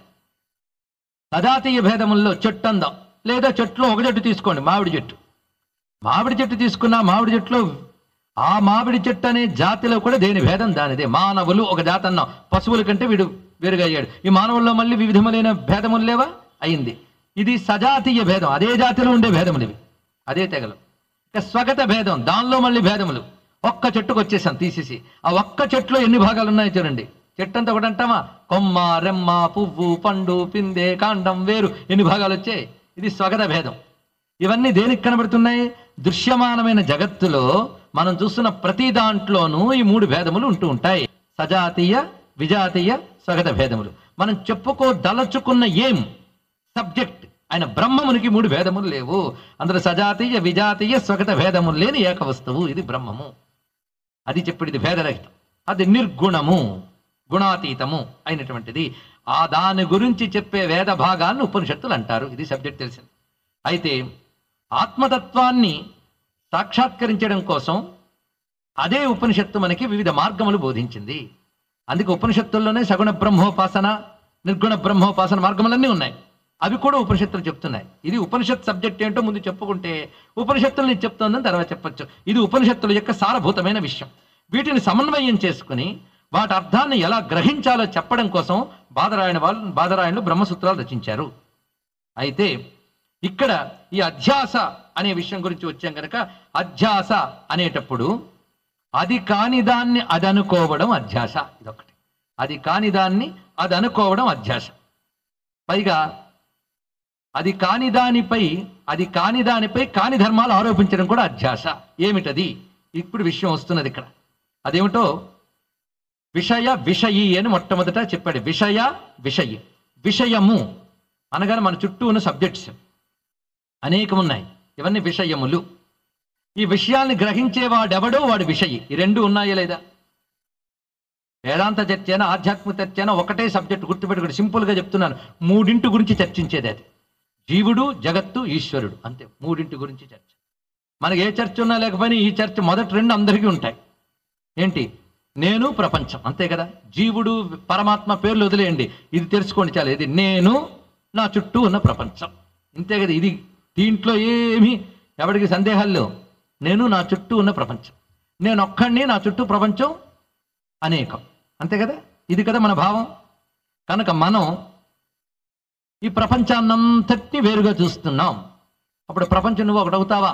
సజాతీయ భేదముల్లో చెట్టు అందం లేదా చెట్టులో ఒక చెట్టు తీసుకోండి మామిడి చెట్టు మామిడి చెట్టు తీసుకున్న మామిడి చెట్టులో ఆ మామిడి చెట్టు అనే జాతిలో కూడా దేని భేదం దానిదే మానవులు ఒక జాతి అన్నాం పశువుల కంటే వీడు వేరుగా అయ్యాడు ఈ మానవుల్లో మళ్ళీ వివిధములైన భేదములు లేవా అయింది ఇది సజాతీయ భేదం అదే జాతిలో ఉండే భేదములు ఇవి అదే తెగలు ఇక స్వగత భేదం దానిలో మళ్ళీ భేదములు ఒక్క చెట్టుకు వచ్చేసాం తీసేసి ఆ ఒక్క చెట్టులో ఎన్ని భాగాలు ఉన్నాయో చూడండి చెట్టు అంతా ఒకటి అంటామా కొమ్మ రెమ్మ పువ్వు పండు పిందె కాండం వేరు ఎన్ని భాగాలు వచ్చాయి ఇది స్వగత భేదం ఇవన్నీ దేనికి కనబడుతున్నాయి దృశ్యమానమైన జగత్తులో మనం చూస్తున్న ప్రతి దాంట్లోనూ ఈ మూడు భేదములు ఉంటూ ఉంటాయి సజాతీయ విజాతీయ స్వగత భేదములు మనం చెప్పుకోదలుచుకున్న ఏం సబ్జెక్ట్ ఆయన బ్రహ్మమునికి మూడు భేదములు లేవు అందులో సజాతీయ విజాతీయ స్వగత భేదములు లేని ఏక వస్తువు ఇది బ్రహ్మము అది చెప్పేది భేదరహితం అది నిర్గుణము గుణాతీతము అయినటువంటిది ఆ దాని గురించి చెప్పే వేద భాగాన్ని ఉపనిషత్తులు అంటారు ఇది సబ్జెక్ట్ తెలిసింది అయితే ఆత్మతత్వాన్ని సాక్షాత్కరించడం కోసం అదే ఉపనిషత్తు మనకి వివిధ మార్గములు బోధించింది అందుకే ఉపనిషత్తుల్లోనే సగుణ బ్రహ్మోపాసన నిర్గుణ బ్రహ్మోపాసన మార్గములన్నీ ఉన్నాయి అవి కూడా ఉపనిషత్తులు చెప్తున్నాయి ఇది ఉపనిషత్ సబ్జెక్ట్ ఏంటో ముందు చెప్పుకుంటే ఉపనిషత్తులు నేను చెప్తోందని తర్వాత చెప్పొచ్చు ఇది ఉపనిషత్తుల యొక్క సారభూతమైన విషయం వీటిని సమన్వయం చేసుకుని వాటి అర్థాన్ని ఎలా గ్రహించాలో చెప్పడం కోసం బాదరాయణ వాళ్ళు బాదరాయణులు బ్రహ్మసూత్రాలు రచించారు అయితే ఇక్కడ ఈ అధ్యాస అనే విషయం గురించి వచ్చాం కనుక అధ్యాస అనేటప్పుడు అది కాని దాన్ని అది అనుకోవడం అధ్యాస ఇదొకటి అది కాని దాన్ని అది అనుకోవడం అధ్యాస పైగా అది కాని దానిపై అది కాని దానిపై కాని ధర్మాలు ఆరోపించడం కూడా అధ్యాస ఏమిటది ఇప్పుడు విషయం వస్తున్నది ఇక్కడ అదేమిటో విషయ విషయి అని మొట్టమొదట చెప్పాడు విషయ విషయి విషయము అనగానే మన చుట్టూ ఉన్న సబ్జెక్ట్స్ అనేకం ఉన్నాయి ఇవన్నీ విషయములు ఈ విషయాల్ని గ్రహించేవాడెవడో వాడు విషయి ఈ రెండు ఉన్నాయా లేదా వేదాంత చర్చ అయినా ఆధ్యాత్మిక చర్చ అయినా ఒకటే సబ్జెక్ట్ గుర్తుపెట్టుకుని సింపుల్గా చెప్తున్నాను మూడింటి గురించి చర్చించేది అది జీవుడు జగత్తు ఈశ్వరుడు అంతే మూడింటి గురించి చర్చ మనకి ఏ చర్చ ఉన్నా లేకపోయినా ఈ చర్చ మొదటి రెండు అందరికీ ఉంటాయి ఏంటి నేను ప్రపంచం అంతే కదా జీవుడు పరమాత్మ పేర్లు వదిలేయండి ఇది తెలుసుకోండి చాలు ఇది నేను నా చుట్టూ ఉన్న ప్రపంచం ఇంతే కదా ఇది దీంట్లో ఏమీ ఎవరికి సందేహాలు లేవు నేను నా చుట్టూ ఉన్న ప్రపంచం నేను ఒక్కడిని నా చుట్టూ ప్రపంచం అనేకం అంతే కదా ఇది కదా మన భావం కనుక మనం ఈ ప్రపంచాన్నంతటిని వేరుగా చూస్తున్నాం అప్పుడు ప్రపంచం నువ్వు ఒకటవుతావా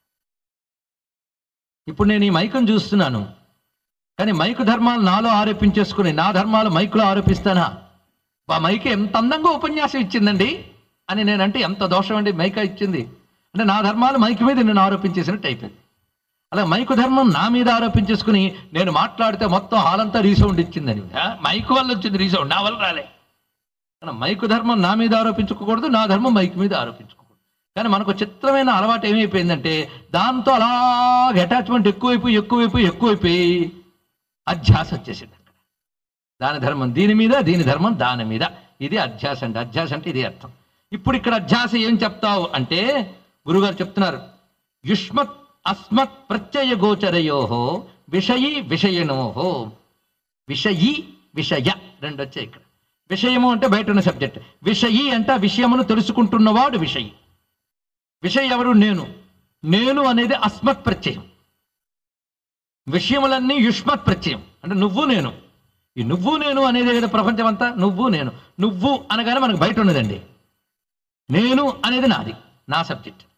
ఇప్పుడు నేను ఈ మైకును చూస్తున్నాను కానీ మైకు ధర్మాలు నాలో ఆరోపించేసుకుని నా ధర్మాలు మైకులో ఆరోపిస్తానా ఆ మైక్ ఎంత అందంగా ఉపన్యాసం ఇచ్చిందండి అని నేనంటే ఎంత దోషం అండి మైకా ఇచ్చింది అంటే నా ధర్మాలు మైకు మీద నేను ఆరోపించేసినట్టు అయిపోయింది అలా మైకు ధర్మం నా మీద ఆరోపించేసుకుని నేను మాట్లాడితే మొత్తం హాలంతా రీసౌండ్ ఇచ్చిందని ఆ, మైకు వల్ల వచ్చింది రీసౌండ్ నా వల్ల రాలే కానీ మైకు ధర్మం నా మీద ఆరోపించుకోకూడదు నా ధర్మం మైకు మీద ఆరోపించుకోకూడదు కానీ మనకు చిత్రమైన అలవాటు ఏమైపోయిందంటే దాంతో అలాగ అటాచ్మెంట్ ఎక్కువైపోయి ఎక్కువైపోయి ఎక్కువైపోయి అధ్యాస వచ్చేసింది అక్కడ దాని ధర్మం దీని మీద దీని ధర్మం దాని మీద ఇది అధ్యాస అంటే అధ్యాస అంటే ఇది అర్థం ఇప్పుడు ఇక్కడ అధ్యాస ఏం చెప్తావు అంటే గురుగారు చెప్తున్నారు యుష్మత్ అస్మత్ ప్రత్యయ గోచరయోహో విషయీ విషయనోహో విషయీ విషయ రెండు వచ్చాయి ఇక్కడ విషయము అంటే బయట ఉన్న సబ్జెక్ట్ విషయీ అంటే ఆ విషయమును తెలుసుకుంటున్నవాడు విషయి విషయ ఎవరు నేను నేను అనేది అస్మత్ ప్రత్యయం విషయములన్నీ యుష్మత్ ప్రత్యయం అంటే నువ్వు నేను ఈ నువ్వు నేను అనేది కదా ప్రపంచం అంతా నువ్వు నేను నువ్వు అనగానే మనకు బయట ఉన్నదండి నేను అనేది నాది నా సబ్జెక్ట్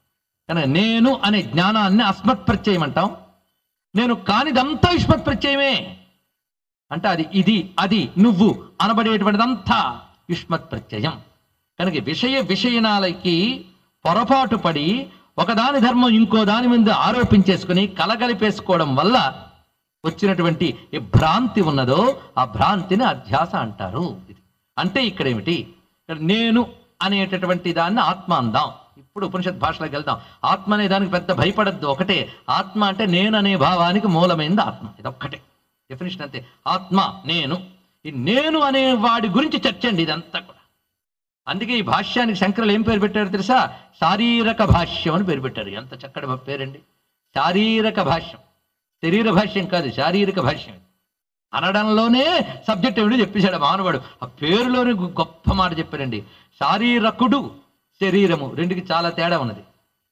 కనుక నేను అనే జ్ఞానాన్ని అస్మత్ ప్రత్యయం అంటాం నేను కానిదంతా యుష్మత్ ప్రత్యయమే అంటే అది ఇది అది నువ్వు అనబడేటువంటిదంతా యుష్మత్ ప్రత్యయం కనుక విషయ విషయనాలకి పొరపాటు పడి ఒకదాని ధర్మం ఇంకో దాని మీద ఆరోపించేసుకుని కలగలిపేసుకోవడం వల్ల వచ్చినటువంటి ఈ భ్రాంతి ఉన్నదో ఆ భ్రాంతిని అధ్యాస అంటారు ఇది అంటే ఇక్కడ ఏమిటి ఇక్కడ నేను అనేటటువంటి దాన్ని ఆత్మ అందాం ఇప్పుడు ఉపనిషత్ భాషలోకి వెళ్దాం ఆత్మ అనే దానికి పెద్ద భయపడద్దు ఒకటే ఆత్మ అంటే నేను అనే భావానికి మూలమైంది ఆత్మ ఇది ఒక్కటే డెఫినేషన్ అంతే ఆత్మ నేను ఈ నేను అనే వాడి గురించి చర్చ అండి ఇదంతా కూడా అందుకే ఈ భాష్యానికి శంకరులు ఏం పేరు పెట్టారు తెలుసా శారీరక భాష్యం అని పేరు పెట్టారు ఎంత చక్కటి పేరండి శారీరక భాష్యం శరీర భాష్యం కాదు శారీరక భాష్యం ఇది. అనడంలోనే సబ్జెక్ట్ ఏమిటో చెప్పేశాడు ఆ మానవుడు ఆ పేరులోనే గు- గొప్ప మాట చెప్పారండి శారీరకుడు శరీరము రెండుకి చాలా తేడా ఉన్నది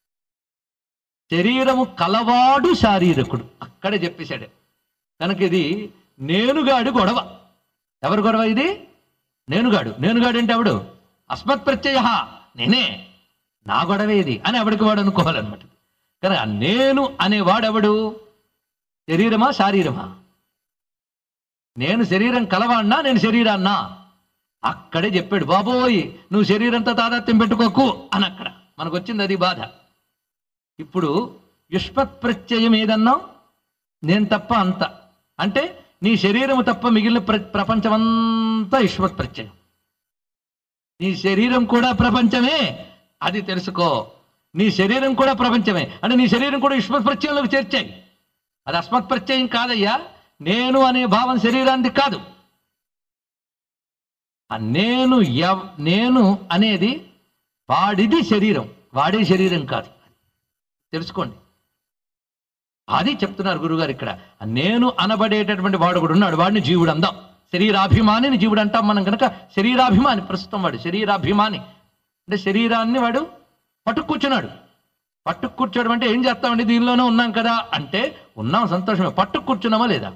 శరీరము కలవాడు శారీరకుడు అక్కడే చెప్పేశాడు కనుక ఇది నేనుగాడు గొడవ ఎవరు గొడవ ఇది నేనుగాడు నేనుగాడు అంటే ఎవడు అస్మత్ ప్రత్యయ నేనే నా గొడవే ఇది అని ఎవడికి వాడు అనుకోవాలన్నమాట కనుక ఆ నేను అనేవాడెవడు శరీరమా శారీరమా నేను శరీరం కలవాడినా నేను శరీరాన్నా అక్కడే చెప్పాడు బాబోయ్ నువ్వు శరీరంతో తాదాత్యం పెట్టుకోకు అని అక్కడ మనకు వచ్చింది అది బాధ ఇప్పుడు యుష్మత్ ప్రత్యయం ఏదన్నాం నేను తప్ప అంత అంటే నీ శరీరము తప్ప మిగిలిన ప్ర ప్రపంచమంతా యుష్మత్ ప్రత్యయం నీ శరీరం కూడా ప్రపంచమే అది తెలుసుకో నీ శరీరం కూడా ప్రపంచమే అంటే నీ శరీరం కూడా యుష్మత్ ప్రత్యయంలోకి చేర్చాయి అది అస్మత్ ప్రత్యయం కాదయ్యా నేను అనే భావం శరీరానికి కాదు ఆ నేను ఎవ్ నేను అనేది వాడిది శరీరం వాడే శరీరం కాదు తెలుసుకోండి అది చెప్తున్నారు గురుగారు ఇక్కడ ఆ నేను అనబడేటటువంటి వాడు కూడా ఉన్నాడు వాడిని జీవుడు అందాం శరీరాభిమానిని జీవుడు అంటాం మనం కనుక శరీరాభిమాని ప్రస్తుతం వాడు శరీరాభిమాని అంటే శరీరాన్ని వాడు పట్టుకు కూర్చున్నాడు పట్టుకు కూర్చోవడం అంటే ఏం చేస్తామండి దీనిలోనే ఉన్నాం కదా అంటే ఉన్నాం సంతోషమే పట్టుకు కూర్చున్నామా లేదా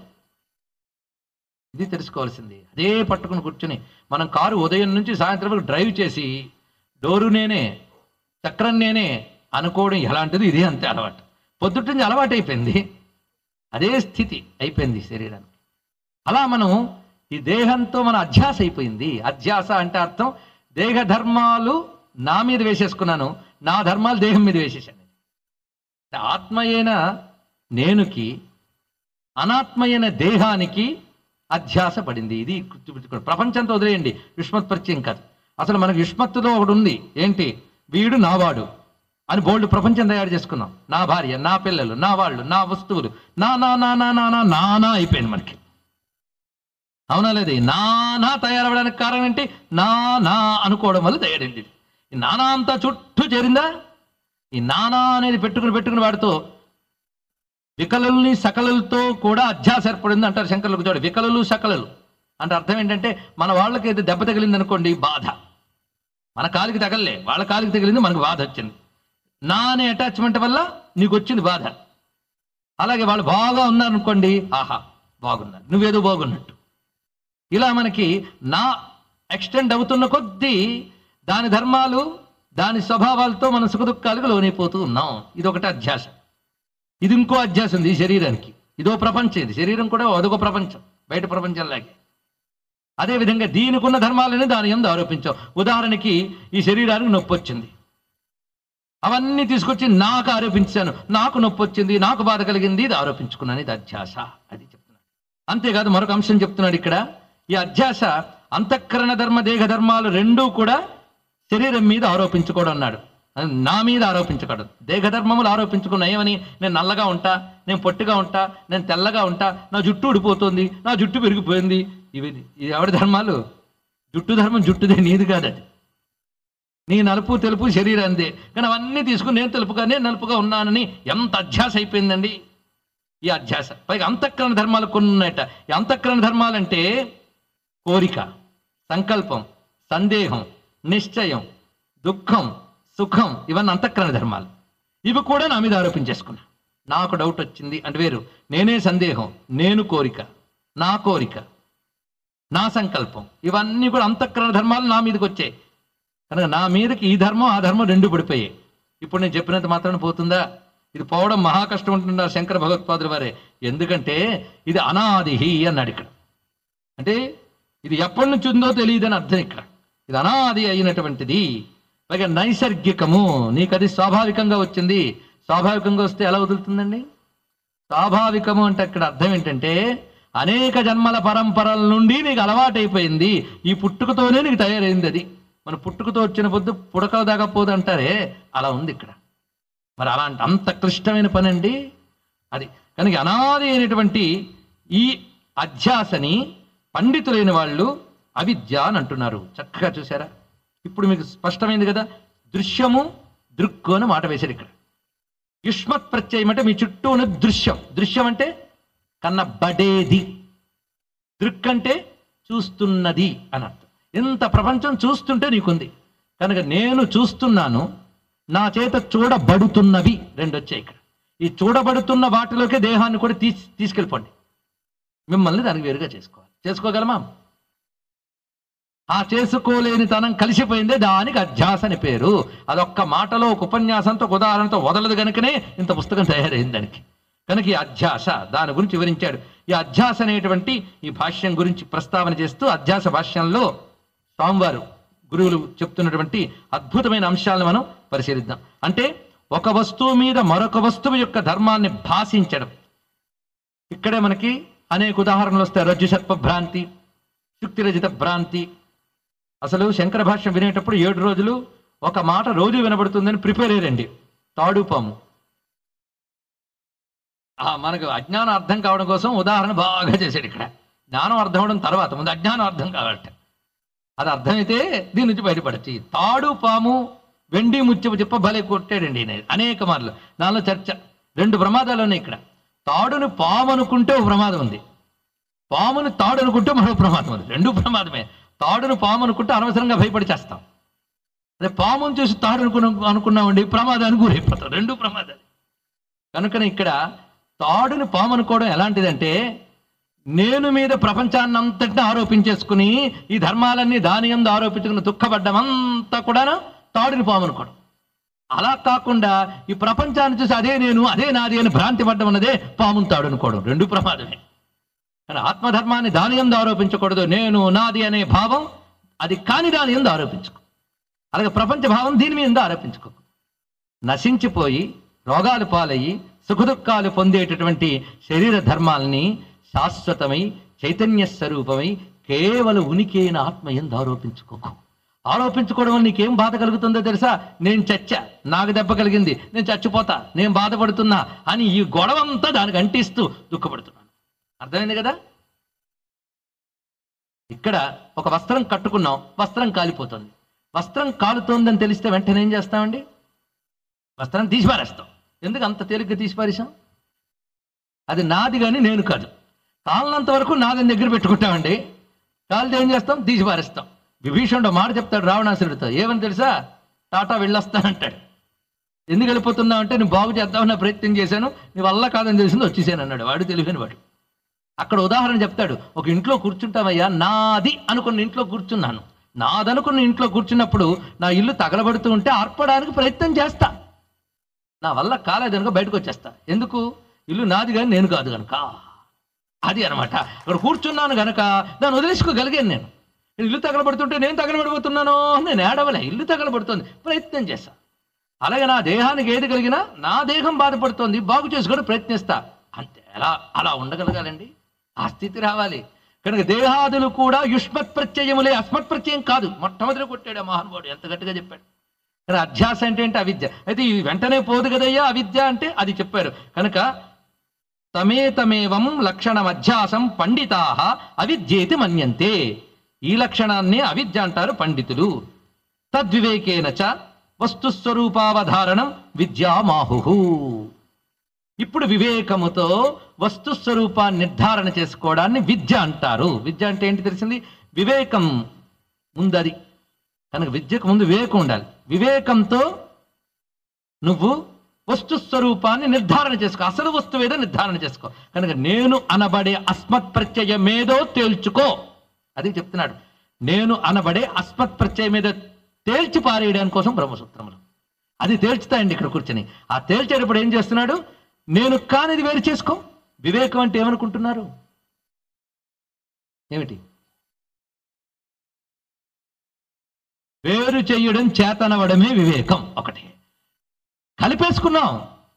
ఇది తెలుసుకోవాల్సింది అదే పట్టుకుని కూర్చుని మనం కారు ఉదయం నుంచి సాయంత్రం వరకు డ్రైవ్ చేసి డోరు నేనే చక్రం నేనే అనుకోవడం ఎలాంటిది ఇది అంతే అలవాటు పొద్దుటి నుంచి అలవాటు అయిపోయింది అదే స్థితి అయిపోయింది శరీరానికి అలా మనం ఈ దేహంతో మన అధ్యాస అయిపోయింది అధ్యాస అంటే అర్థం దేహ ధర్మాలు నా మీద వేసేసుకున్నాను నా ధర్మాలు దేహం మీద వేసేసాను ఆత్మయైన నేనుకి అనాత్మయైన దేహానికి అధ్యాస పడింది ఇది గుర్తుపెట్టుకోండి ప్రపంచంతో వదిలేయండి యుష్మత్ పరిచయం కాదు అసలు మనకు యుష్మత్తులో ఒకటి ఉంది ఏంటి వీడు నావాడు అని బోల్డ్ ప్రపంచం తయారు చేసుకున్నాం నా భార్య నా పిల్లలు నా వాళ్ళు నా వస్తువులు నా నా నా నా నా నా నానా అయిపోయింది మనకి అవునా లేదు ఈ నానా తయారవడానికి కారణం ఏంటి నా నా అనుకోవడం వల్ల తయారైంది ఇది. ఈ నానా అంతా చుట్టూ చేరిందా ఈ నానా అనేది పెట్టుకుని పెట్టుకుని వాడితో వికలుల్ని సకలులతో కూడా అధ్యాస ఏర్పడింది అంటారు శంకర్లకు చూడ వికలులు సకలులు అంటే అర్థం ఏంటంటే మన వాళ్ళకి ఏదో దెబ్బ తగిలింది అనుకోండి బాధ మన కాలికి తగలలే వాళ్ళ కాలికి తగిలింది మనకు బాధ వచ్చింది నా అనే అటాచ్మెంట్ వల్ల నీకు వచ్చింది బాధ అలాగే వాళ్ళు బాగా ఉన్నారనుకోండి ఆహా బాగున్నారు నువ్వేదో బాగున్నట్టు ఇలా మనకి నా ఎక్స్టెండ్ అవుతున్న కొద్దీ దాని ధర్మాలు దాని స్వభావాలతో మనం సుఖదుఖాలకు లోనైపోతూ ఉన్నాం ఇది ఒకటి అధ్యాస ఇది ఇంకో అధ్యాస ఉంది ఈ శరీరానికి ఇదో ప్రపంచం ఇది శరీరం కూడా అదొక ప్రపంచం బయట ప్రపంచంలాగే అదేవిధంగా దీనికున్న ధర్మాలని దాని ఎందు ఆరోపించాం ఉదాహరణకి ఈ శరీరానికి నొప్పి వచ్చింది అవన్నీ తీసుకొచ్చి నాకు ఆరోపించాను నాకు నొప్పి వచ్చింది నాకు బాధ కలిగింది ఇది ఆరోపించుకున్నాను ఇది అధ్యాస అది చెప్తున్నాను అంతేకాదు మరొక అంశం చెప్తున్నాడు ఇక్కడ ఈ అధ్యాస అంతఃకరణ ధర్మ దేహ ధర్మాలు రెండూ కూడా శరీరం మీద ఆరోపించుకోవడం అన్నాడు అది నా మీద ఆరోపించకూడదు దేహధర్మములు ఆరోపించుకున్న ఏమని నేను నల్లగా ఉంటా నేను పొట్టిగా ఉంటా నేను తెల్లగా ఉంటా నా జుట్టు ఊడిపోతుంది నా జుట్టు పెరిగిపోయింది ఇవి ఇది ఎవరి ధర్మాలు జుట్టు ధర్మం జుట్టుదే నీది కాదు అది నీ నలుపు తెలుపు శరీరందే కానీ అవన్నీ తీసుకుని నేను తెలుపుగా నేను నలుపుగా ఉన్నానని ఎంత అధ్యాస అయిపోయిందండి ఈ అధ్యాస పైగా అంతఃకరణ ధర్మాలు కొన్ని ఉన్నాయట ఈ అంతఃకరణ ధర్మాలంటే కోరిక సంకల్పం సందేహం నిశ్చయం దుఃఖం సుఖం ఇవన్నీ అంతఃకరణ ధర్మాలు ఇవి కూడా నా మీద ఆరోపించేసుకున్నా నాకు డౌట్ వచ్చింది అంటే వేరు నేనే సందేహం నేను కోరిక నా కోరిక నా సంకల్పం ఇవన్నీ కూడా అంతఃకరణ ధర్మాలు నా మీదకి వచ్చాయి కనుక నా మీదకి ఈ ధర్మం ఆ ధర్మం రెండు పడిపోయాయి ఇప్పుడు నేను చెప్పినంత మాత్రాన పోతుందా ఇది పోవడం మహా కష్టం ఉంటున్నారు శంకర భగవత్పాదుల వారే ఎందుకంటే ఇది అనాదిహి అన్నాడు ఇక్కడ అంటే ఇది ఎప్పటి నుంచి ఉందో తెలియదని అర్థం ఇక్కడ ఇది అనాది అయినటువంటిది పైగా నైసర్గికము నీకు అది స్వాభావికంగా వచ్చింది స్వాభావికంగా వస్తే ఎలా వదులుతుందండి స్వాభావికము అంటే అక్కడ అర్థం ఏంటంటే అనేక జన్మల పరంపరల నుండి నీకు అలవాటైపోయింది ఈ పుట్టుకతోనే నీకు తయారైంది అది మన పుట్టుకతో వచ్చిన పొద్దు పుడకల దాకా పోదు అంటారే అలా ఉంది ఇక్కడ మరి అలాంటి అంత క్లిష్టమైన పని అండి అది కనుక అనాది అయినటువంటి ఈ అధ్యాసని పండితులైన వాళ్ళు అవిద్య అని అంటున్నారు చక్కగా చూసారా ఇప్పుడు మీకు స్పష్టమైంది కదా దృశ్యము దృక్కు అని మాట వేశారు ఇక్కడ యుష్మత్ ప్రత్యయం అంటే మీ చుట్టూ ఉన్న దృశ్యం దృశ్యం అంటే కన్నబడేది దృక్ అంటే చూస్తున్నది అని అర్థం ఇంత ప్రపంచం చూస్తుంటే నీకుంది కనుక నేను చూస్తున్నాను నా చేత చూడబడుతున్నవి రెండు వచ్చాయి ఇక్కడ ఈ చూడబడుతున్న వాటిలోకే దేహాన్ని కూడా తీసి తీసుకెళ్ళిపోండి మిమ్మల్ని దానికి వేరుగా చేసుకోవాలి చేసుకోగలమా ఆ చేసుకోలేని తనం కలిసిపోయిందే దానికి అధ్యాస అని పేరు అదొక్క మాటలో ఒక ఉపన్యాసంతో ఒక ఉదాహరణతో వదలదు కనుకనే ఇంత పుస్తకం తయారైంది దానికి కనుక ఈ అధ్యాస దాని గురించి వివరించాడు ఈ అధ్యాస అనేటువంటి ఈ భాష్యం గురించి ప్రస్తావన చేస్తూ అధ్యాస భాష్యంలో స్వామివారు గురువులు చెప్తున్నటువంటి అద్భుతమైన అంశాలను మనం పరిశీలిద్దాం అంటే ఒక వస్తువు మీద మరొక వస్తువు యొక్క ధర్మాన్ని భాషించడం ఇక్కడే మనకి అనేక ఉదాహరణలు వస్తాయి రజ్జు సర్ప భ్రాంతి శుక్తిరజిత భ్రాంతి అసలు శంకర భాష్యం వినేటప్పుడు ఏడు రోజులు ఒక మాట రోజు వినబడుతుందని ప్రిపేర్ అయ్యారండి తాడుపాము ఆ మనకు అజ్ఞానం అర్థం కావడం కోసం ఉదాహరణ బాగా చేశాడు ఇక్కడ జ్ఞానం అర్థం అవడం తర్వాత ముందు అజ్ఞానం అర్థం కావాలట అది అర్థమైతే దీని నుంచి బయటపడచ్చు ఈ తాడు పాము వెండి ముత్యపు చెప్ప భలే కొట్టాడండి ఈయన అనేక మార్లు నాలో చర్చ రెండు ప్రమాదాలు ఉన్నాయి ఇక్కడ తాడును పాము అనుకుంటే ఒక ప్రమాదం ఉంది పామును తాడు అనుకుంటే మరో ప్రమాదం ఉంది రెండు ప్రమాదమే తాడును పాము అనుకుంటే అనవసరంగా భయపడి చేస్తాం అదే పామును చూసి తాడు అనుకున్న అనుకున్నామండి ప్రమాదానికి గురైపోతాం రెండు ప్రమాదాలు కనుకనే ఇక్కడ తాడుని పాము అనుకోవడం ఎలాంటిదంటే నేను మీద ప్రపంచాన్ని అంతటిని ఆరోపించేసుకుని ఈ ధర్మాలన్నీ దాని ఎందు ఆరోపించుకుని దుఃఖపడ్డమంతా కూడా తాడుని పాము అనుకోవడం అలా కాకుండా ఈ ప్రపంచాన్ని చూసి అదే నేను అదే నాది అని భ్రాంతి పడ్డం అన్నదే పామును తాడు అనుకోవడం రెండు ప్రమాదమే కానీ ఆత్మధర్మాన్ని దాని ఎందు ఆరోపించకూడదు నేను నాది అనే భావం అది కాని దాని ఎందు ఆరోపించుకో అలాగే ప్రపంచ భావం దీని మీద ఆరోపించుకో నశించిపోయి రోగాలు పాలయ్యి సుఖదుఖాలు పొందేటటువంటి శరీర ధర్మాల్ని శాశ్వతమై చైతన్య స్వరూపమై కేవలం ఉనికి అయిన ఆత్మ ఎందు ఆరోపించుకోకు ఆరోపించుకోవడం వల్ల నీకేం బాధ కలుగుతుందో తెలుసా నేను చచ్చా నాకు దెబ్బ కలిగింది నేను చచ్చిపోతా నేను బాధపడుతున్నా అని ఈ గొడవ అంతా దానికి అంటిస్తూ దుఃఖపడుతున్నాను అర్థమైంది కదా ఇక్కడ ఒక వస్త్రం కట్టుకున్నాం వస్త్రం కాలిపోతుంది వస్త్రం కాలుతోందని తెలిస్తే వెంటనే ఏం చేస్తామండి వస్త్రం తీసి పారేస్తాం ఎందుకు అంత తేలిగ్గా తీసి పారేసాం అది నాది కానీ నేను కాదు కాలనంత వరకు నాదని దగ్గర పెట్టుకుంటామండి కాలితే ఏం చేస్తాం తీసి పారేస్తాం విభీషణుడు మాట చెప్తాడు రావణాసురుడితో ఏమని తెలుసా టాటా వెళ్ళొస్తానంటాడు ఎందుకు వెళ్ళిపోతున్నావు అంటే నువ్వు బాగు చేద్దామన్న ప్రయత్నం చేశాను నీ వల్ల కాదని తెలిసింది వచ్చేసాను అన్నాడు వాడు తెలివైన వాడు అక్కడ ఉదాహరణ చెప్తాడు ఒక ఇంట్లో కూర్చుంటామయ్యా నాది అనుకున్న ఇంట్లో కూర్చున్నాను నాదనుకున్న ఇంట్లో కూర్చున్నప్పుడు నా ఇల్లు తగలబడుతూ ఉంటే ఆర్పడానికి ప్రయత్నం చేస్తా నా వల్ల కాలేదనుకో బయటకు వచ్చేస్తా ఎందుకు ఇల్లు నాది కానీ నేను కాదు కనుక అది అనమాట ఇక్కడ కూర్చున్నాను గనక దాన్ని వదిలేసుకోగలిగాను నేను నేను ఇల్లు తగలబడుతుంటే నేను తగలబడిపోతున్నాను నేను ఏడవలే ఇల్లు తగలబడుతుంది ప్రయత్నం చేస్తా అలాగే నా దేహానికి ఏది కలిగినా నా దేహం బాధపడుతోంది బాగు చేసుకోవడం ప్రయత్నిస్తా అంతే ఎలా అలా ఉండగలగాలండి ఆ స్థితి రావాలి కనుక దేహాదులు కూడా యుష్మత్ ప్రత్యయములే అస్మత్ ప్రత్యయం కాదు మొట్టమొదటి కొట్టాడు ఆ మహానుభావుడు ఎంత గట్టిగా చెప్పాడు కానీ అధ్యాస అంటే ఏంటి అవిద్య అయితే ఈ వెంటనే పోదు కదయ్యా అవిద్య అంటే అది చెప్పారు కనుక తమేతమేవం లక్షణం అధ్యాసం పండితా అవిద్యేతి మన్యంతే ఈ లక్షణాన్ని అవిద్య అంటారు పండితులు తద్వివేకేన చ వస్తుస్వరూపావధారణం విద్యామాహు ఇప్పుడు వివేకముతో వస్తు స్వరూపాన్ని నిర్ధారణ చేసుకోవడాన్ని విద్య అంటారు విద్య అంటే ఏంటి తెలిసింది వివేకం ముందది కనుక విద్యకు ముందు వివేకం ఉండాలి వివేకంతో నువ్వు వస్తు స్వరూపాన్ని నిర్ధారణ చేసుకో అసలు వస్తువు ఏదో నిర్ధారణ చేసుకో కనుక నేను అనబడే అస్మత్ ప్రత్యయమేదో తేల్చుకో అది చెప్తున్నాడు నేను అనబడే అస్మత్ ప్రత్యయం మీద తేల్చి పారేయడానికి కోసం బ్రహ్మసూత్రములు అది తేల్చుతాయండి ఇక్కడ కూర్చొని ఆ తేల్చేటప్పుడు ఏం చేస్తున్నాడు నేను కానిది వేరు చేసుకో వివేకం అంటే ఏమనుకుంటున్నారు ఏమిటి వేరు చెయ్యడం చేతనవడమే వివేకం ఒకటి కలిపేసుకున్నాం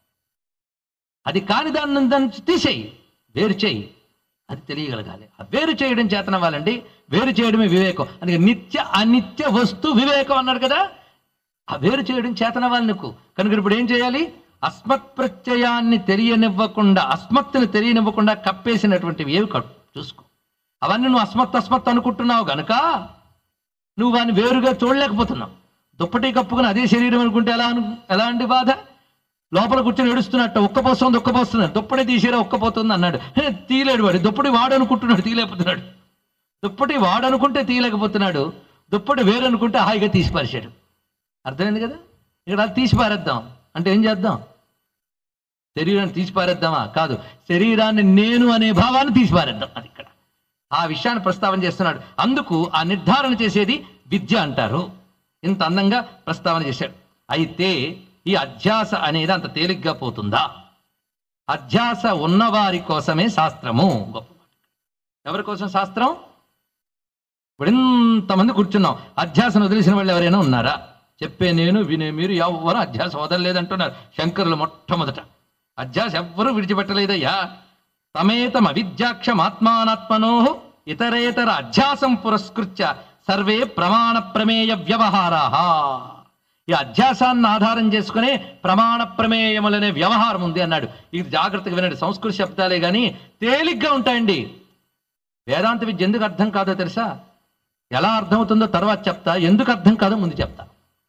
అది కాని దాన్ని దాన్ని తీసేయి వేరు చేయి అది తెలియగలగాలి ఆ వేరు చేయడం చేతనవ్వాలండి వేరు చేయడమే వివేకం అందుకే నిత్య అనిత్య వస్తు వివేకం అన్నాడు కదా ఆ వేరు చేయడం చేతనవ్వాలి నీకు కనుక ఇప్పుడు ఏం చేయాలి అస్మత్ ప్రత్యయాన్ని తెలియనివ్వకుండా అస్మత్తుని తెలియనివ్వకుండా కప్పేసినటువంటివి ఏవి కట్టు చూసుకో అవన్నీ నువ్వు అస్మత్ అస్మత్ అనుకుంటున్నావు గనుక నువ్వు వాడిని వేరుగా చూడలేకపోతున్నావు దుప్పటి కప్పుకుని అదే శరీరం అనుకుంటే ఎలా అను ఎలా అండి బాధ లోపల కూర్చొని ఏడుస్తున్నట్టు ఉక్కపోస్తుంది ఉక్కపోస్తుంది దుప్పటి తీసిరా ఉక్కపోతుంది అన్నాడు హే, తీయలేడు వాడు దుప్పటి వాడు అనుకుంటున్నాడు తీయలేకపోతున్నాడు దుప్పటి వాడు అనుకుంటే తీయలేకపోతున్నాడు దుప్పటి వేరు అనుకుంటే హాయిగా తీసి పారేశాడు అర్థమైంది కదా ఇక్కడ అది తీసి పారేద్దాం అంటే ఏం చేద్దాం శరీరాన్ని తీసి పారేద్దామా కాదు శరీరాన్ని నేను అనే భావాన్ని తీసి పారేద్దాం అది ఇక్కడ ఆ విషయాన్ని ప్రస్తావన చేస్తున్నాడు అందుకు ఆ నిర్ధారణ చేసేది విద్య అంటారు ఇంత అందంగా ప్రస్తావన చేశాడు అయితే ఈ అధ్యాస అనేది అంత తేలిగ్గా పోతుందా అధ్యాస ఉన్నవారి కోసమే శాస్త్రము గొప్ప మాట. ఎవరి కోసం శాస్త్రం ఇప్పుడు ఇంతమంది కూర్చున్నాం అధ్యాసను వదిలేసిన వాళ్ళు ఎవరైనా ఉన్నారా చెప్పే నేను వినే మీరు ఎవరు అధ్యాస వదలలేదంటున్నారు శంకరులు మొట్టమొదట అధ్యాస ఎవ్వరూ విడిచిపెట్టలేదయ్యా తమేతమ విద్యాక్షమాత్మానాత్మనో ఇతరేతర అధ్యాసం పురస్కృత్య సర్వే ప్రమాణ ప్రమేయ వ్యవహారా ఈ అధ్యాసాన్ని ఆధారం చేసుకునే ప్రమాణ ప్రమేయములనే వ్యవహారం ఉంది అన్నాడు ఇది జాగ్రత్తగా వినండి సంస్కృత శబ్దాలే కానీ తేలిగ్గా ఉంటాయండి వేదాంత విద్య ఎందుకు అర్థం కాదో తెలుసా ఎలా అర్థమవుతుందో తర్వాత చెప్తా ఎందుకు అర్థం కాదో ముందు చెప్తా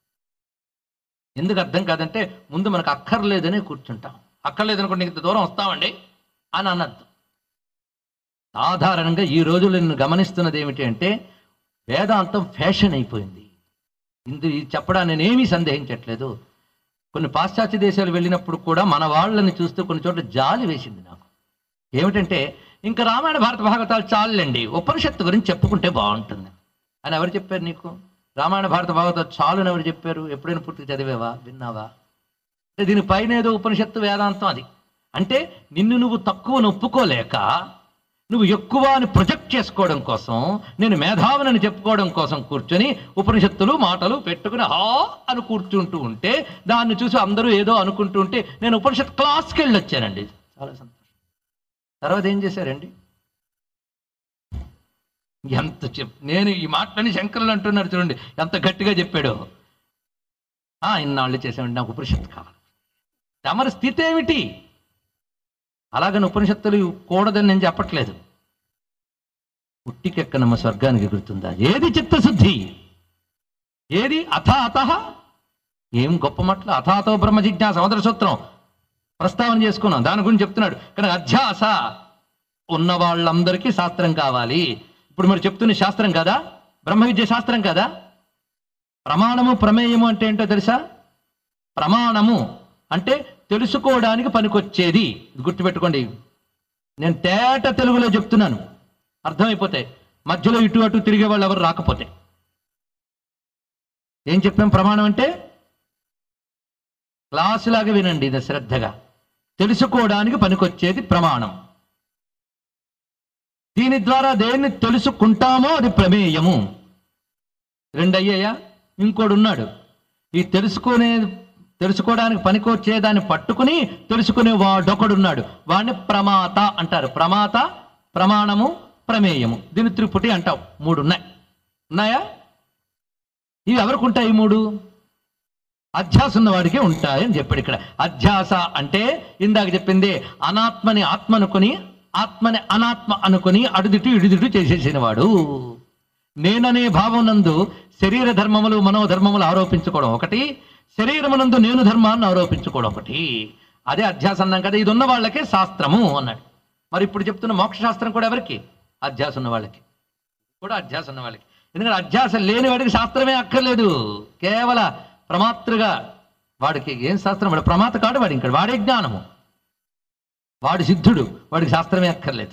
ఎందుకు అర్థం కాదంటే ముందు మనకు అక్కర్లేదని కూర్చుంటాం అక్కర్లేదనుకోండి ఇంత దూరం వస్తామండి అని అనద్దు సాధారణంగా ఈ రోజులు నేను గమనిస్తున్నది ఏమిటి అంటే వేదాంతం ఫ్యాషన్ అయిపోయింది ఇందు ఇది చెప్పడానికి నేనేమీ సందేహించట్లేదు కొన్ని పాశ్చాత్య దేశాలు వెళ్ళినప్పుడు కూడా మన వాళ్ళని చూస్తూ కొన్ని చోట్ల జాలి వేసింది నాకు ఏమిటంటే ఇంకా రామాయణ భారత భాగవతాలు చాలండి ఉపనిషత్తు గురించి చెప్పుకుంటే బాగుంటుంది అని ఎవరు చెప్పారు నీకు రామాయణ భారత భాగవతాలు చాలు అని ఎవరు చెప్పారు ఎప్పుడైనా పూర్తిగా చదివావా విన్నావా అంటే దీని పైన ఏదో ఉపనిషత్తు వేదాంతం అది అంటే నిన్ను నువ్వు తక్కువ ఒప్పుకోలేక నువ్వు ఎక్కువ అని ప్రొజెక్ట్ చేసుకోవడం కోసం నేను మేధావునని చెప్పుకోవడం కోసం కూర్చొని ఉపనిషత్తులు మాటలు పెట్టుకుని హా అని కూర్చుంటూ ఉంటే దాన్ని చూసి అందరూ ఏదో అనుకుంటూ ఉంటే నేను ఉపనిషత్ క్లాస్కి వెళ్ళి వచ్చానండి చాలా సంతోషం తర్వాత ఏం చేశారండి ఎంత చెప్ నేను ఈ మాటలని శంకరులు అంటున్నారు చూడండి ఎంత గట్టిగా చెప్పాడు ఆ, ఇన్నాళ్ళు చేసామండి నాకు ఉపనిషత్తు కావాలి తమరి స్థితి ఏమిటి అలాగని ఉపనిషత్తులు కూడదని నేను చెప్పట్లేదు పుట్టికెక్కనమ్మ స్వర్గానికి ఎగురుతుందా ఏది చిత్తశుద్ధి ఏది అథ అత ఏం గొప్ప మట్ల అథాతో బ్రహ్మ జిజ్ఞాస సముద్ర సూత్రం ప్రస్తావన చేసుకున్నాం దాని గురించి చెప్తున్నాడు కానీ అధ్యాస ఉన్న వాళ్ళందరికీ శాస్త్రం కావాలి ఇప్పుడు మరి చెప్తున్న శాస్త్రం కదా బ్రహ్మ విద్య శాస్త్రం కదా ప్రమాణము ప్రమేయము అంటే ఏంటో తెలుసా ప్రమాణము అంటే తెలుసుకోవడానికి పనికొచ్చేది ఇది గుర్తుపెట్టుకోండి నేను తేట తెలుగులో చెప్తున్నాను అర్థమైపోతే మధ్యలో ఇటు అటు తిరిగే వాళ్ళు ఎవరు రాకపోతే ఏం చెప్పాం ప్రమాణం అంటే క్లాసులాగా వినండి ఇది శ్రద్ధగా తెలుసుకోవడానికి పనికొచ్చేది ప్రమాణం దీని ద్వారా దేన్ని తెలుసుకుంటామో అది ప్రమేయము రెండు అయ్యాయా ఇంకోడు ఉన్నాడు ఈ తెలుసుకునే తెలుసుకోవడానికి పనికొచ్చే దాన్ని పట్టుకుని తెలుసుకునే వాడొకడున్నాడు వాడిని ప్రమాత అంటారు ప్రమాత ప్రమాణము ప్రమేయము దీన్ని త్రిపుటి అంటావు మూడు ఉన్నాయి ఉన్నాయా ఇవి ఎవరికి ఉంటాయి ఈ మూడు అధ్యాస ఉన్న వాడికే ఉంటాయి అని చెప్పాడు ఇక్కడ అధ్యాస అంటే ఇందాక చెప్పింది అనాత్మని ఆత్మ అనుకుని ఆత్మని అనాత్మ అనుకుని అడుదిటు ఇడుదిటు చేసేసిన వాడు నేననే భావం నందు శరీర ధర్మములు మనోధర్మములు ఆరోపించుకోవడం ఒకటి శరీరమునందు నేను ధర్మాన్ని ఆరోపించుకోవడం ఒకటి అదే అధ్యాస అన్నాం కదా ఇది ఉన్న వాళ్ళకే శాస్త్రము అన్నాడు మరి ఇప్పుడు చెప్తున్న మోక్ష శాస్త్రం కూడా ఎవరికి అధ్యాస ఉన్న వాళ్ళకి కూడా అధ్యాస ఉన్న వాళ్ళకి ఎందుకంటే అధ్యాస లేని వాడికి శాస్త్రమే అక్కర్లేదు కేవల ప్రమాతృగా వాడికి ఏం శాస్త్రం వాడు ప్రమాత కాడు వాడు ఇంకా వాడే జ్ఞానము వాడు సిద్ధుడు వాడికి శాస్త్రమే అక్కర్లేదు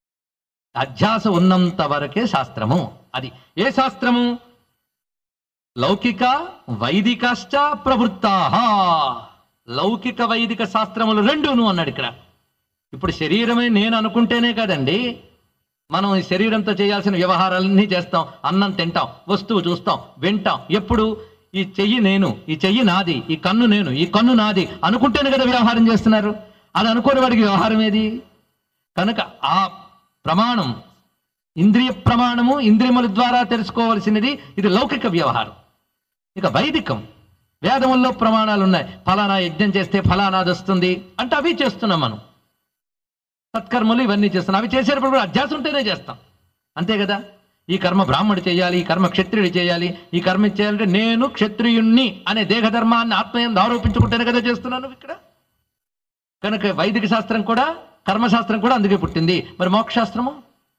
అధ్యాస ఉన్నంత వరకే శాస్త్రము అది ఏ శాస్త్రము లౌకిక వైదికాశ్చ ప్రవృత్తా లౌకిక వైదిక శాస్త్రములు రెండును అన్నాడు ఇక్కడ ఇప్పుడు శరీరమే నేను అనుకుంటేనే కదండి మనం ఈ శరీరంతో చేయాల్సిన వ్యవహారాలన్నీ చేస్తాం అన్నం తింటాం వస్తువు చూస్తాం వింటాం ఎప్పుడు ఈ చెయ్యి నేను ఈ చెయ్యి నాది ఈ కన్ను నేను ఈ కన్ను నాది అనుకుంటేనే కదా వ్యవహారం చేస్తున్నారు అది అనుకోని వాడికి వ్యవహారం ఏది కనుక ఆ ప్రమాణం ఇంద్రియ ప్రమాణము ఇంద్రియముల ద్వారా తెలుసుకోవలసినది ఇది లౌకిక వ్యవహారం ఇక వైదికం వేదముల్లో ప్రమాణాలు ఉన్నాయి ఫలానా యజ్ఞం చేస్తే ఫలానాది వస్తుంది అంటే అవి చేస్తున్నాం మనం సత్కర్మలు ఇవన్నీ చేస్తున్నాం అవి చేసేటప్పుడు కూడా అధ్యాసం ఉంటేనే చేస్తాం అంతే కదా ఈ కర్మ బ్రాహ్మడు చేయాలి ఈ కర్మ క్షత్రియుడు చేయాలి ఈ కర్మ ఇది చేయాలంటే నేను క్షత్రియుణ్ణి అనే దేహధర్మాన్ని ఆత్మయం ఆరోపించుకుంటేనే కదా చేస్తున్నాను ఇక్కడ కనుక వైదిక శాస్త్రం కూడా కర్మశాస్త్రం కూడా అందుకే పుట్టింది మరి మోక్షశాస్త్రము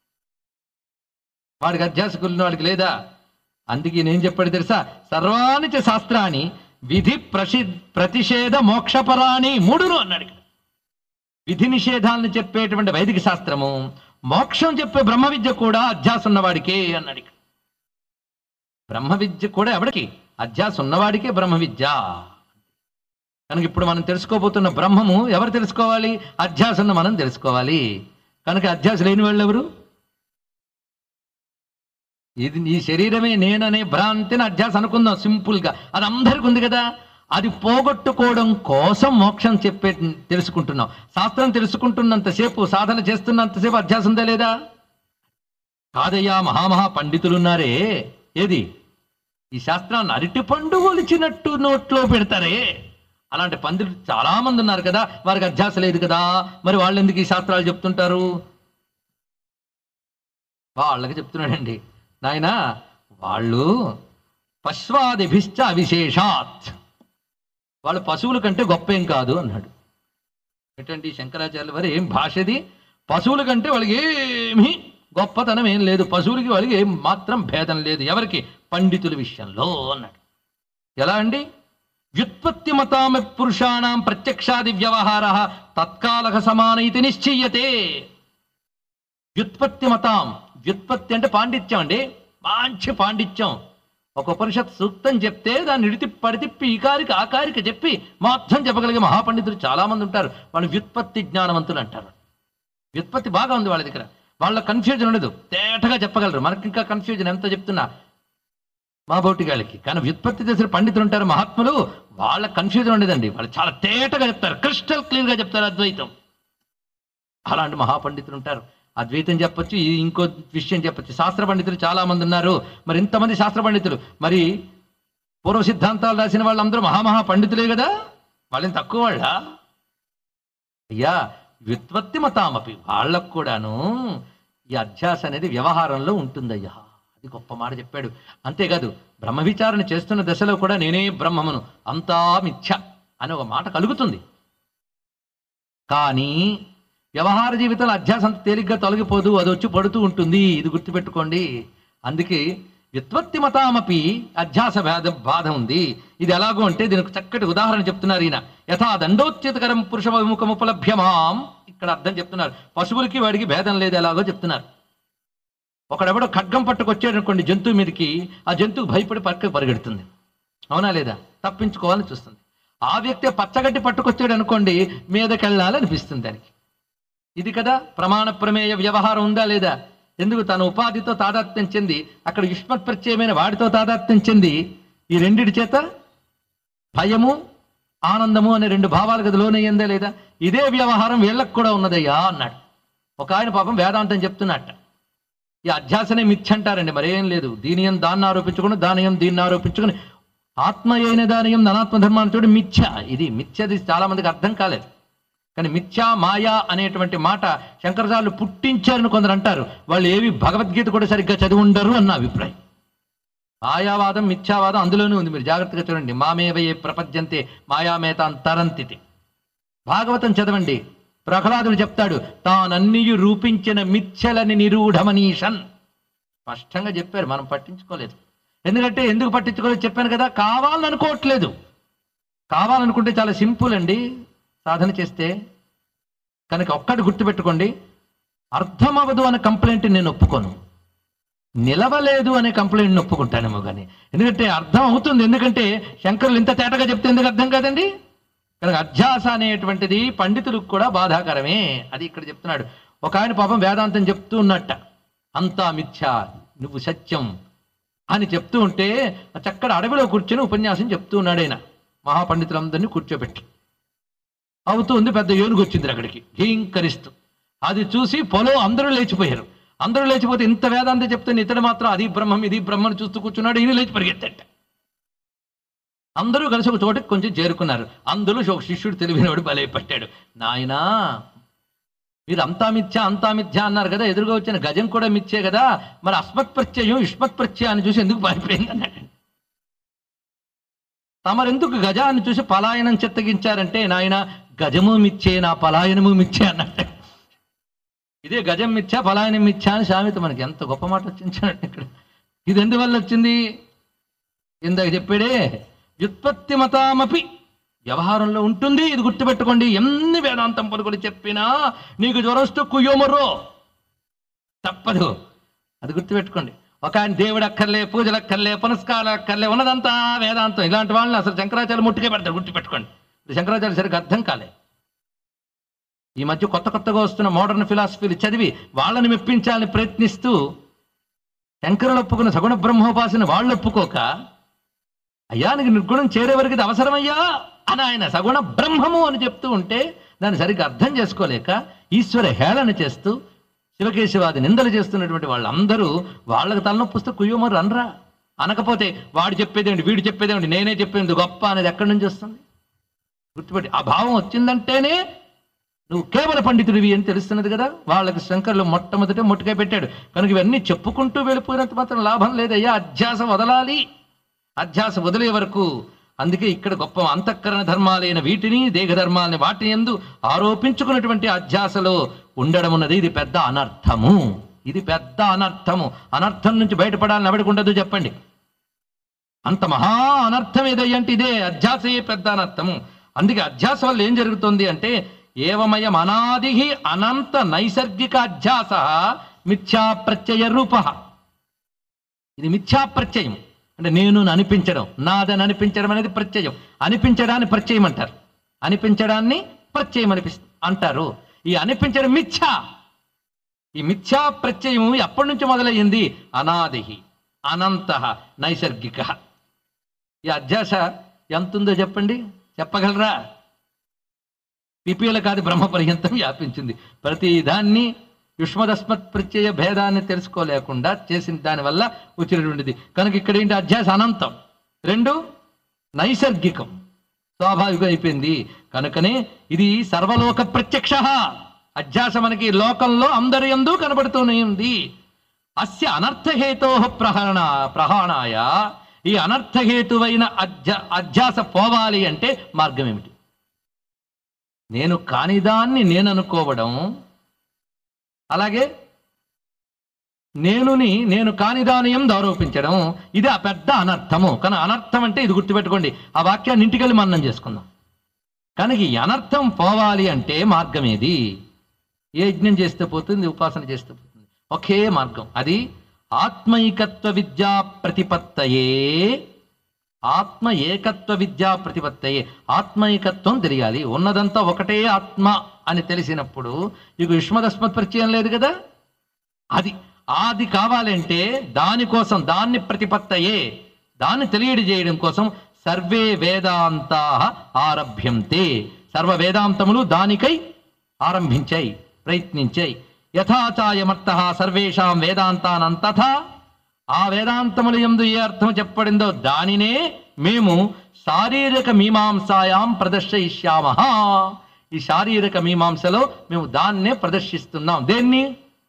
వాడికి అధ్యాసకులు వాడికి లేదా అందుకే నేను చెప్పాడు తెలుసా సర్వాణి చ శాస్త్రాన్ని విధి ప్రసి ప్రతిషేధ మోక్షపరాణి మూడును అన్నాడు ఇక్కడ. విధి నిషేధాలను చెప్పేటువంటి వైదిక శాస్త్రము మోక్షం చెప్పే బ్రహ్మ విద్య కూడా అధ్యాస ఉన్నవాడికే అన్నాడు ఇక్కడ. బ్రహ్మ విద్య కూడా ఎవడికి అధ్యాస ఉన్నవాడికే బ్రహ్మ విద్య కనుక ఇప్పుడు మనం తెలుసుకోబోతున్న బ్రహ్మము ఎవరు తెలుసుకోవాలి అధ్యాస ఉన్న మనం తెలుసుకోవాలి కనుక అధ్యాస లేని వాళ్ళు ఎవరు ఇది నీ శరీరమే నేననే భ్రాంతిని అధ్యాస అనుకుందాం సింపుల్ గా అది అందరికి ఉంది కదా అది పోగొట్టుకోవడం కోసం మోక్షం చెప్పే తెలుసుకుంటున్నాం శాస్త్రం తెలుసుకుంటున్నంతసేపు సాధన చేస్తున్నంతసేపు అధ్యాసం ఉందా లేదా కాదయ్యా మహామహా పండితులున్నారే ఏది ఈ శాస్త్రాన్ని అరటి పండు ఒలిచినట్టు నోట్లో పెడతారే అలాంటి పండితులు చాలా మంది ఉన్నారు కదా వారికి అధ్యాస లేదు కదా మరి వాళ్ళు ఎందుకు ఈ శాస్త్రాలు చెప్తుంటారు వాళ్ళకి చెప్తున్నాడండి నాయన వాళ్ళు పశ్వాదిభిశ్చ అవిశేషాత్ వాళ్ళు పశువుల కంటే గొప్ప ఏం కాదు అన్నాడు ఏంటండి శంకరాచార్యుల వారు ఏం భాషది పశువుల కంటే వాళ్ళకి ఏమీ గొప్పతనం ఏం లేదు పశువులకి వాళ్ళకి ఏం మాత్రం భేదం లేదు ఎవరికి పండితుల విషయంలో అన్నాడు ఎలా అండి వ్యుత్పత్తి మతామ పురుషాణం ప్రత్యక్షాది వ్యవహార తత్కాలక సమానైతి నిశ్చయతే వ్యుత్పత్తి మతాం వ్యుత్పత్తి అంటే పాండిత్యం అండి మంచి పాండిత్యం ఒక ఉపనిషత్ సూక్తం చెప్తే దాన్ని ఇడితి పడితిప్పి ఈకారికి ఆకారికి చెప్పి మొత్తం చెప్పగలిగే మహాపండితులు చాలా మంది ఉంటారు వాళ్ళు వ్యుత్పత్తి జ్ఞానవంతులు అంటారు వ్యుత్పత్తి బాగా ఉంది వాళ్ళ దగ్గర వాళ్ళ కన్ఫ్యూజన్ ఉండదు తేటగా చెప్పగలరు మనకి ఇంకా కన్ఫ్యూజన్ ఎంత చెప్తున్నా మా బౌటిగాళ్ళకి కానీ వ్యుత్పత్తి చేసిన పండితులు ఉంటారు మహాత్ములు వాళ్ళ కన్ఫ్యూజన్ ఉండదండి వాళ్ళు చాలా తేటగా చెప్తారు క్రిస్టల్ క్లియర్ గా చెప్తారు అద్వైతం అలాంటి మహాపండితులు ఉంటారు అద్వైతం చెప్పొచ్చు ఈ ఇంకో విషయం చెప్పొచ్చు శాస్త్ర పండితులు చాలా మంది ఉన్నారు మరి ఇంతమంది శాస్త్ర పండితులు మరి పూర్వ సిద్ధాంతాలు రాసిన వాళ్ళందరూ మహామహా పండితులే కదా వాళ్ళని తక్కువ వాళ్ళ అయ్యా వ్యుత్పత్తి మతామపి వాళ్ళకు కూడాను ఈ అధ్యాస అనేది వ్యవహారంలో ఉంటుందయ్యా అది గొప్ప మాట చెప్పాడు అంతేకాదు బ్రహ్మ విచారణ చేస్తున్న దశలో కూడా నేనే బ్రహ్మమును అంతా మిథ్య అని ఒక మాట కలుగుతుంది కానీ వ్యవహార జీవితంలో అధ్యాస అంత తేలిగ్గా తొలగిపోదు అది వచ్చి పడుతూ ఉంటుంది ఇది గుర్తుపెట్టుకోండి అందుకే వ్యుత్పత్తి మతామపి అధ్యాస బాధ బాధ ఉంది ఇది ఎలాగో అంటే దీనికి చక్కటి ఉదాహరణ చెప్తున్నారు ఈయన యథా దండోచ్యుతకరం పురుష విముఖముపలభ్యమాం ఇక్కడ అర్థం చెప్తున్నారు పశువులకి వాడికి భేదం లేదు ఎలాగో చెప్తున్నారు ఒకడెవడో ఖడ్గం పట్టుకొచ్చాడు అనుకోండి జంతువు మీదకి ఆ జంతువు భయపడి పక్కకు పరిగెడుతుంది అవునా లేదా తప్పించుకోవాలని చూస్తుంది ఆ వ్యక్తి పచ్చగడ్డి పట్టుకొచ్చాడు అనుకోండి మీదకెళ్ళాలి అనిపిస్తుంది దానికి ఇది కదా ప్రమాణ ప్రమేయ వ్యవహారం ఉందా లేదా ఎందుకు తన ఉపాధితో తాదాత్మ్యం చెంది అక్కడ యుష్మత్ ప్రత్యయమైన వాడితో తాదాత్మ్యం చెంది ఈ రెండిటి చేత భయము ఆనందము అనే రెండు భావాలకు అది లోనయ్యిందా లేదా ఇదే వ్యవహారం వీళ్ళకు కూడా ఉన్నదయ్యా అన్నాడు ఒక ఆయన పాపం వేదాంతం చెప్తున్నట్ట ఈ అధ్యాసనే మిథ్య అంటారండి మరేం లేదు దీనియం దాన్ని ఆరోపించుకుని దానియం దీన్ని ఆరోపించుకుని ఆత్మ అయిన దానియం ధనాత్మ ధర్మాన్ని చూడు మిథ్య ఇది మిథ్యది చాలా మందికి అర్థం కాలేదు కానీ మిథ్యా మాయా అనేటువంటి మాట శంకరాచార్యులు పుట్టించారని కొందరు అంటారు వాళ్ళు ఏవి భగవద్గీత కూడా సరిగ్గా చదివి ఉండరు అన్న అభిప్రాయం మాయావాదం మిథ్యావాదం అందులోనే ఉంది మీరు జాగ్రత్తగా చూడండి మామేవయే ప్రపద్యంతే మాయామేతాన్ తరంతితి భాగవతం చదవండి ప్రహ్లాదుడు చెప్తాడు తానన్నియు రూపించిన మిథ్యలని నిరూఢమనీషన్ స్పష్టంగా చెప్పారు మనం పట్టించుకోలేదు ఎందుకంటే ఎందుకు పట్టించుకోలేదు చెప్పాను కదా కావాలని అనుకోవట్లేదు కావాలనుకుంటే చాలా సింపుల్ అండి సాధన చేస్తే కనుక ఒక్కటి గుర్తుపెట్టుకోండి అర్థం అవ్వదు అనే కంప్లైంట్ నేను ఒప్పుకోను నిలవలేదు అనే కంప్లైంట్ ఒప్పుకుంటానేమో కానీ ఎందుకంటే అర్థం అవుతుంది ఎందుకంటే శంకరులు ఇంత తేటగా చెప్తే ఎందుకు అర్థం కాదండి కనుక అధ్యాస అనేటువంటిది పండితులకు కూడా బాధాకరమే అది ఇక్కడ చెప్తున్నాడు ఒక ఆయన పాపం వేదాంతం చెప్తూ ఉన్నట్ట అంతా మిథ్య నువ్వు సత్యం అని చెప్తూ ఉంటే చక్కడ అడవిలో కూర్చొని ఉపన్యాసం చెప్తూ ఉన్నాడు ఆయన మహాపండితులందరినీ కూర్చోబెట్టి అవుతూ ఉంది పెద్ద ఏనుగు వచ్చింది అక్కడికి హీంకరిస్తూ అది చూసి పొలం అందరూ లేచిపోయారు అందరూ లేచిపోతే ఇంత వేదాంతం చెప్తే ఇతడు మాత్రం అది బ్రహ్మం ఇది బ్రహ్మను చూస్తూ కూర్చున్నాడు ఈయన లేచి పరిగెత్తట అందరూ కలిసి ఒక చోటకి కొంచెం చేరుకున్నారు అందులో ఒక శిష్యుడు తెలివినవాడు బలై పట్టాడు నాయనా మీరు అంతా మిథ్య అంతా మిథ్య అన్నారు కదా ఎదురుగా వచ్చిన గజం కూడా మిథ్యే కదా మరి అస్మత్ ప్రత్యయం యుష్మత్ ప్రత్యయాన్ని చూసి ఎందుకు పారిపోయింది అన్నాడు తమరెందుకు గజాన్ని చూసి పలాయనం చెత్తగించారంటే నాయన గజము మిచ్చే నా పలాయనము మిచ్చే అన్నట్టు ఇదే గజం మిథ్యా పలాయనం మిథ్యా అని సామెత మనకి ఎంత గొప్ప మాట వచ్చింది చూడండి ఇక్కడ ఇది ఎందువల్ల వచ్చింది ఇందాక చెప్పాడే వ్యుత్పత్తి మతామపి వ్యవహారంలో ఉంటుంది ఇది గుర్తుపెట్టుకోండి ఎన్ని వేదాంతం పలుకులు చెప్పినా నీకు జ్వరం వస్తే కుయ్యోమర్రో తప్పదు అది గుర్తుపెట్టుకోండి ఒక ఆయన దేవుడు అక్కర్లే పూజలు అక్కర్లే పునస్కారాలు అక్కర్లే ఉన్నదంతా వేదాంతం ఇలాంటి వాళ్ళని అసలు శంకరాచార్య ముట్టుకే పెడతారు గుర్తుపెట్టుకోండి ఇది శంకరాచార్య సరిగ్గా అర్థం కాలే ఈ మధ్య కొత్త కొత్తగా వస్తున్న మోడర్న్ ఫిలాసఫీలు చదివి వాళ్ళని మెప్పించాలని ప్రయత్నిస్తూ శంకరులు ఒప్పుకున్న సగుణ బ్రహ్మోపాసన వాళ్ళు ఒప్పుకోక అయ్యా నీకు నిర్గుణం చేరే వరకు ఇది అవసరమయ్యా అని ఆయన సగుణ బ్రహ్మము అని చెప్తూ ఉంటే దాన్ని సరిగ్గా అర్థం చేసుకోలేక ఈశ్వర హేళన చేస్తూ శివకేశవాది నిందలు చేస్తున్నటువంటి వాళ్ళందరూ వాళ్ళకి తలనొప్పిస్తే కుయ్యమరు అనరా అనకపోతే వాడు చెప్పేదేమిటి వీడు చెప్పేదేమిటి నేనే చెప్పేది గొప్ప అనేది ఎక్కడి నుంచి వస్తుంది గుర్తుపెట్టి ఆ భావం వచ్చిందంటేనే నువ్వు కేవల పండితుడివి అని తెలుస్తున్నది కదా వాళ్ళకి శంకర్లు మొట్టమొదట ముట్టుకాయ పెట్టాడు కనుక ఇవన్నీ చెప్పుకుంటూ వెళ్ళిపోయినంత మాత్రం లాభం లేదయ్యా అధ్యాస వదలాలి అధ్యాస వదిలే వరకు అందుకే ఇక్కడ గొప్ప అంతఃకరణ ధర్మాలైన వీటిని దేహ ధర్మాలని వాటిని ఎందు ఆరోపించుకున్నటువంటి అధ్యాసలో ఉండడం ఉన్నది ఇది పెద్ద అనర్థము ఇది పెద్ద అనర్థము అనర్థం నుంచి బయటపడాలని ఎవడికి ఉండదు చెప్పండి అంత మహా అనర్థం ఏదయ్యంటే ఇదే అధ్యాసయే పెద్ద అనర్థము అందుకే అధ్యాస వల్ల ఏం జరుగుతుంది అంటే ఏవమయం అనాది అనంత నైసర్గిక అధ్యాస మిథ్యా ప్రత్యయ రూప ఇది మిథ్యా ప్రత్యయం అంటే నేను అనిపించడం నాదని అనిపించడం అనేది ప్రత్యయం అనిపించడాన్ని ప్రత్యయం అంటారు అనిపించడాన్ని ప్రత్యయం అనిపి అంటారు ఈ అనిపించడం మిథ్యా ఈ మిథ్యా ప్రత్యయం ఎప్పటి నుంచి మొదలయ్యింది అనాది అనంత నైసర్గిక ఈ అధ్యాస ఎంత ఉందో చెప్పండి చెప్పగలరా పిపిల కాదు బ్రహ్మ పర్యంతం వ్యాపించింది ప్రతి దాన్ని యుష్మదస్మత్ ప్రత్యయ భేదాన్ని తెలుసుకోలేకుండా చేసిన దానివల్ల వచ్చినటువంటిది కనుక ఇక్కడ ఏంటి అధ్యాస అనంతం రెండు నైసర్గికం స్వాభావికం అయిపోయింది కనుకనే ఇది సర్వలోక ప్రత్యక్ష అధ్యాస మనకి లోకంలో అందరి ఎందు కనబడుతూనే ఉంది అస్య అనర్థహేతో ప్రహరణ ప్రహాణాయ ఈ అనర్థహేతువైన అధ్య అధ్యాస పోవాలి అంటే మార్గం ఏమిటి నేను కానిదాన్ని నేను అనుకోవడం అలాగే నేనుని నేను కానిదాని ఎందు ఆరోపించడం ఇది ఆ పెద్ద అనర్థము కానీ అనర్థం అంటే ఇది గుర్తుపెట్టుకోండి ఆ వాక్యాన్ని ఇంటికెళ్ళి మన్నం చేసుకుందాం కనుక ఈ అనర్థం పోవాలి అంటే మార్గం ఏది ఏ యజ్ఞం చేస్తే పోతుంది ఉపాసన చేస్తే పోతుంది ఒకే మార్గం అది ఆత్మైకత్వ విద్యా ప్రతిపత్తయే ఆత్మ ఏకత్వ విద్యా ప్రతిపత్తయే ఆత్మైకత్వం తెలియాలి ఉన్నదంతా ఒకటే ఆత్మ అని తెలిసినప్పుడు ఇక యుష్మదస్మత్ పరిచయం లేదు కదా అది అది కావాలంటే దానికోసం దాన్ని ప్రతిపత్తయే దాన్ని తెలియజేయడం కోసం సర్వే వేదాంతా ఆరభ్యంతే సర్వ వేదాంతములు దానికై ఆరంభించాయి ప్రయత్నించాయి యథాచాయమర్థ సర్వేషాం వేదాంతానం తథా ఆ వేదాంతముల ఎందు ఏ అర్థం చెప్పబడిందో దానినే మేము శారీరక మీమాంసాయాం ప్రదర్శయిష్యామ ఈ శారీరక మీమాంసలో మేము దాన్నే ప్రదర్శిస్తున్నాం దేన్ని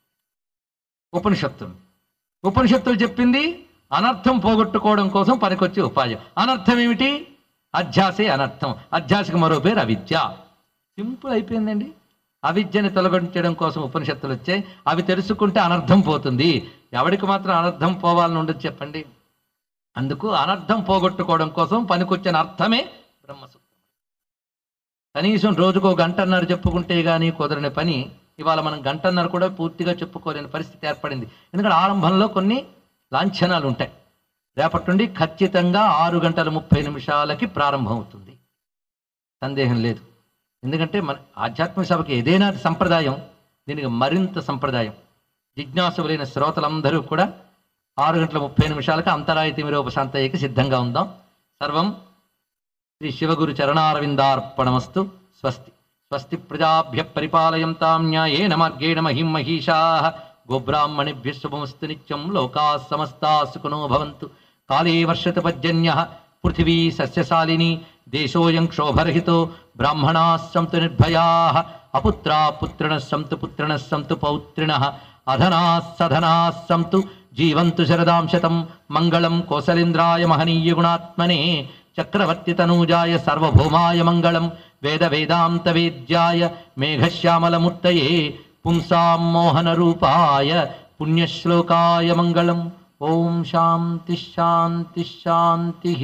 ఉపనిషత్తులు ఉపనిషత్తులు చెప్పింది అనర్థం పోగొట్టుకోవడం కోసం పనికొచ్చే ఉపాయం అనర్థం ఏమిటి అధ్యాసే అనర్థం అధ్యాసకు మరో పేరు అవిద్య సింపుల్ అయిపోయిందండి అవిద్యని తొలగించడం కోసం ఉపనిషత్తులు వచ్చాయి అవి తెలుసుకుంటే అనర్థం పోతుంది ఎవడికి మాత్రం అనర్థం పోవాలని ఉండదు చెప్పండి అందుకు అనర్థం పోగొట్టుకోవడం కోసం పనికొచ్చిన అర్థమే బ్రహ్మసూత్రం కనీసం రోజుకో గంటన్నర చెప్పుకుంటే గానీ కుదరని పని ఇవాళ మనం గంటన్నర కూడా పూర్తిగా చెప్పుకోలేని పరిస్థితి ఏర్పడింది ఎందుకంటే ఆరంభంలో కొన్ని లాంఛనాలు ఉంటాయి రేపటి నుండి ఖచ్చితంగా ఆరు గంటల ముప్పై నిమిషాలకి ప్రారంభం అవుతుంది సందేహం లేదు ఎందుకంటే మన ఆధ్యాత్మిక సభకి ఏదైనా సంప్రదాయం దీనికి మరింత సంప్రదాయం జిజ్ఞాసులైన శ్రోతలందరూ కూడా ఆరు గంటల ముప్పై నిమిషాలకు అంతరాయ తిమిరోపశాంతయ్యకి సిద్ధంగా ఉందాం సర్వం శ్రీ శివగురు చరణారవిందార్పణమస్తు స్వస్తి స్వస్తి ప్రజాభ్య పరిపాలయంతాం న్యాయేన మార్గేణ మహిం మహిషా గోబ్రాహ్మణిభ్య శుభమస్తు నిత్యం లోకా సమస్తా సుఖనో భవంతు కాళే వర్షత పర్జన్య పృథివీ సస్యశాలిని దేశోయం క్షోభరహితో బ్రాహ్మణా సంతు నిర్భయా అపుత్రా పుత్రిణ సంతు పుత్రిణ సంతు పౌత్రిణ అధనా సధనా సంతు జీవంతు శరదాం శతం మంగళం కోసలేంద్రాయ మహనీయ గుణాత్మనే చక్రవర్తి తనూజాయ సార్వభౌమాయ మంగళం వేద వేదాంత వేద్యాయ మేఘశ్యామలమూర్తయే పుంసాం మోహన రూపాయ పుణ్యశ్లోకాయ మంగళం ఓం శాంతి శాంతి శాంతి